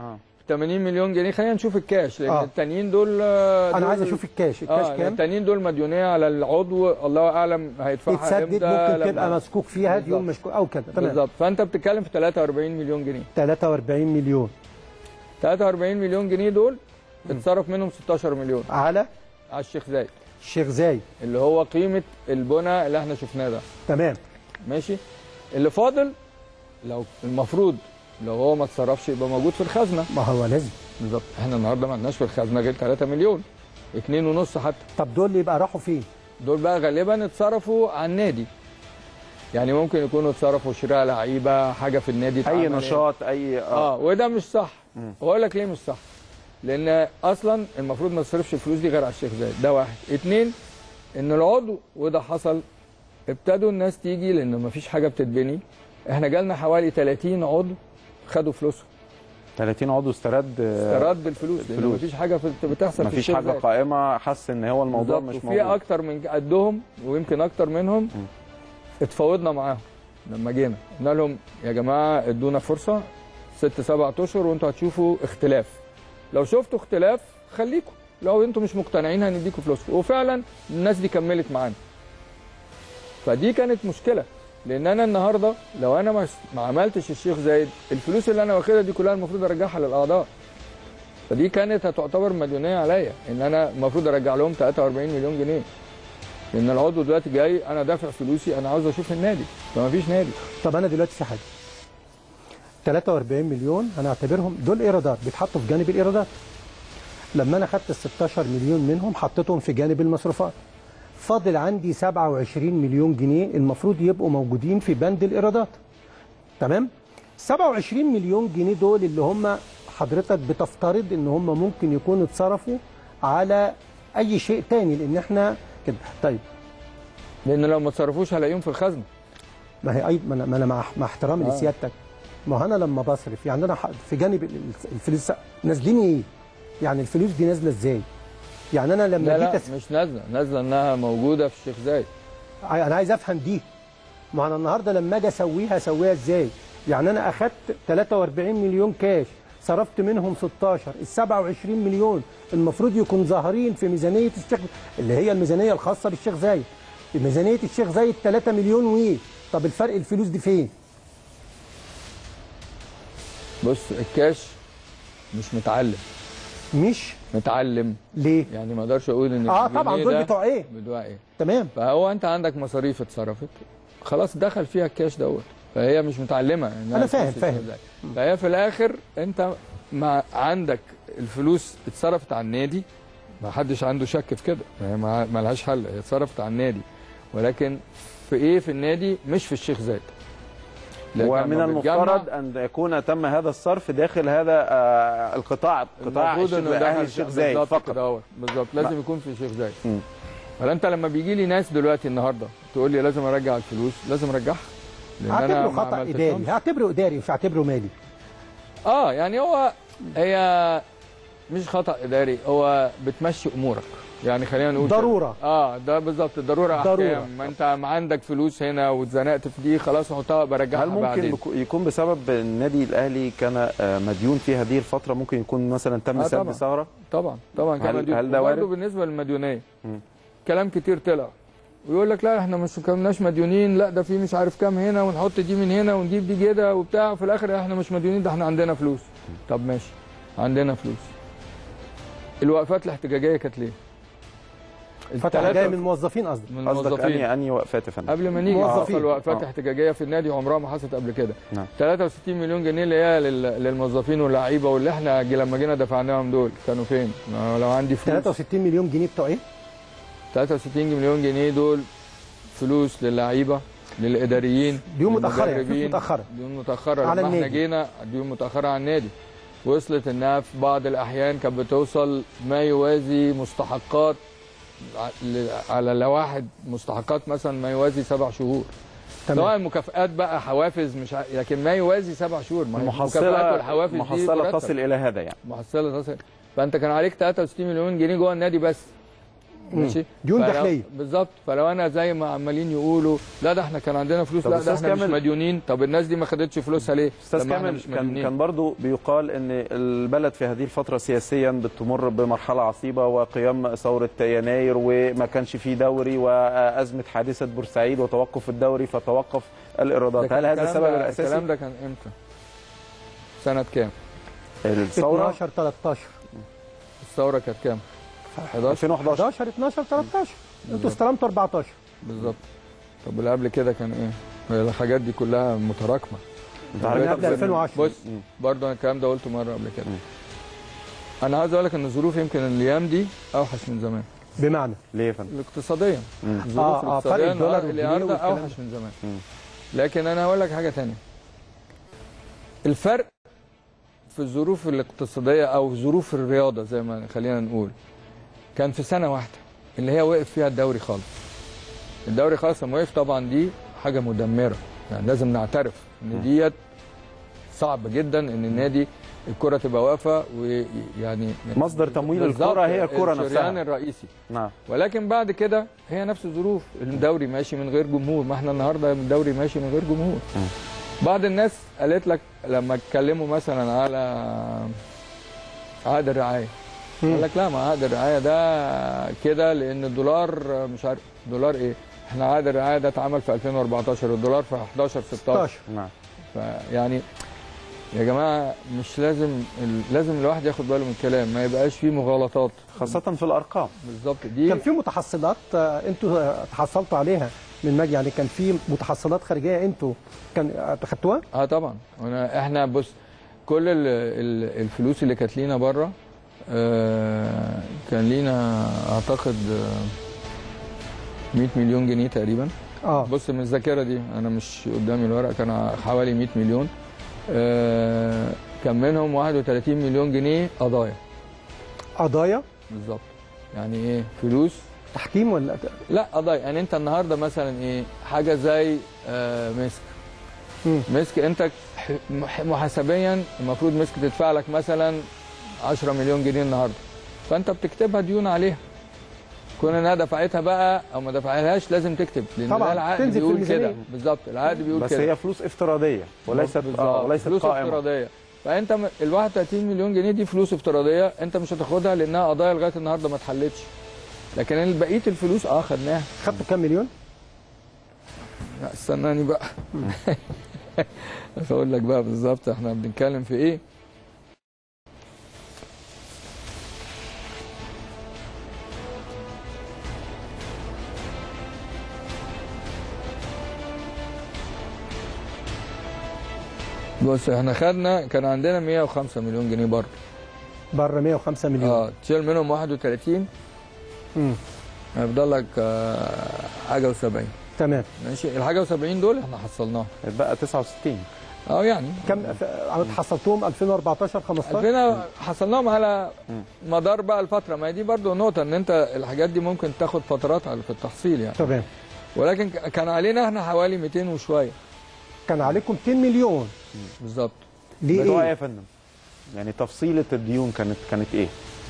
80 مليون جنيه خلينا نشوف الكاش لان آه. التانيين دول آه، انا دول- عايز اشوف الكاش الكاش اه كام التانيين دول مديونيه على العضو الله اعلم هيدفعها يتسدد امتى ممكن تبقى لما- مسكوك فيها ديون بالظبط. مشكوك او كده تمام بالظبط فانت بتتكلم في 43 مليون جنيه 43 مليون 43 مليون جنيه دول اتصرف منهم 16 مليون على على الشيخ زايد الشيخ زايد اللي هو قيمه البنى اللي احنا شفناه ده تمام ماشي اللي فاضل لو المفروض لو هو ما اتصرفش يبقى موجود في الخزنه ما هو لازم بالظبط احنا النهارده ما عندناش في الخزنه غير 3 مليون اتنين ونص حتى طب دول يبقى راحوا فين دول بقى غالبا اتصرفوا على النادي يعني ممكن يكونوا اتصرفوا شراء لعيبه حاجه في النادي اي اتعملت. نشاط اي اه وده مش صح واقول لك ليه مش صح لان اصلا المفروض ما تصرفش الفلوس دي غير على الشيخ زايد ده واحد اتنين ان العضو وده حصل ابتدوا الناس تيجي لان ما فيش حاجه بتتبني احنا جالنا حوالي 30 عضو خدوا فلوسهم 30 عضو استرد استرد الفلوس لان الفلوس. ما فيش حاجه في- بتحصل في مفيش الشيخ حاجه زايد. قائمه حس ان هو الموضوع بالظبط. مش وفي موجود اكتر من قدهم ويمكن اكتر منهم اتفاوضنا معاهم لما جينا قلنا لهم يا جماعه ادونا فرصه ست سبع اشهر وانتوا هتشوفوا اختلاف لو شفتوا اختلاف خليكم لو انتوا مش مقتنعين هنديكم فلوسكم وفعلا الناس دي كملت معانا فدي كانت مشكله لان انا النهارده لو انا ما ما عملتش الشيخ زايد الفلوس اللي انا واخدها دي كلها المفروض ارجعها للاعضاء فدي كانت هتعتبر مديونيه عليا ان انا المفروض ارجع لهم 43 مليون جنيه لان العضو دلوقتي جاي انا دافع فلوسي انا عاوز اشوف النادي فما فيش نادي طب انا دلوقتي في حاجه 43 مليون هنعتبرهم دول ايرادات بيتحطوا في جانب الايرادات لما انا خدت ال 16 مليون منهم حطيتهم في جانب المصروفات فاضل عندي 27 مليون جنيه المفروض يبقوا موجودين في بند الايرادات تمام 27 مليون جنيه دول اللي هم حضرتك بتفترض ان هم ممكن يكونوا اتصرفوا على اي شيء تاني لان احنا كده طيب لان لو ما تصرفوش هلاقيهم في الخزنه ما هي ايضا ما انا, ما أنا مع, مع احترامي آه. لسيادتك ما هو انا لما بصرف يعني انا ح- في جانب ال- ال- الفلوس نازلين ايه؟ يعني الفلوس دي نازله ازاي؟ يعني انا لما لا جيت لا أس... مش نازله نازله انها موجوده في الشيخ زايد انا عايز افهم دي ما انا النهارده لما اجي اسويها اسويها ازاي؟ يعني انا اخدت 43 مليون كاش صرفت منهم 16 ال 27 مليون المفروض يكون ظاهرين في ميزانيه الشيخ اللي هي الميزانيه الخاصه بالشيخ زايد ميزانيه الشيخ زايد 3 مليون وايه؟ طب الفرق الفلوس دي فين؟ بص الكاش مش متعلم مش متعلم ليه؟ يعني ما اقدرش اقول ان اه الجنيه طبعا دول ده بتوع ايه؟ بتوع ايه تمام فهو انت عندك مصاريف اتصرفت خلاص دخل فيها الكاش دوت فهي مش متعلمه إنها أنا فاهم- تخش فاهم. إزاي. فهي في الاخر انت ما عندك الفلوس اتصرفت على النادي ما حدش عنده شك في كده هي ما ما لهاش حل هي اتصرفت على النادي ولكن في ايه في النادي مش في الشيخ زايد لأن ومن لما المفترض بتجمع- ان يكون تم هذا الصرف داخل هذا آه، القطاع قطاع المفروض انه الشيخ- ده اهل الشيخ زايد بالظبط فقط كده اهو بالظبط لازم يكون في الشيخ زايد مم. فانت لما بيجي لي ناس دلوقتي النهارده تقول لي لازم ارجع الفلوس لازم ارجعها لان انا هعتبره ما خطا عملتهمش. اداري هعتبره اداري مش هعتبره مالي اه يعني هو هي مش خطا اداري هو بتمشي امورك يعني خلينا نقول كده. ضرورة. اه ده بالظبط الضروره ضرورة. احكام ما انت ما عندك فلوس هنا واتزنقت في دي خلاص حطها برجعها هل ممكن بعدين بكو- يكون بسبب النادي الاهلي كان آه، مديون في هذه الفتره ممكن يكون مثلا تم آه، سد طبعاً. ثغره طبعا طبعا هل- كان مديون هل ده وبرضه وارد؟ بالنسبه للمديونيه مم. كلام كتير طلع ويقول لك لا احنا مش كناش مديونين لا ده في مش عارف كام هنا ونحط دي من هنا ونجيب دي كده وبتاع وفي الاخر احنا مش مديونين ده احنا عندنا فلوس طب ماشي عندنا فلوس الوقفات الاحتجاجيه كانت ليه؟ فتح التلاتة جاي من الموظفين قصدي من قصدك الموظفين اني اني وقفات يا فندم قبل ما نيجي موظفين. حصل وقفات آه. احتجاجيه في النادي عمرها ما حصلت قبل كده نعم. 63 مليون جنيه اللي هي لل- للموظفين واللعيبه واللي احنا جي- لما جينا دفعناهم دول كانوا فين؟ ما لو عندي فلوس 63 مليون جنيه بتوع ايه؟ 63 مليون جنيه دول فلوس للعيبه للاداريين ديون متأخرة يعني، فلوس للمدربين. متأخرة. ديون متاخره على لما احنا النادي. جينا ديون متاخره على النادي وصلت انها في بعض الاحيان كانت بتوصل ما يوازي مستحقات ع- ل- على لواحد مستحقات مثلا ما يوازي سبع شهور تمام. سواء مكافآت بقى حوافز مش ع... لكن ما يوازي سبع شهور ما هي المكافآت محصله والحوافز دي محصله مرتب. تصل الى هذا يعني محصله تصل فانت كان عليك 63 مليون جنيه جوه النادي بس ماشي ديون فلو- داخلية. بالظبط فلو انا زي ما عمالين يقولوا لا ده احنا كان عندنا فلوس طب لا ده أستاذ احنا مش كامل- مديونين طب الناس دي ما خدتش فلوسها ليه استاذ لما احنا كامل مش كان مديونين. كان برضو بيقال ان البلد في هذه الفتره سياسيا بتمر بمرحله عصيبه وقيام ثوره يناير وما كانش فيه دوري وازمه حادثه بورسعيد وتوقف الدوري فتوقف ده الايرادات كان- هل هذا الكلام السبب ده- الاساسي الكلام ده كان امتى؟ سنة كام؟ الثوره 12 13 الثورة كانت كام؟ 11 2011 11 12 13 انتوا استلمتوا 14 بالظبط طب واللي قبل كده كان ايه؟ ما هي الحاجات دي كلها متراكمة انت من حضرتك قبل 2010 بص برضه انا الكلام ده قلته مرة قبل كده انا عايز اقول لك ان الظروف يمكن الايام دي اوحش من زمان بمعنى ليه يا فندم؟ الاقتصاديا مم. الظروف آه، آه، فرق الاقتصادية الدولار النهار- والجنيه النهارده والكلام اوحش ده. من زمان مم. لكن انا هقول لك حاجة تانية الفرق في الظروف الاقتصادية او ظروف الرياضة زي ما خلينا نقول كان في سنة واحدة اللي هي وقف فيها الدوري خالص الدوري خالص لما وقف طبعا دي حاجة مدمرة يعني لازم نعترف ان ديت صعب جدا ان النادي الكرة تبقى واقفة ويعني مصدر تمويل بالظبط الكرة هي الكرة الشريان نفسها الرئيسي نعم ولكن بعد كده هي نفس الظروف الدوري ماشي من غير جمهور ما احنا النهارده الدوري ماشي من غير جمهور بعض الناس قالت لك لما اتكلموا مثلا على عقد الرعايه قال لك لا ما عقد الرعايه ده كده لان الدولار مش عارف دولار ايه احنا عقد الرعايه ده اتعمل في 2014 الدولار في 11 16 16 نعم فيعني يا جماعه مش لازم ال- لازم الواحد ياخد باله من الكلام ما يبقاش فيه مغالطات خاصة في الأرقام بالظبط دي كان في متحصلات آه، انتوا آه، تحصلتوا عليها من مجد يعني كان في متحصلات خارجيه انتوا كان آه، خدتوها؟ اه طبعا انا احنا بص كل ال ال الفلوس اللي كانت لينا بره آه كان لينا اعتقد آه 100 مليون جنيه تقريبا اه بص من الذاكره دي انا مش قدامي الورق كان حوالي 100 مليون آه كان منهم 31 مليون جنيه قضايا قضايا بالظبط يعني ايه فلوس تحكيم ولا لا قضايا يعني انت النهارده مثلا ايه حاجه زي آه مسك مم. مسك انت ح- مح- محاسبيا المفروض مسك تدفع لك مثلا 10 مليون جنيه النهارده فانت بتكتبها ديون عليها كون انها دفعتها بقى او ما دفعهاش لازم تكتب لان طبعاً، ده العقد تنزل في بيقول كده الميزانية. بالظبط العقد بيقول بس كده هي فلوس افتراضية وليست بالظبط. آه وليست فلوس قائمة افتراضيه فانت م- ال 31 مليون جنيه دي فلوس افتراضيه انت مش هتاخدها لانها قضايا لغايه النهارده ما اتحلتش لكن بقيه الفلوس اه خدناها خدتوا كام مليون؟ لا استناني بقى بس اقول لك بقى بالظبط احنا بنتكلم في ايه بص احنا خدنا كان عندنا 105 مليون جنيه بره بره 105 مليون اه تشيل منهم 31 مم. هيفضل لك آه حاجه و70 تمام ماشي الحاجه و70 دول احنا حصلناها بقى 69 اه يعني كم ف- حصلتوهم 2014 15 2000 حصلناهم على مدار بقى الفتره ما هي دي برضو نقطه ان انت الحاجات دي ممكن تاخد فترات على في التحصيل يعني تمام ولكن ك- كان علينا احنا حوالي 200 وشويه كان عليكم 200 مليون بالظبط ليه بتوع ايه ايه؟ يا فندم؟ يعني تفصيلة الديون كانت كانت ايه؟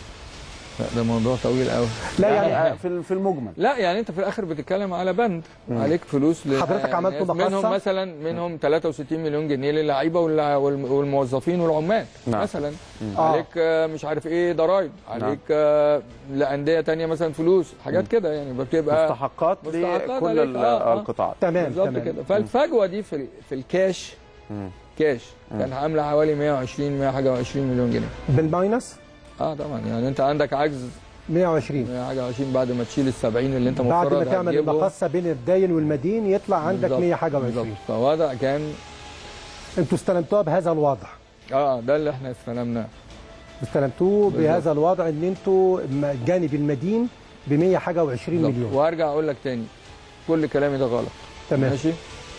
لا ده موضوع طويل قوي لا يعني آه، في في المجمل لا يعني انت في الاخر بتتكلم على بند عليك فلوس ل- حضرتك عملتوا ناس مقاصة؟ منهم مثلا منهم 63 مليون جنيه للعيبه واللع- والم- والموظفين والعمال نعم. مثلا آه. عليك آه، مش عارف ايه ضرايب عليك آه، لانديه تانية مثلا فلوس حاجات كده يعني بتبقى مستحقات مستحقات لكل عليك، ال- آه، آه. القطاعات تمام بالظبط تمام كده فالفجوه دي في ال- في الكاش مم. كاش كان عامله حوالي 120 100 حاجه و20 مليون جنيه بالماينس اه طبعا يعني انت عندك عجز 120 100 حاجه 20 بعد ما تشيل ال 70 اللي انت بعد مفترض ما تعمل هتجيبهم. المقصه بين الداين والمدين يطلع عندك بالظبط، 100 حاجه بالظبط و20 فوضع كان انتوا استلمتوها بهذا الوضع اه ده اللي احنا استلمناه استلمتوه بالظبط. بهذا الوضع ان انتوا م- الجانب المدين ب 100 حاجه و20 بالظبط. مليون وارجع اقول لك تاني كل كلامي ده غلط تمام ماشي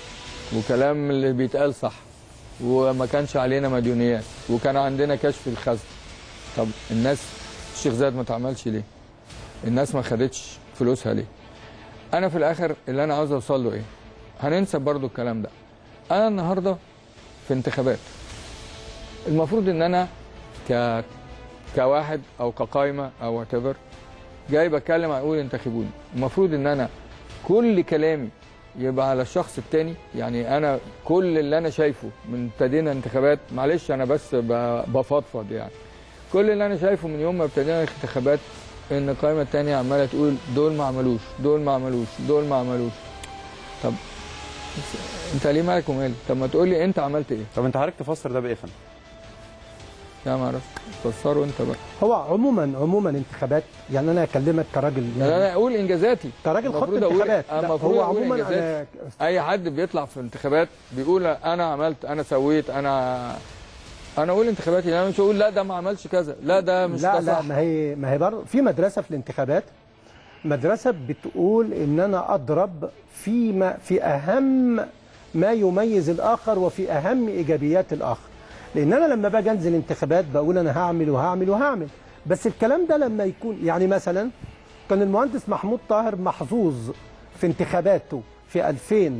وكلام اللي بيتقال صح وما كانش علينا مديونيات وكان عندنا كشف الخزن طب الناس الشيخ زايد ما اتعملش ليه الناس ما خدتش فلوسها ليه انا في الاخر اللي انا عاوز اوصل له ايه هننسى برضو الكلام ده انا النهارده في انتخابات المفروض ان انا ك كواحد او كقائمه او وات جاي بتكلم هيقول انتخبوني المفروض ان انا كل كلامي يبقى على الشخص التاني يعني انا كل اللي انا شايفه من ابتدينا انتخابات معلش انا بس ب- بفضفض يعني كل اللي انا شايفه من يوم ما ابتدينا الانتخابات ان القائمه التانيه عماله تقول دول ما عملوش دول ما عملوش دول ما عملوش طب انت ليه مالك ومالي طب ما تقول لي انت عملت ايه طب انت حضرتك تفسر ده بايه يا فندم؟ لا ما اعرفش فسره انت بقى هو عموما عموما انتخابات يعني انا اكلمك كراجل لا انا اقول انجازاتي كراجل خط المفروض أقول- انتخابات لا، المفروض هو أقول عموما إنجازاتي. انا اي حد بيطلع في انتخابات بيقول انا عملت انا سويت انا انا اقول انتخاباتي انا مش اقول لا ده ما عملش كذا لا ده مش لا ده لا صح ما هي ما هي برضه في مدرسه في الانتخابات مدرسه بتقول ان انا اضرب في ما في اهم ما يميز الاخر وفي اهم ايجابيات الاخر لان انا لما باجي انزل انتخابات بقول انا هعمل وهعمل وهعمل بس الكلام ده لما يكون يعني مثلا كان المهندس محمود طاهر محظوظ في انتخاباته في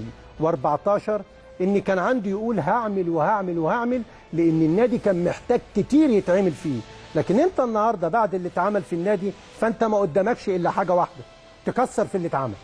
2014 ان كان عنده يقول هعمل وهعمل وهعمل لان النادي كان محتاج كتير يتعمل فيه لكن انت النهارده بعد اللي اتعمل في النادي فانت ما قدامكش الا حاجه واحده تكسر في اللي اتعمل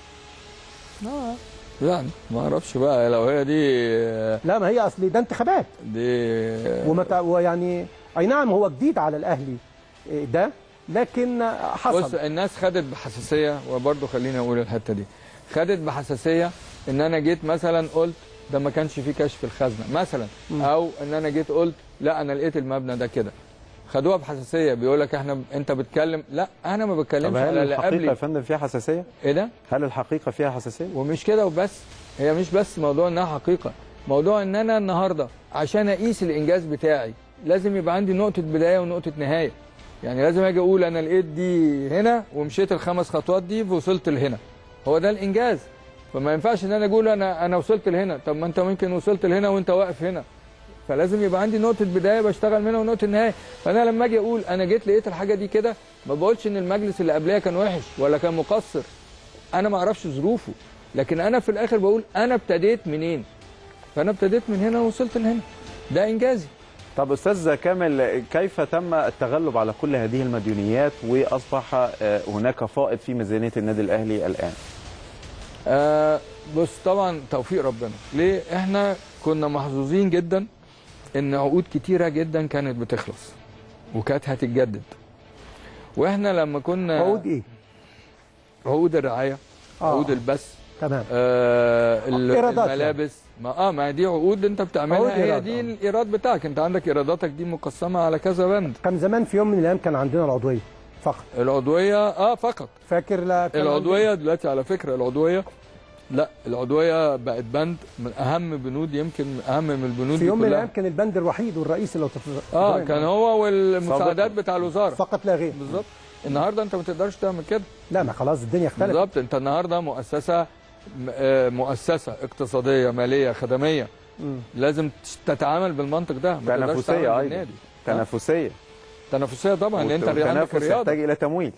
آه. يعني ما اعرفش بقى لو هي دي لا ما هي اصل ده انتخابات دي ومتى ويعني اي نعم هو جديد على الاهلي إيه ده لكن حصل بص الناس خدت بحساسيه وبرضه خليني اقول الحته دي خدت بحساسيه ان انا جيت مثلا قلت ده ما كانش فيه كشف الخزنه مثلا مم. او ان انا جيت قلت لا انا لقيت المبنى ده كده خدوها بحساسيه بيقول لك احنا انت بتتكلم لا انا ما طب بتكلمش هل على اللي الحقيقه يا قبلي فندم فيها حساسيه؟ ايه ده هل الحقيقه فيها حساسيه؟ ومش كده وبس هي مش بس موضوع انها حقيقه موضوع ان انا النهارده عشان اقيس الانجاز بتاعي لازم يبقى عندي نقطه بدايه ونقطه نهايه يعني لازم اجي اقول انا لقيت دي هنا ومشيت الخمس خطوات دي وصلت لهنا هو ده الانجاز فما ينفعش ان انا اقول انا انا وصلت لهنا طب ما انت ممكن وصلت لهنا وانت واقف هنا فلازم يبقى عندي نقطه بدايه بشتغل منها ونقطه نهايه فانا لما اجي اقول انا جيت لقيت الحاجه دي كده ما بقولش ان المجلس اللي قبلها كان وحش ولا كان مقصر انا ما اعرفش ظروفه لكن انا في الاخر بقول انا ابتديت منين فانا ابتديت من هنا ووصلت لهنا ده انجازي طب استاذ كامل كيف تم التغلب على كل هذه المديونيات واصبح آه، هناك فائض في ميزانيه النادي الاهلي الان؟ آه بص طبعا توفيق ربنا ليه احنا كنا محظوظين جدا ان عقود كتيره جدا كانت بتخلص وكانت هتتجدد واحنا لما كنا عقود ايه؟ عقود الرعايه آه. عقود البث تمام آه ال- إيرادات الملابس ما اه ما دي عقود انت عقود بتعملها هي إيراد، دي آه. الايراد بتاعك انت عندك ايراداتك دي مقسمه على كذا بند كان زمان في يوم من الايام كان عندنا العضويه فقط العضويه اه فقط فاكر لا كان العضويه دلوقتي على فكره العضويه لا العضويه بقت بند من اهم بنود يمكن اهم من البنود عندنا- في دي يوم من كلها الايام كان البند الوحيد والرئيسي لو تفتكر اه كان هو والمساعدات سابقاً. بتاع الوزاره فقط لا غير بالظبط النهارده انت ما تقدرش تعمل كده لا ما خلاص الدنيا اختلفت بالظبط انت النهارده مؤسسه م- آه، مؤسسه اقتصاديه ماليه خدميه مم. لازم تتعامل بالمنطق ده ما تقدرش تنافسيه تعمل ايضا بالنادي. آه، تنافسيه تنافسيه طبعا لان انت عندك والتنافس الرياضه يحتاج الى تمويل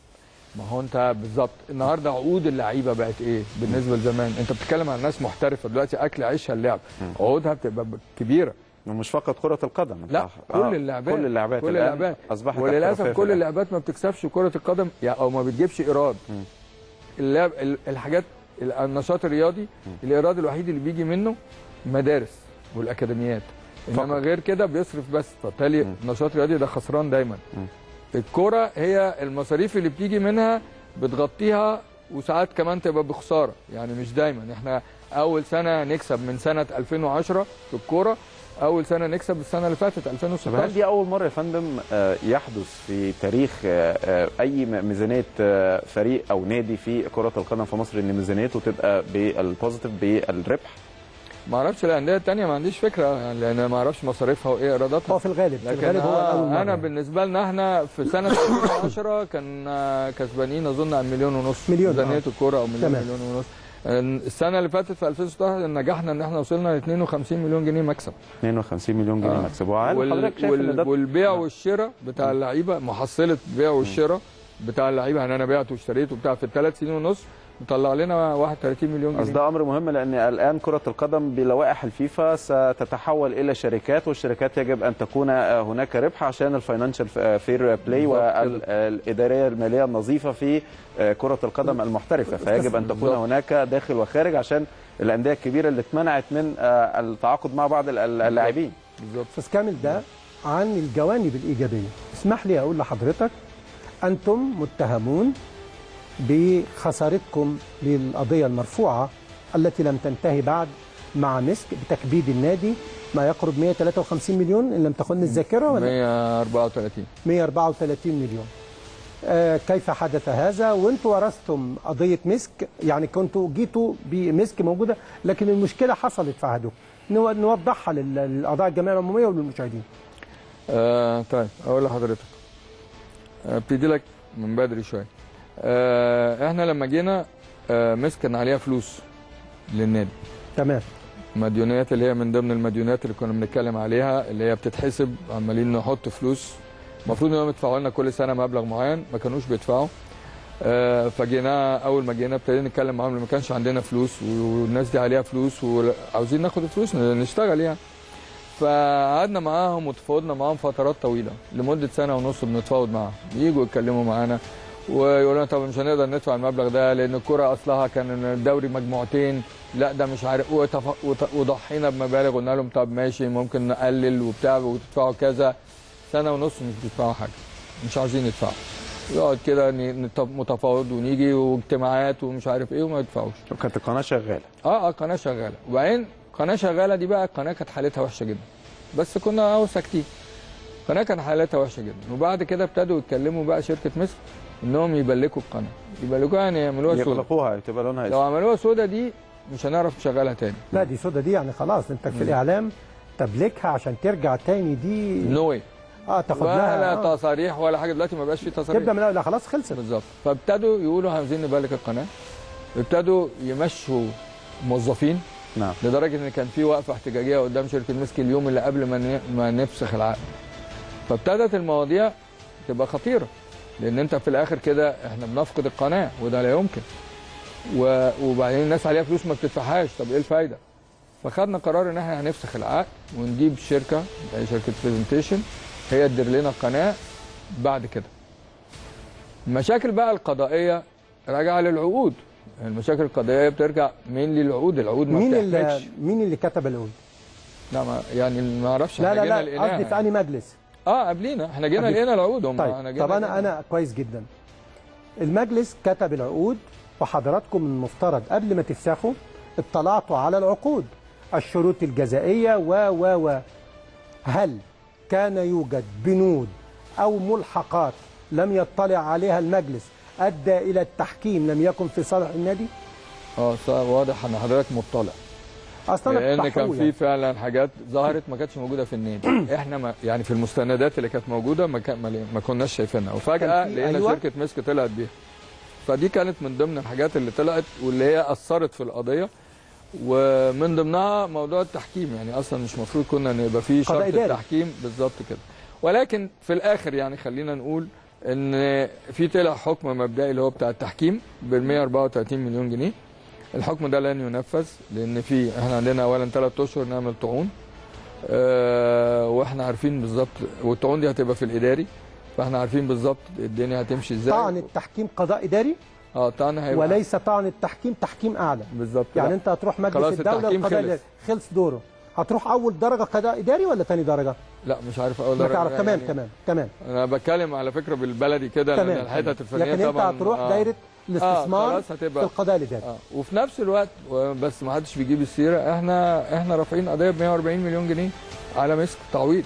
ما هو انت بالظبط النهارده عقود اللعيبه بقت ايه بالنسبه لزمان انت بتتكلم عن ناس محترفه دلوقتي اكل عيشها اللعب عقودها بتبقى ب- كبيره ومش فقط كره القدم لا كل آه، اللعبات كل اللعبات كل الآن اللعبات اصبحت وللاسف احترافية في كل الآن. اللعبات ما بتكسبش كره القدم يعني او ما بتجيبش ايراد مم. اللعب ال- الحاجات ال- النشاط الرياضي الايراد الوحيد اللي بيجي منه مدارس والاكاديميات انما فقط. غير كده بيصرف بس فبالتالي مم. النشاط الرياضي ده خسران دايما مم. الكرة هي المصاريف اللي بتيجي منها بتغطيها وساعات كمان تبقى بخساره يعني مش دايما احنا اول سنه نكسب من سنه 2010 في الكوره اول سنه نكسب السنه اللي فاتت طب هل 2016 دي اول مره يا فندم آه، يحدث في تاريخ آه، آه، اي م- ميزانيه آه، فريق او نادي في كره القدم في مصر ان ميزانيته تبقى بالبوزيتيف بالربح ما اعرفش الانديه الثانيه ما عنديش فكره يعني لان ما اعرفش مصاريفها وايه ايراداتها هو في الغالب في لكن الغالب هو آه اول مرة. انا بالنسبه لنا احنا في سنه 2010 كان آه، كسبانين اظن عن مليون ونص مليون، ميزانيه آه. الكوره او مليون تمام. مليون ونص السنه اللي فاتت في 2016 نجحنا ان احنا وصلنا ل 52 مليون جنيه مكسب 52 مليون جنيه آه. مكسب وهل وال- حضرتك شايف وال- ان ده والبيع والشراء بتاع اللعيبه محصله بيع والشراء بتاع اللعيبه يعني انا بعت واشتريت وبتاع في الثلاث سنين ونص مطلع لنا 31 مليون بس جنيه ده امر مهم لان الان كره القدم بلوائح الفيفا ستتحول الى شركات والشركات يجب ان تكون هناك ربح عشان الفاينانشال فير بلاي بالظبط كده. والاداريه الماليه النظيفه في كره القدم المحترفه فيجب ان تكون بالظبط. هناك داخل وخارج عشان الانديه الكبيره اللي اتمنعت من التعاقد مع بعض اللاعبين بالظبط استاذ كامل ده عن الجوانب الايجابيه اسمح لي اقول لحضرتك انتم متهمون بخسارتكم للقضيه المرفوعه التي لم تنتهي بعد مع مسك بتكبيد النادي ما يقرب 153 مليون ان لم تخن الذاكره ولا 134 134 مليون آه كيف حدث هذا وانتوا ورثتم قضيه مسك يعني كنتوا جيتوا بمسك موجوده لكن المشكله حصلت في عهدكم نو- نوضحها لل- للاعضاء الجمعيه العموميه وللمشاهدين آه طيب اقول لحضرتك آه، ابتدي لك من بدري شويه آه احنا لما جينا آه مسك كان عليها فلوس للنادي تمام مديونيات اللي هي من ضمن المديونيات اللي كنا بنتكلم عليها اللي هي بتتحسب عمالين نحط فلوس المفروض انهم يدفعوا لنا كل سنه مبلغ معين ما كانوش بيدفعوا آه، فجينا اول ما جينا ابتدينا نتكلم معاهم ما كانش عندنا فلوس والناس دي عليها فلوس وعاوزين ناخد الفلوس نشتغل يعني فقعدنا معاهم وتفاوضنا معاهم فترات طويله لمده سنه ونص بنتفاوض معاهم يجوا يتكلموا معانا ويقولوا لنا طب مش هنقدر ندفع المبلغ ده لان الكره اصلها كان الدوري مجموعتين لا ده مش عارف وتف- وت- وضحينا بمبالغ قلنا لهم طب ماشي ممكن نقلل وبتاع وتدفعوا كذا سنه ونص مش بيدفعوا حاجه مش عايزين يدفعوا يقعد كده ن- نت- متفاوض ونيجي واجتماعات ومش عارف ايه وما يدفعوش كانت القناه شغاله اه اه قناه شغاله وبعدين قناه شغاله دي بقى القناه كانت حالتها وحشه جدا بس كنا اهو ساكتين القناه كان حالتها وحشه جدا وبعد كده ابتدوا يتكلموا بقى شركه مصر انهم يبلكوا القناه يبلكوها يعني يعملوها سودا يغلقوها تبقى لونها لو اسود عملوها سودا دي مش هنعرف نشغلها تاني لا دي سودا دي يعني خلاص انت في الاعلام تبليكها عشان ترجع تاني دي نو واي اه تاخد ولا لها آه. تصاريح ولا حاجه دلوقتي ما بقاش في تصاريح تبدا من الاول لا خلاص خلصت بالظبط فابتدوا يقولوا عايزين نبلك القناه ابتدوا يمشوا موظفين نعم لدرجه ان كان في وقفه احتجاجيه قدام شركه مسك اليوم اللي قبل ما ن- ما نفسخ العقد فابتدت المواضيع تبقى خطيره لان انت في الاخر كده احنا بنفقد القناه وده لا يمكن و- وبعدين الناس عليها فلوس ما بتدفعهاش طب ايه الفايده فخدنا قرار ان احنا هنفسخ العقد ونجيب شركه زي شركه برزنتيشن هي تدير لنا القناه بعد كده المشاكل بقى القضائيه راجعه للعقود المشاكل القضائيه بترجع مين للعقود العقود ما مين اللي بتحملش مين اللي كتب العقود؟ لا ما يعني ما اعرفش لا إحنا لا جينا لا لقيناها قصدي في انهي مجلس؟ اه قبلينا احنا جينا قبل- لقينا العقود هم طيب جينا طب انا لقينا. انا كويس جدا المجلس كتب العقود وحضراتكم من المفترض قبل ما تفسخوا اطلعتوا على العقود الشروط الجزائيه و و و هل كان يوجد بنود او ملحقات لم يطلع عليها المجلس ادى الى التحكيم لم يكن في صالح النادي اه صح، واضح ان حضرتك مطلع اصلا أنا لان كنت كان بحول في يعني. فعلا حاجات ظهرت ما كانتش موجوده في النادي احنا ما يعني في المستندات اللي كانت موجوده ما, كان ما, ما كناش شايفينها وفجاه كان في- لقينا أيوة. شركه مسك طلعت بيها فدي كانت من ضمن الحاجات اللي طلعت واللي هي اثرت في القضيه ومن ضمنها موضوع التحكيم يعني اصلا مش المفروض كنا نبقى في قضاء شرط إداري. التحكيم بالظبط كده ولكن في الاخر يعني خلينا نقول ان في طلع حكم مبدئي اللي هو بتاع التحكيم بال 134 مليون جنيه الحكم ده لن ينفذ لان في احنا عندنا اولا ثلاث اشهر نعمل طعون اه واحنا عارفين بالظبط والطعون دي هتبقى في الاداري فاحنا عارفين بالظبط الدنيا هتمشي ازاي طعن التحكيم قضاء اداري اه طعن هيبقى وليس طعن التحكيم تحكيم اعلى بالظبط يعني لا. انت هتروح مجلس خلاص الدوله التحكيم القضاء خلص. الإداري. خلص دوره هتروح اول درجه قضاء اداري ولا ثاني درجه؟ لا مش عارف اول ما درجة تعرف تمام يعني تمام تمام انا بتكلم على فكره بالبلدي كده لان تمام الحتت الفنيه لكن انت طبعا هتروح آه. دايره الاستثمار خلاص في هتبقى القضاء الاداري اه وفي نفس الوقت بس ما حدش بيجيب السيره احنا احنا رافعين قضيه ب 140 مليون جنيه على مسك تعويض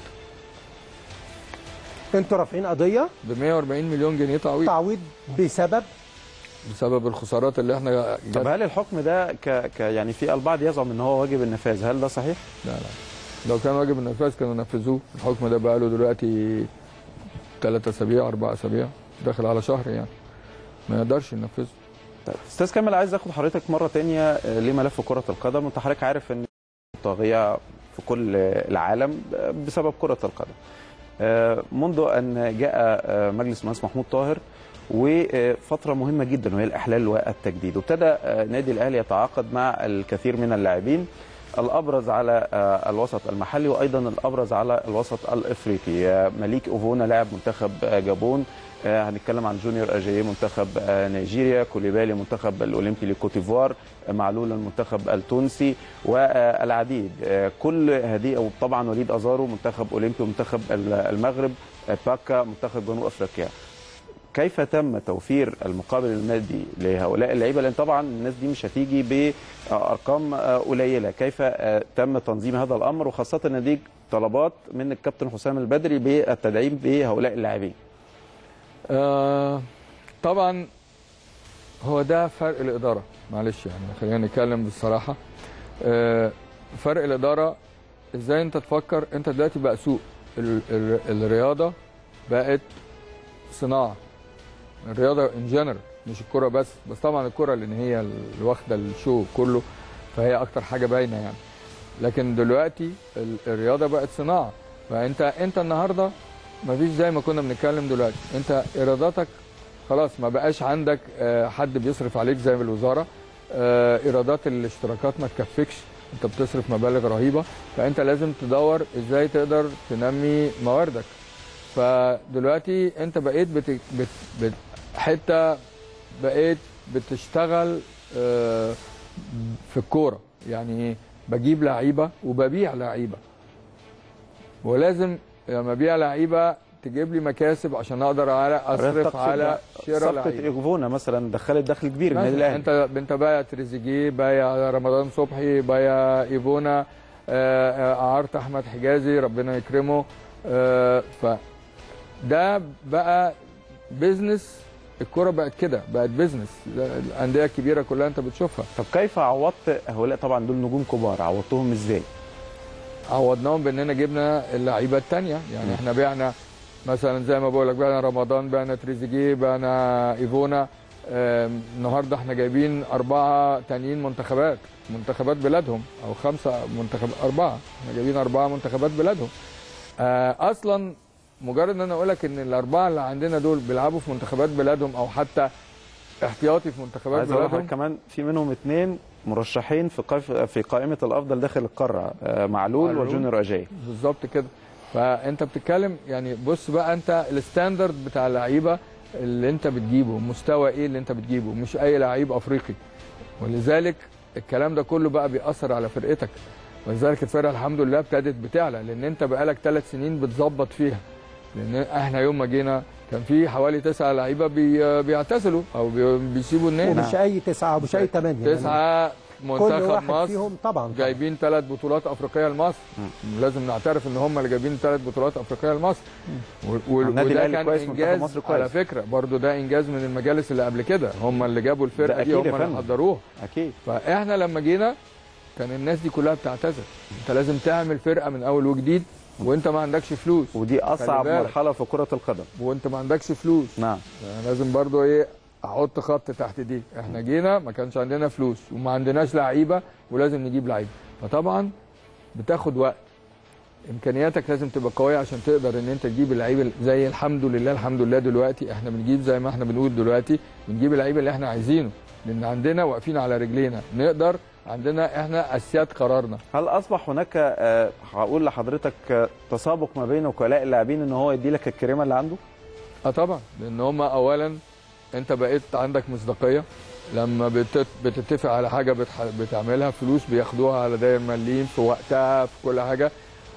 انتوا رافعين قضيه ب 140 مليون جنيه تعويض تعويض بسبب بسبب الخسارات اللي احنا طب جت- هل الحكم ده ك... ك... يعني في البعض يزعم ان هو واجب النفاذ هل ده صحيح؟ لا لا لو كان واجب النفاذ كانوا نفذوه الحكم ده بقى له دلوقتي ثلاث اسابيع اربع اسابيع داخل على شهر يعني ما يقدرش ينفذه طيب استاذ كامل عايز اخد حضرتك مره تانية آه، لملف كره القدم وانت حضرتك عارف ان طاغيه في كل العالم بسبب كره القدم آه، منذ ان جاء آه، مجلس المهندس محمود طاهر وفتره مهمه جدا وهي الاحلال والتجديد وابتدى آه، نادي الاهلي يتعاقد مع الكثير من اللاعبين الابرز على آه، الوسط المحلي وايضا الابرز على الوسط الافريقي آه، مليك اوفونا لاعب منتخب آه، جابون آه، هنتكلم عن جونيور اجاييه منتخب آه، نيجيريا كوليبالي منتخب الاولمبي لكوتيفوار آه، معلول المنتخب التونسي والعديد آه، كل هذه وطبعا وليد ازارو منتخب اولمبي ومنتخب المغرب آه، باكا منتخب جنوب افريقيا كيف تم توفير المقابل المادي لهؤلاء اللعيبه لان طبعا الناس دي مش هتيجي بارقام آه، قليله كيف آه، تم تنظيم هذا الامر وخاصه ان دي طلبات من الكابتن حسام البدري بالتدعيم بهؤلاء اللاعبين آه طبعا هو ده فرق الاداره معلش يعني خلينا نتكلم بالصراحه آه فرق الاداره ازاي انت تفكر انت دلوقتي بقى سوق ال ال الرياضه بقت صناعه الرياضه ان جنرال مش الكره بس بس طبعا الكره لان هي اللي واخده الشو كله فهي اكتر حاجه باينه يعني لكن دلوقتي ال- الرياضه بقت صناعه فانت انت النهارده مفيش زي ما كنا بنتكلم دلوقتي انت ايراداتك خلاص ما بقاش عندك آه، حد بيصرف عليك زي الوزاره آه، ايرادات الاشتراكات ما تكفكش انت بتصرف مبالغ رهيبه فانت لازم تدور ازاي تقدر تنمي مواردك فدلوقتي انت بقيت بت... بت... بت... حته بقيت بتشتغل آه، في الكوره يعني ايه بجيب لعيبه وببيع لعيبه ولازم لما ابيع لعيبه تجيب لي مكاسب عشان اقدر على اصرف تقصد على شراء صفقه لعيبه ايفونا مثلا دخلت دخل كبير النادي مثلا الاهلي انت انت بايع تريزيجيه بايع رمضان صبحي بايع ايفونا آه، آه، اعارت احمد حجازي ربنا يكرمه آه، ف ده بقى بيزنس الكرة بقت كده بقت بيزنس الانديه الكبيره كلها انت بتشوفها طب كيف عوضت هؤلاء طبعا دول نجوم كبار عوضتهم ازاي؟ عوضناهم باننا جبنا اللعيبه الثانيه يعني م. احنا بعنا مثلا زي ما بقول لك بعنا رمضان بعنا تريزيجيه بعنا ايفونا آم، النهارده احنا جايبين اربعه تانيين منتخبات منتخبات بلادهم او خمسه منتخب اربعه احنا جايبين اربعه منتخبات بلادهم آه، اصلا مجرد ان انا اقول لك ان الاربعه اللي عندنا دول بيلعبوا في منتخبات بلادهم او حتى احتياطي في منتخبات عايز اقول بلادهم لحضرتك كمان في منهم اثنين مرشحين في قائف في قائمه الافضل داخل القاره آه، معلول معلول. وجونيور اجاي بالظبط كده فانت بتتكلم يعني بص بقى انت الستاندرد بتاع اللعيبه اللي انت بتجيبه مستوى ايه اللي انت بتجيبه مش اي لعيب افريقي ولذلك الكلام ده كله بقى بيأثر على فرقتك ولذلك الفرقه الحمد لله ابتدت بتعلى لان انت بقالك ثلاث سنين بتظبط فيها لان احنا يوم ما جينا كان في حوالي تسعه لعيبه بي بيعتزلوا او بي بيسيبوا النادي ومش اي تسعه ومش اي ثمانيه تسعه كل منتخب واحد مصر فيهم طبعا جايبين ثلاث بطولات افريقيه لمصر لازم نعترف ان هم اللي جايبين ثلاث بطولات افريقيه لمصر و- و- النادي وده الأهلي كان كويس، منتخب انجاز مصر كويس. على فكره برضو ده انجاز من المجالس اللي قبل كده هم اللي جابوا الفرقه ده دي أكيد يا هم اللي فندم. حضروها اكيد فاحنا لما جينا كان الناس دي كلها بتعتذر انت لازم تعمل فرقه من اول وجديد وانت ما عندكش فلوس ودي اصعب بالك. مرحله في كره القدم وانت ما عندكش فلوس نعم يعني لازم برضو ايه احط خط تحت دي احنا جينا ما كانش عندنا فلوس وما عندناش لعيبه ولازم نجيب لعيبه فطبعا بتاخد وقت امكانياتك لازم تبقى قويه عشان تقدر ان انت تجيب اللعيبه زي الحمد لله الحمد لله دلوقتي احنا بنجيب زي ما احنا بنقول دلوقتي بنجيب اللعيبه اللي احنا عايزينه لان عندنا واقفين على رجلينا نقدر عندنا احنا اسياد قرارنا هل اصبح هناك آه، هقول لحضرتك آه، تسابق ما بين وكلاء اللاعبين ان هو يدي لك الكريمه اللي عنده؟ اه طبعا لان هم اولا انت بقيت عندك مصداقيه لما بتت... بتتفق على حاجه بتح... بتعملها فلوس بياخدوها على داير مليم في وقتها في كل حاجه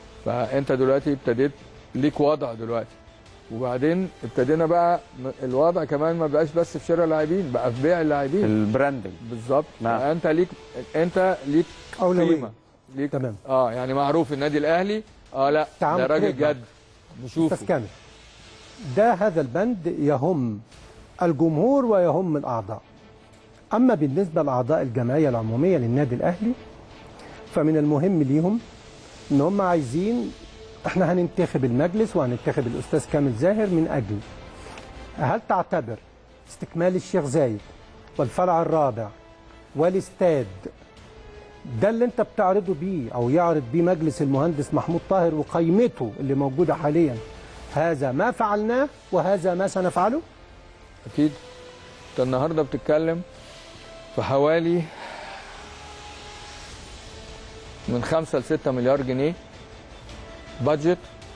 فانت دلوقتي ابتديت ليك وضع دلوقتي وبعدين ابتدينا بقى م- الوضع كمان ما بقاش بس في شراء لاعبين بقى في بيع اللاعبين البراندنج بالظبط نعم. فانت ليك انت ليك أولوية. قيمه ليك تمام اه يعني معروف النادي الاهلي اه لا تعامل ده راجل كريم. جد نشوفه استاذ كامل ده هذا البند يهم الجمهور ويهم الاعضاء اما بالنسبه لاعضاء الجمعيه العموميه للنادي الاهلي فمن المهم ليهم ان هم عايزين احنا هننتخب المجلس وهننتخب الاستاذ كامل زاهر من اجل هل تعتبر استكمال الشيخ زايد والفرع الرابع والاستاد ده اللي انت بتعرضه بيه او يعرض بيه مجلس المهندس محمود طاهر وقيمته اللي موجوده حاليا هذا ما فعلناه وهذا ما سنفعله اكيد انت النهارده بتتكلم في حوالي من 5 ل 6 مليار جنيه بادجت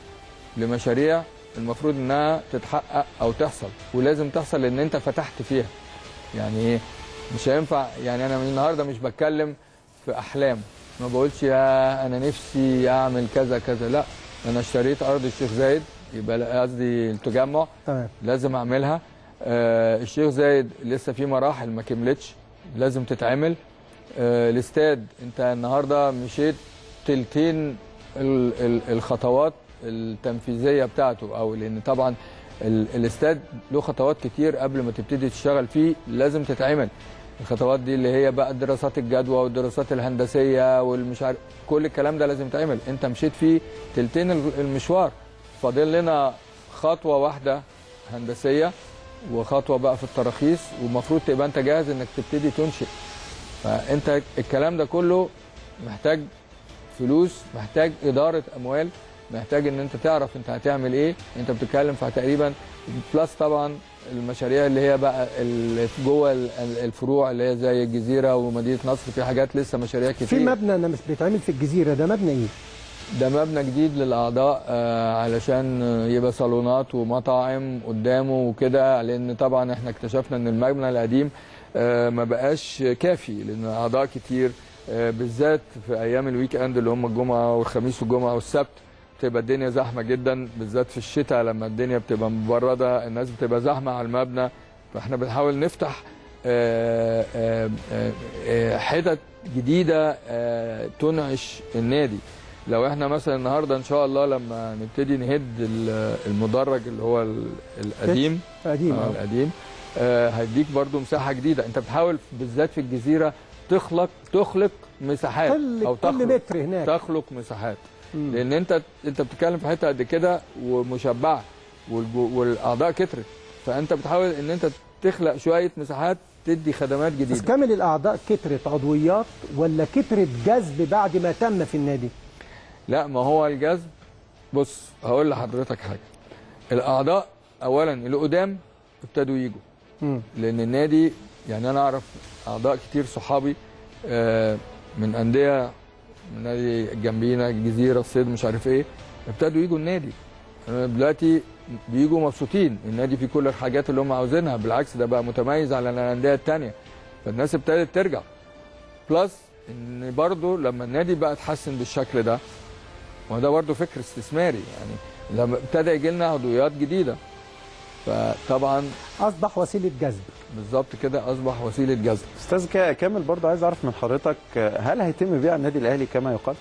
لمشاريع المفروض انها تتحقق او تحصل ولازم تحصل لان انت فتحت فيها يعني ايه مش هينفع يعني انا من النهارده مش بتكلم في احلام ما بقولش يا انا نفسي اعمل كذا كذا لا انا اشتريت ارض الشيخ زايد يبقى لا- قصدي التجمع تمام لازم اعملها آه الشيخ زايد لسه في مراحل ما كملتش لازم تتعمل آه الاستاد انت النهارده مشيت تلتين ال ال الخطوات التنفيذيه بتاعته او لان طبعا ال الاستاد له خطوات كتير قبل ما تبتدي تشتغل فيه لازم تتعمل الخطوات دي اللي هي بقى دراسات الجدوى والدراسات الهندسيه والمش عارف كل الكلام ده لازم يتعمل انت مشيت فيه تلتين المشوار فاضل لنا خطوه واحده هندسيه وخطوه بقى في التراخيص والمفروض تبقى انت جاهز انك تبتدي تنشئ فانت الكلام ده كله محتاج فلوس محتاج اداره اموال محتاج ان انت تعرف انت هتعمل ايه انت بتتكلم في تقريبا بلس طبعا المشاريع اللي هي بقى اللي جوه ال- ال- الفروع اللي هي زي الجزيره ومدينه نصر في حاجات لسه مشاريع كتير في مبنى انا مش بيتعمل في الجزيره ده مبنى ايه؟ ده مبنى جديد للاعضاء آه، علشان يبقى صالونات ومطاعم قدامه وكده لان طبعا احنا اكتشفنا ان المبنى القديم آه، ما بقاش كافي لان اعضاء كتير آه، بالذات في ايام الويك اند اللي هم الجمعه والخميس والجمعه والسبت بتبقى الدنيا زحمه جدا بالذات في الشتاء لما الدنيا بتبقى مبرده الناس بتبقى زحمه على المبنى فاحنا بنحاول نفتح آه، آه، آه، آه، حتت جديده آه، تنعش النادي لو احنا مثلا النهارده ان شاء الله لما نبتدي نهد ال- المدرج اللي هو ال- القديم قديم آه آه. القديم آه هيديك برضو مساحه جديده انت بتحاول بالذات في الجزيره تخلق تخلق مساحات كل او كل تخلق متر هناك تخلق مساحات مم. لان انت انت بتتكلم في حته قد كده ومشبعه والجو- والاعضاء كترت فانت بتحاول ان انت تخلق شويه مساحات تدي خدمات بس جديده كامل الاعضاء كترت عضويات ولا كترت جذب بعد ما تم في النادي؟ لا ما هو الجذب بص هقول لحضرتك حاجه الاعضاء اولا القدام ابتدوا يجوا مم. لان النادي يعني انا اعرف اعضاء كتير صحابي آه، من انديه من نادي جنبينا الجزيره الصيد مش عارف ايه ابتدوا يجوا النادي آه، دلوقتي بيجوا مبسوطين النادي فيه كل الحاجات اللي هم عاوزينها بالعكس ده بقى متميز على الانديه التانيه فالناس ابتدت ترجع بلس ان برضو لما النادي بقى اتحسن بالشكل ده ما ده برضو فكر استثماري يعني لما ابتدى يجي لنا عضويات جديده فطبعا اصبح وسيله جذب بالظبط كده اصبح وسيله جذب استاذ كا- كامل برضه عايز اعرف من حضرتك آه، هل هيتم بيع النادي الاهلي كما يقال؟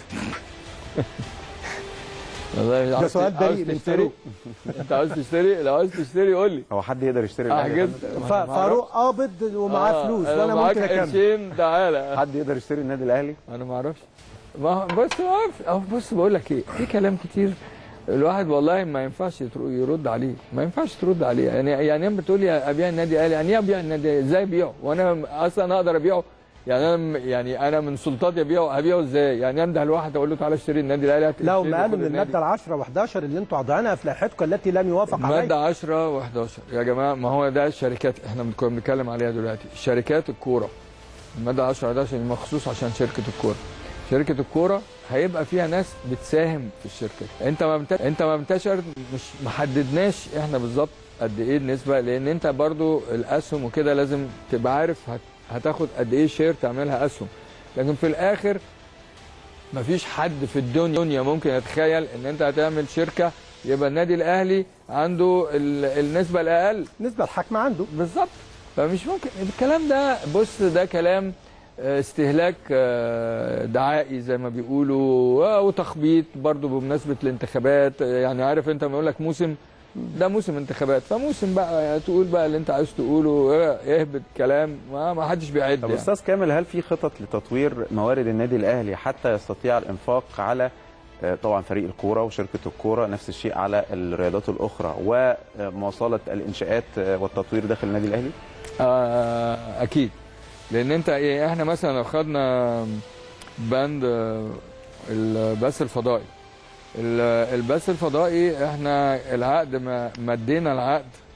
والله ده عاوز- سؤال عاوز بريء من تشتري فاروق انت عاوز تشتري لو عاوز تشتري قول لي هو حد يقدر يشتري الاهلي؟ احجز ف- فاروق قابض ومعاه فلوس وانا معاك ممكن اكمل قرشين تعالى حد يقدر يشتري النادي الاهلي؟ انا ما اعرفش ما بص ما أو بص بقول لك ايه في كلام كتير الواحد والله ما ينفعش يتر- يرد عليه ما ينفعش ترد عليه يعني يعني انت بتقول لي ابيع النادي الاهلي يعني ايه ابيع النادي ازاي ابيعه وانا اصلا اقدر ابيعه يعني انا يعني انا من سلطاتي ابيعه هبيعه ازاي يعني انده الواحد اقول له تعالى اشتري النادي الاهلي هات- لا هم اشتري قالوا خد من النادي. الماده 10 و11 اللي انتوا عضعينها في لائحتكم التي لم يوافق عليها مادة 10 و11 يا جماعة ما هو ده الشركات احنا كنا بنتكلم عليها دلوقتي شركات الكورة المادة 10 و11 مخصوص عشان شركة الكورة شركة الكورة هيبقى فيها ناس بتساهم في الشركة انت ما بنت... انت ما بنتشر مش محددناش احنا بالظبط قد ايه النسبة لان انت برضو الاسهم وكده لازم تبقى عارف هت... هتاخد قد ايه شير تعملها اسهم لكن في الاخر مفيش حد في الدنيا ممكن يتخيل ان انت هتعمل شركه يبقى النادي الاهلي عنده ال- النسبه الاقل نسبه الحكم عنده بالظبط فمش ممكن الكلام ده بص ده كلام آه، استهلاك آه، دعائي زي ما بيقولوا آه، وتخبيط برضو بمناسبه الانتخابات آه، يعني عارف انت ما يقول لك موسم ده موسم انتخابات فموسم بقى تقول بقى اللي انت عايز تقوله آه، اهبط كلام ما ما حدش بيعد طب يعني. استاذ كامل هل في خطط لتطوير موارد النادي الاهلي حتى يستطيع الانفاق على آه، طبعا فريق الكوره وشركه الكوره نفس الشيء على الرياضات الاخرى ومواصله الانشاءات آه، والتطوير داخل النادي الاهلي؟ آه اكيد لان انت ايه احنا مثلا لو خدنا بند آه، البث الفضائي ال- البث الفضائي احنا العقد ما مدينا العقد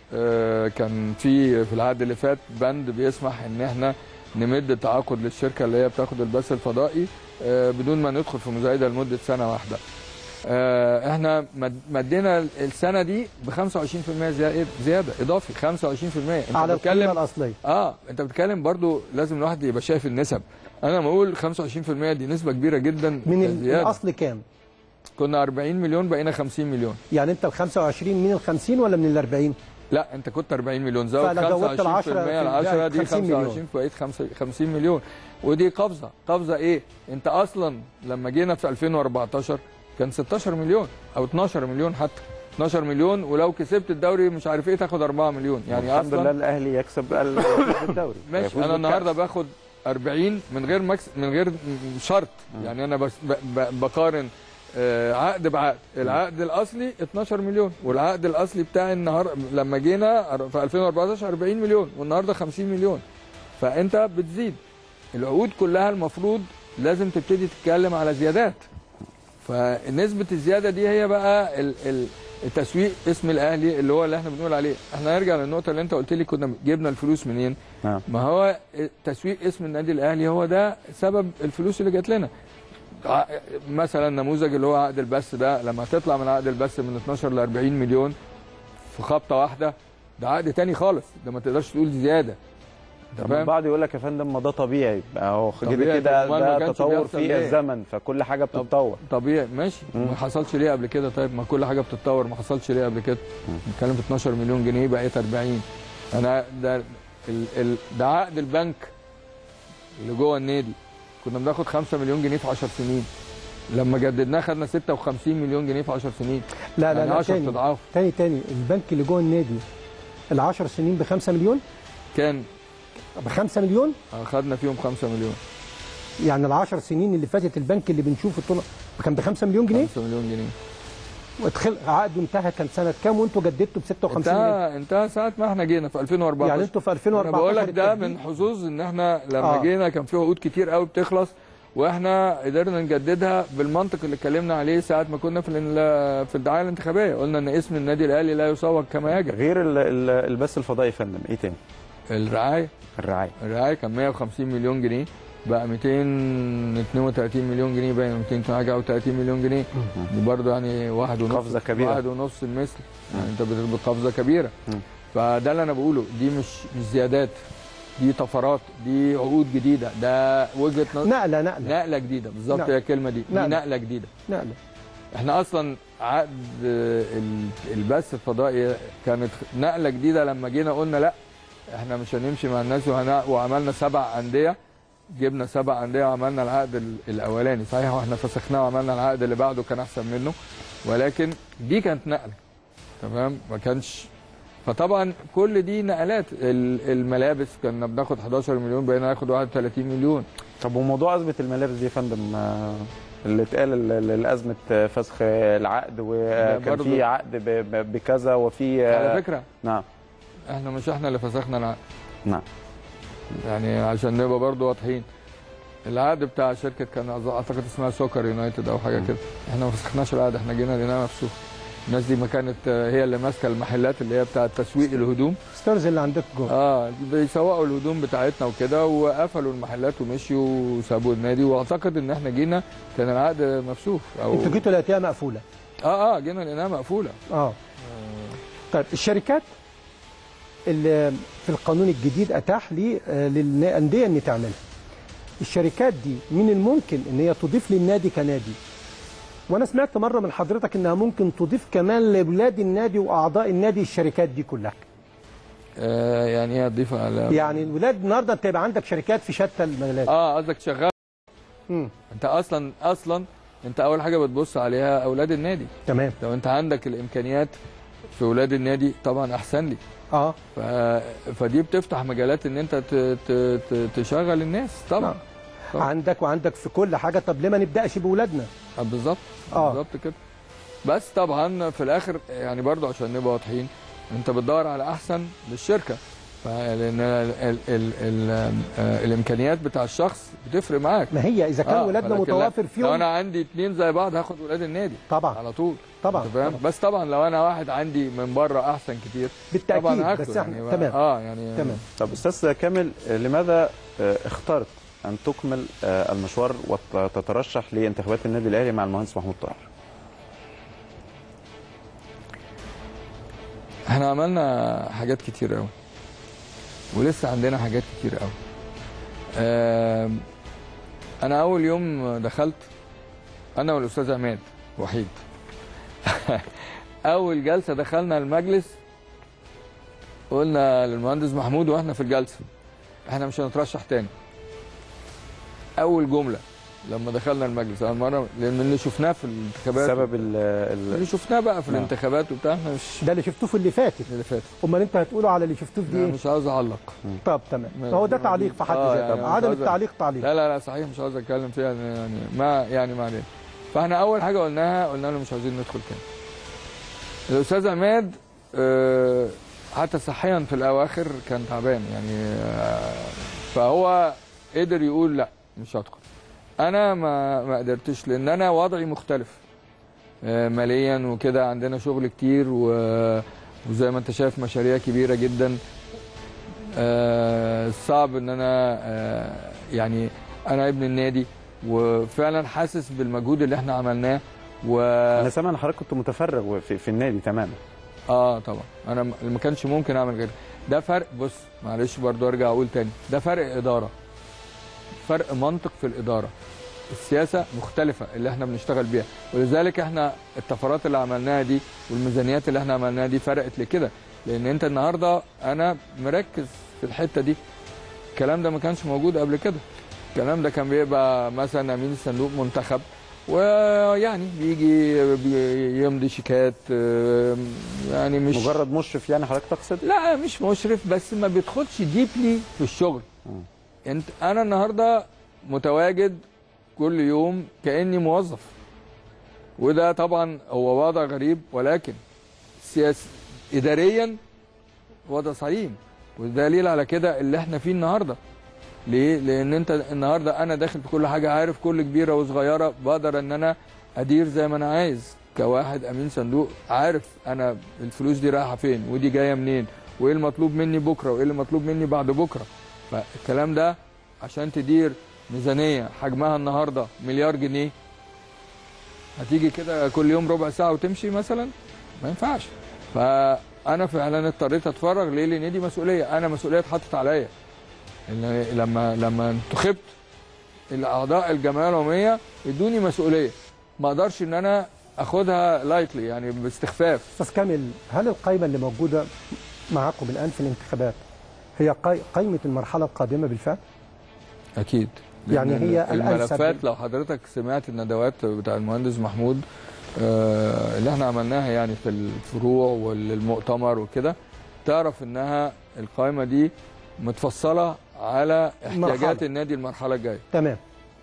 آه، كان في في العقد اللي فات بند بيسمح ان احنا نمد التعاقد للشركه اللي هي بتاخد البث الفضائي آه، بدون ما ندخل في مزايده لمده سنه واحده. آه، احنا مد- مدينا السنه دي ب 25% زياده زياده اضافي 25% انت على بتتكلم القيمه الاصليه اه انت بتتكلم برضو لازم الواحد يبقى شايف النسب انا لما اقول 25% دي نسبه كبيره جدا من ال- زيادة. الاصل كام؟ كنا 40 مليون بقينا 50 مليون يعني انت ال 25 من ال 50 ولا من ال 40 لا انت كنت 40 مليون زود فأنا زودت 25% ال 10 ال 10 دي 50 مليون. 25 بقيت 50 مليون ودي قفزه قفزه ايه انت اصلا لما جينا في 2014 كان 16 مليون او 12 مليون حتى 12 مليون ولو كسبت الدوري مش عارف ايه تاخد 4 مليون يعني الحمد اصلا لله الاهلي يكسب ال- يفوز بالدوري ماشي يفوز انا بالكأس. النهارده باخد 40 من غير مكس من غير شرط يعني انا بس ب... ب... بقارن آه، عقد بعقد العقد الاصلي 12 مليون والعقد الاصلي بتاعي النهارده لما جينا في 2014 40 مليون والنهارده 50 مليون فانت بتزيد العقود كلها المفروض لازم تبتدي تتكلم على زيادات فنسبة الزيادة دي هي بقى ال- ال- التسويق اسم الأهلي اللي هو اللي احنا بنقول عليه احنا نرجع للنقطة اللي انت قلت لي كنا جبنا الفلوس منين نعم. ما هو تسويق اسم النادي الأهلي هو ده سبب الفلوس اللي جات لنا ع- مثلا نموذج اللي هو عقد البث ده لما تطلع من عقد البث من 12 ل 40 مليون في خبطة واحدة ده عقد تاني خالص ده ما تقدرش تقول زيادة انت طب فاهم؟ البعض يقول لك يا فندم ما ده طبيعي اهو كده طبيعي، كده طب أمال ما ده كانش تطور بيحصل في ليه؟ الزمن فكل حاجه بتتطور طبيعي ماشي ما حصلش ليه قبل كده طيب ما كل حاجه بتتطور ما حصلش ليه قبل كده بنتكلم في 12 مليون جنيه بقيت 40 انا ده ال ال ده عقد البنك اللي جوه النادي كنا بناخد 5 مليون جنيه في 10 سنين لما جددناه خدنا 56 مليون جنيه في 10 سنين لا لا يعني لا 10 تاني اضعاف تاني تاني البنك اللي جوه النادي ال 10 سنين ب 5 مليون كان ب 5 مليون خدنا فيهم 5 مليون يعني ال 10 سنين اللي فاتت البنك اللي بنشوفه طول كان ب 5 مليون جنيه 5 مليون جنيه وادخل عقده انتهى كان سنه كام وانتوا جددتوا ب 56 مليون انتهى انتهى ساعه ما احنا جينا في 2014 يعني انتوا في انا 2014 بقول لك ده التجديد- من حظوظ ان احنا لما آه. آه. جينا كان في عقود كتير قوي بتخلص واحنا قدرنا نجددها بالمنطق اللي اتكلمنا عليه ساعه ما كنا في ال- في الدعايه الانتخابيه قلنا ان اسم النادي الاهلي لا يسوق كما يجب غير ال- ال- البث الفضائي يا فندم ايه تاني؟ الرعايه الرعايه الرعايه كان 150 مليون جنيه بقى 232 مليون جنيه باين 200 حاجه او 30 مليون جنيه دي برضه يعني واحد ونص قفزة كبيرة. واحد ونص المثل يعني انت بتقبض قفزه كبيره مم. فده اللي انا بقوله دي مش مش زيادات دي طفرات دي عقود جديده ده وجهه نظر نقله نقله نقله جديده بالظبط نقلة. هي الكلمه دي دي نقلة. نقله جديده نقله احنا اصلا عقد آه، ال- البث الفضائي كانت نقله جديده لما جينا قلنا لا احنا مش هنمشي مع الناس وهن- وعملنا سبع انديه جبنا سبع انديه وعملنا العقد ال- الاولاني صحيح واحنا فسخناه وعملنا العقد اللي بعده كان احسن منه ولكن دي كانت نقله تمام ما كانش فطبعا كل دي نقلات ال- الملابس كنا بناخد 11 مليون بقينا ناخد 31 مليون طب وموضوع ازمه الملابس دي يا فندم آه، اللي اتقال ال- ال- الازمه آه، فسخ العقد وكان برضو. في عقد ب- ب- بكذا وفي آه، على فكره نعم احنا مش احنا اللي فسخنا العقد نعم يعني عشان نبقى برضو واضحين العقد بتاع شركه كان أظ- اعتقد اسمها سوكر يونايتد او حاجه كده احنا ما فسخناش العقد احنا جينا لقيناها مفسوخ الناس دي ما كانت آه، هي اللي ماسكه المحلات اللي هي بتاعه تسويق الهدوم ستورز اللي عندك جوه اه بيسوقوا الهدوم بتاعتنا وكده وقفلوا المحلات ومشيوا وسابوا النادي واعتقد ان احنا جينا كان العقد مفسوخ او انتوا جيتوا لقيتيها مقفوله اه اه جينا لقيناها مقفوله اه طيب الشركات اللي في القانون الجديد اتاح لي آه، للانديه ان تعملها الشركات دي من الممكن ان هي تضيف للنادي كنادي وانا سمعت مره من حضرتك انها ممكن تضيف كمان لاولاد النادي واعضاء النادي الشركات دي كلها آه يعني ايه تضيف على يعني الولاد النهارده انت يبقى عندك شركات في شتى المجالات اه قصدك شغال مم. انت اصلا اصلا انت اول حاجه بتبص عليها اولاد النادي تمام لو انت عندك الامكانيات في اولاد النادي طبعا احسن لي اه ف... فدي بتفتح مجالات ان انت ت... ت... ت... تشغل الناس طبعا نعم. عندك وعندك في كل حاجه طب ليه ما نبداش باولادنا آه، بالظبط آه. بالظبط كده بس طبعا في الاخر يعني برضو عشان نبقى واضحين انت بتدور على احسن للشركه فلان ال ال ال ال آه، الامكانيات بتاع الشخص بتفرق معاك ما هي اذا كان آه، ولادنا ولكن لا- متوافر لو فيهم انا عندي اتنين زي بعض هاخد ولاد النادي طبعا على طول طبعا أنت فاهم طبعاً. بس طبعا لو انا واحد عندي من بره احسن كتير بالتأكيد، طبعا هاخده بس إحنا- يعني تمام. اه يعني تمام طب استاذ كامل آه، لماذا آه، اخترت ان تكمل آه، المشوار وتترشح لانتخابات النادي الاهلي مع المهندس محمود طاهر؟ احنا عملنا حاجات كتير قوي ولسه عندنا حاجات كتير قوي آم، انا اول يوم دخلت انا والاستاذ عماد وحيد اول جلسه دخلنا المجلس قلنا للمهندس محمود واحنا في الجلسه احنا مش هنترشح تاني اول جمله لما دخلنا المجلس اول مره لان اللي شفناه في الانتخابات سبب ال ال- اللي شفناه بقى في نعم. الانتخابات وبتاع احنا مش ده اللي شفتوه في اللي فاتت اللي فات امال انت هتقولوا على اللي شفتوه في دي انا ايه مش عاوز اعلق طب تمام فهو ده تعليق في حد آه، ذاته يعني مش عدم عاوز- التعليق تعليق لا لا لا صحيح مش عاوز اتكلم فيها يعني يعني ما يعني ما علينا فاحنا اول حاجه قلناها قلنا له مش عاوزين ندخل تاني الاستاذ عماد آه، حتى صحيا في الاواخر كان تعبان يعني آه، فهو قدر يقول لا مش هدخل انا ما ما قدرتش لان انا وضعي مختلف آه، ماليا وكده عندنا شغل كتير و- وزي ما انت شايف مشاريع كبيره جدا آه، صعب ان انا آه، يعني انا ابن النادي وفعلا حاسس بالمجهود اللي احنا عملناه و انا سامع ان حضرتك كنت متفرغ في, في النادي تماما اه طبعا انا م- ما كانش ممكن اعمل غير ده فرق بص معلش برضو ارجع اقول تاني ده فرق اداره فرق منطق في الاداره السياسه مختلفه اللي احنا بنشتغل بيها ولذلك احنا الطفرات اللي عملناها دي والميزانيات اللي احنا عملناها دي فرقت لكده لان انت النهارده انا مركز في الحته دي الكلام ده ما كانش موجود قبل كده الكلام ده كان بيبقى مثلا امين الصندوق منتخب ويعني بيجي بي- يمضي شيكات آم، يعني مش مجرد مشرف يعني حضرتك تقصد؟ لا مش مشرف بس ما بيدخلش ديبلي في الشغل انت انا النهارده متواجد كل يوم كاني موظف وده طبعا هو وضع غريب ولكن سياس اداريا وضع سليم والدليل على كده اللي احنا فيه النهارده ليه؟ لان انت النهارده انا داخل في كل حاجه عارف كل كبيره وصغيره بقدر ان انا ادير زي ما انا عايز كواحد امين صندوق عارف انا الفلوس دي رايحه فين ودي جايه منين وايه المطلوب مني بكره وايه اللي مطلوب مني بعد بكره فالكلام ده عشان تدير ميزانيه حجمها النهارده مليار جنيه هتيجي كده كل يوم ربع ساعه وتمشي مثلا ما ينفعش فانا فعلا اضطريت اتفرغ ليه لان دي مسؤوليه انا مسؤوليه اتحطت عليا إن لما لما انتخبت الاعضاء الجمعيه العموميه ادوني مسؤوليه ما اقدرش ان انا اخدها لايتلي يعني باستخفاف استاذ كامل هل القائمه اللي موجوده معاكم الان في الانتخابات هي قاي- قائمه المرحله القادمه بالفعل؟ اكيد يعني لأن هي الأنسب. الملفات لو حضرتك سمعت الندوات بتاع المهندس محمود آه، اللي احنا عملناها يعني في الفروع والمؤتمر وكده تعرف انها القائمه دي متفصله على احتياجات مرحلة. النادي المرحله الجايه تمام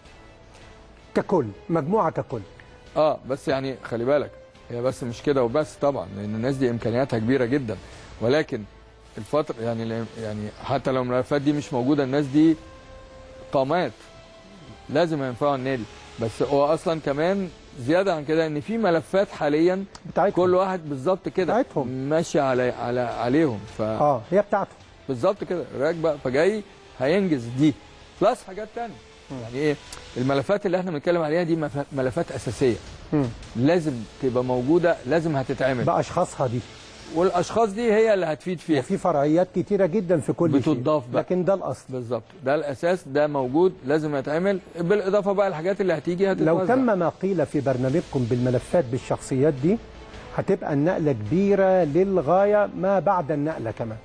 ككل مجموعه ككل اه بس يعني خلي بالك هي بس مش كده وبس طبعا لان الناس دي امكانياتها كبيره جدا ولكن الفتره يعني يعني حتى لو الملفات دي مش موجوده الناس دي قامات لازم ينفعوا النادي بس هو اصلا كمان زياده عن كده ان في ملفات حاليا بتاعتهم كل واحد بالظبط كده بتاعتهم. ماشي على على عليهم ف اه هي بتاعته بالظبط كده راكبه فجاي هينجز دي بلس حاجات تانية يعني ايه الملفات اللي احنا بنتكلم عليها دي مف- ملفات اساسيه مم. لازم تبقى موجوده لازم هتتعمل باشخاصها دي والاشخاص دي هي اللي هتفيد فيها وفي فرعيات كتيره جدا في كل شيء بتضاف بقى. لكن ده الاصل بالظبط ده الاساس ده موجود لازم يتعمل بالاضافه بقى الحاجات اللي هتيجي هتتوزع لو تم ما قيل في برنامجكم بالملفات بالشخصيات دي هتبقى النقله كبيره للغايه ما بعد النقله كمان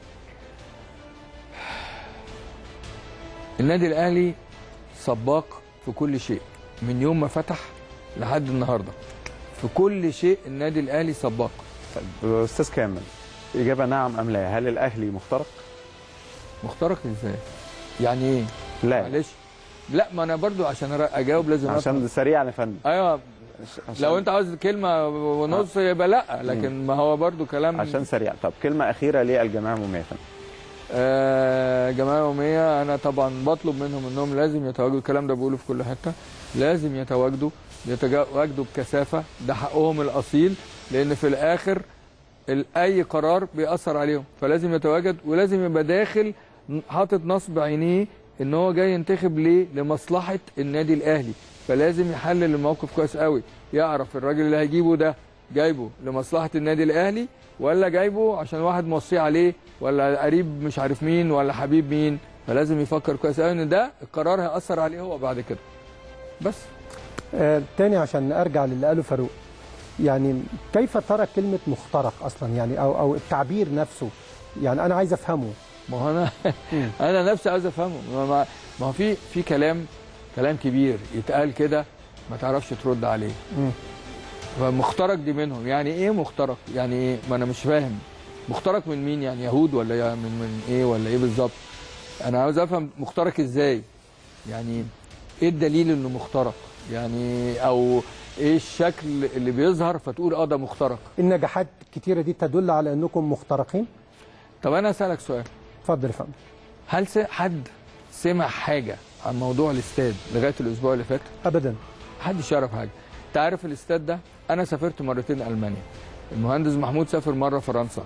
النادي الاهلي سباق في كل شيء من يوم ما فتح لحد النهارده في كل شيء النادي الاهلي سباق طيب استاذ كامل اجابه نعم ام لا هل الاهلي مخترق؟ مخترق ازاي يعني ايه لا معلش لا ما انا برضو عشان أرا- اجاوب لازم عشان أفهم. سريعا يا فندم ايوه عشان- لو انت عاوز كلمه ونص يبقى لا لكن ما هو برضو كلام عشان سريع طب كلمه اخيره للجماعه المميزه آه، جمعيه يوميه انا طبعا بطلب منهم انهم لازم يتواجدوا الكلام ده بقوله في كل حته لازم يتواجدوا يتواجدوا بكثافه ده حقهم الاصيل لان في الاخر ال- اي قرار بيأثر عليهم فلازم يتواجد ولازم يبقى داخل حاطط نصب عينيه ان هو جاي ينتخب ليه لمصلحه النادي الاهلي فلازم يحلل الموقف كويس قوي يعرف الراجل اللي هيجيبه ده جايبه لمصلحه النادي الاهلي ولا جايبه عشان واحد موصيه عليه ولا قريب مش عارف مين ولا حبيب مين فلازم يفكر كويس قوي ان ده القرار هيأثر عليه هو بعد كده بس آه، تاني عشان ارجع للي قاله فاروق يعني كيف ترى كلمه مخترق اصلا يعني او او التعبير نفسه يعني انا عايز افهمه ما هو انا انا نفسي عايز افهمه ما, ما, ما هو في في كلام كلام كبير يتقال كده ما تعرفش ترد عليه مم. فمخترق دي منهم يعني ايه مخترق يعني ايه ما انا مش فاهم مخترق من مين يعني يهود ولا يا- من من ايه ولا ايه بالظبط انا عاوز افهم مخترق ازاي يعني ايه الدليل انه مخترق يعني او ايه الشكل اللي بيظهر فتقول اه ده مخترق النجاحات الكتيره دي تدل على انكم مخترقين طب انا اسالك سؤال اتفضل يا فندم هل س- حد سمع حاجه عن موضوع الاستاد لغايه الاسبوع اللي فات ابدا محدش يعرف حاجه انت عارف الاستاد ده انا سافرت مرتين المانيا المهندس محمود سافر مره فرنسا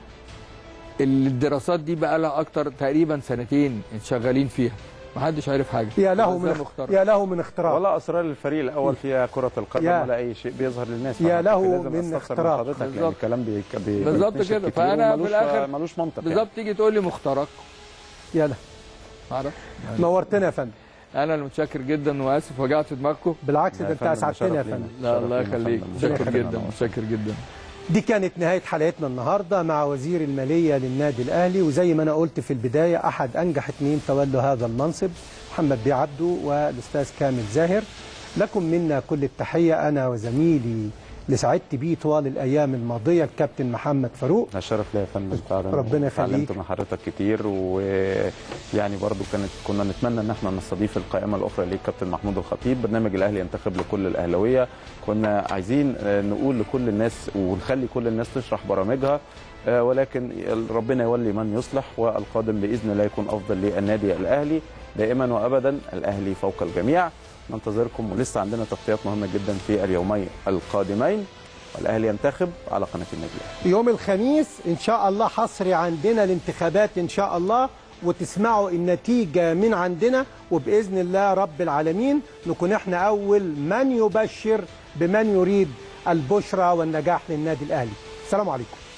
الدراسات دي بقى لها اكتر تقريبا سنتين شغالين فيها محدش عارف حاجه يا له بس ده من مخترق. يا له من اختراق ولا اسرار الفريق الاول فيها كره القدم يا- ولا اي شيء بيظهر للناس يا فأنا له كنت لازم من أستفسر اختراق. حضرتك لان بالظبط. الكلام بي... بي... بالظبط بيتنشر كده. كتير فأنا وملوش- في الآخر ملوش منطق بالظبط تيجي تقول لي مخترق يا له معرف نورتنا يا فندم انا اللي متشكر جدا واسف وجعت دماغكم بالعكس ده يا انت فندم، اسعدتنا يا شرف لينا. فندم لا شرف الله لينا يا يخليك فندم. متشكر شرف لينا جدا والله. متشكر جدا دي كانت نهاية حلقتنا النهاردة مع وزير المالية للنادي الأهلي وزي ما أنا قلت في البداية أحد أنجح اثنين تولوا هذا المنصب محمد بيه عبده والأستاذ كامل زاهر لكم منا كل التحية أنا وزميلي اللي سعدت بيه طوال الأيام الماضية الكابتن محمد فاروق ده شرف ليا يا فندم فعلا ربنا يخليك. اتعلمت من حضرتك كتير ويعني برضو كانت كنا نتمنى ان احنا نستضيف القائمه الاخرى للكابتن محمود الخطيب برنامج الاهلي ينتخب لكل الاهلاويه كنا عايزين آه، نقول لكل الناس ونخلي كل الناس تشرح برامجها آه، ولكن ربنا يولي من يصلح والقادم باذن الله يكون افضل للنادي الاهلي دائما وابدا الاهلي فوق الجميع ننتظركم ولسه عندنا تغطيات مهمه جدا في اليومين القادمين والاهلي ينتخب على قناه النادي الاهلي يوم الخميس إن شاء الله حصري عندنا الانتخابات إن شاء الله وتسمعوا النتيجة من عندنا وبإذن الله رب العالمين نكون احنا أول من يبشر بمن يريد البشرى والنجاح للنادي الأهلي السلام عليكم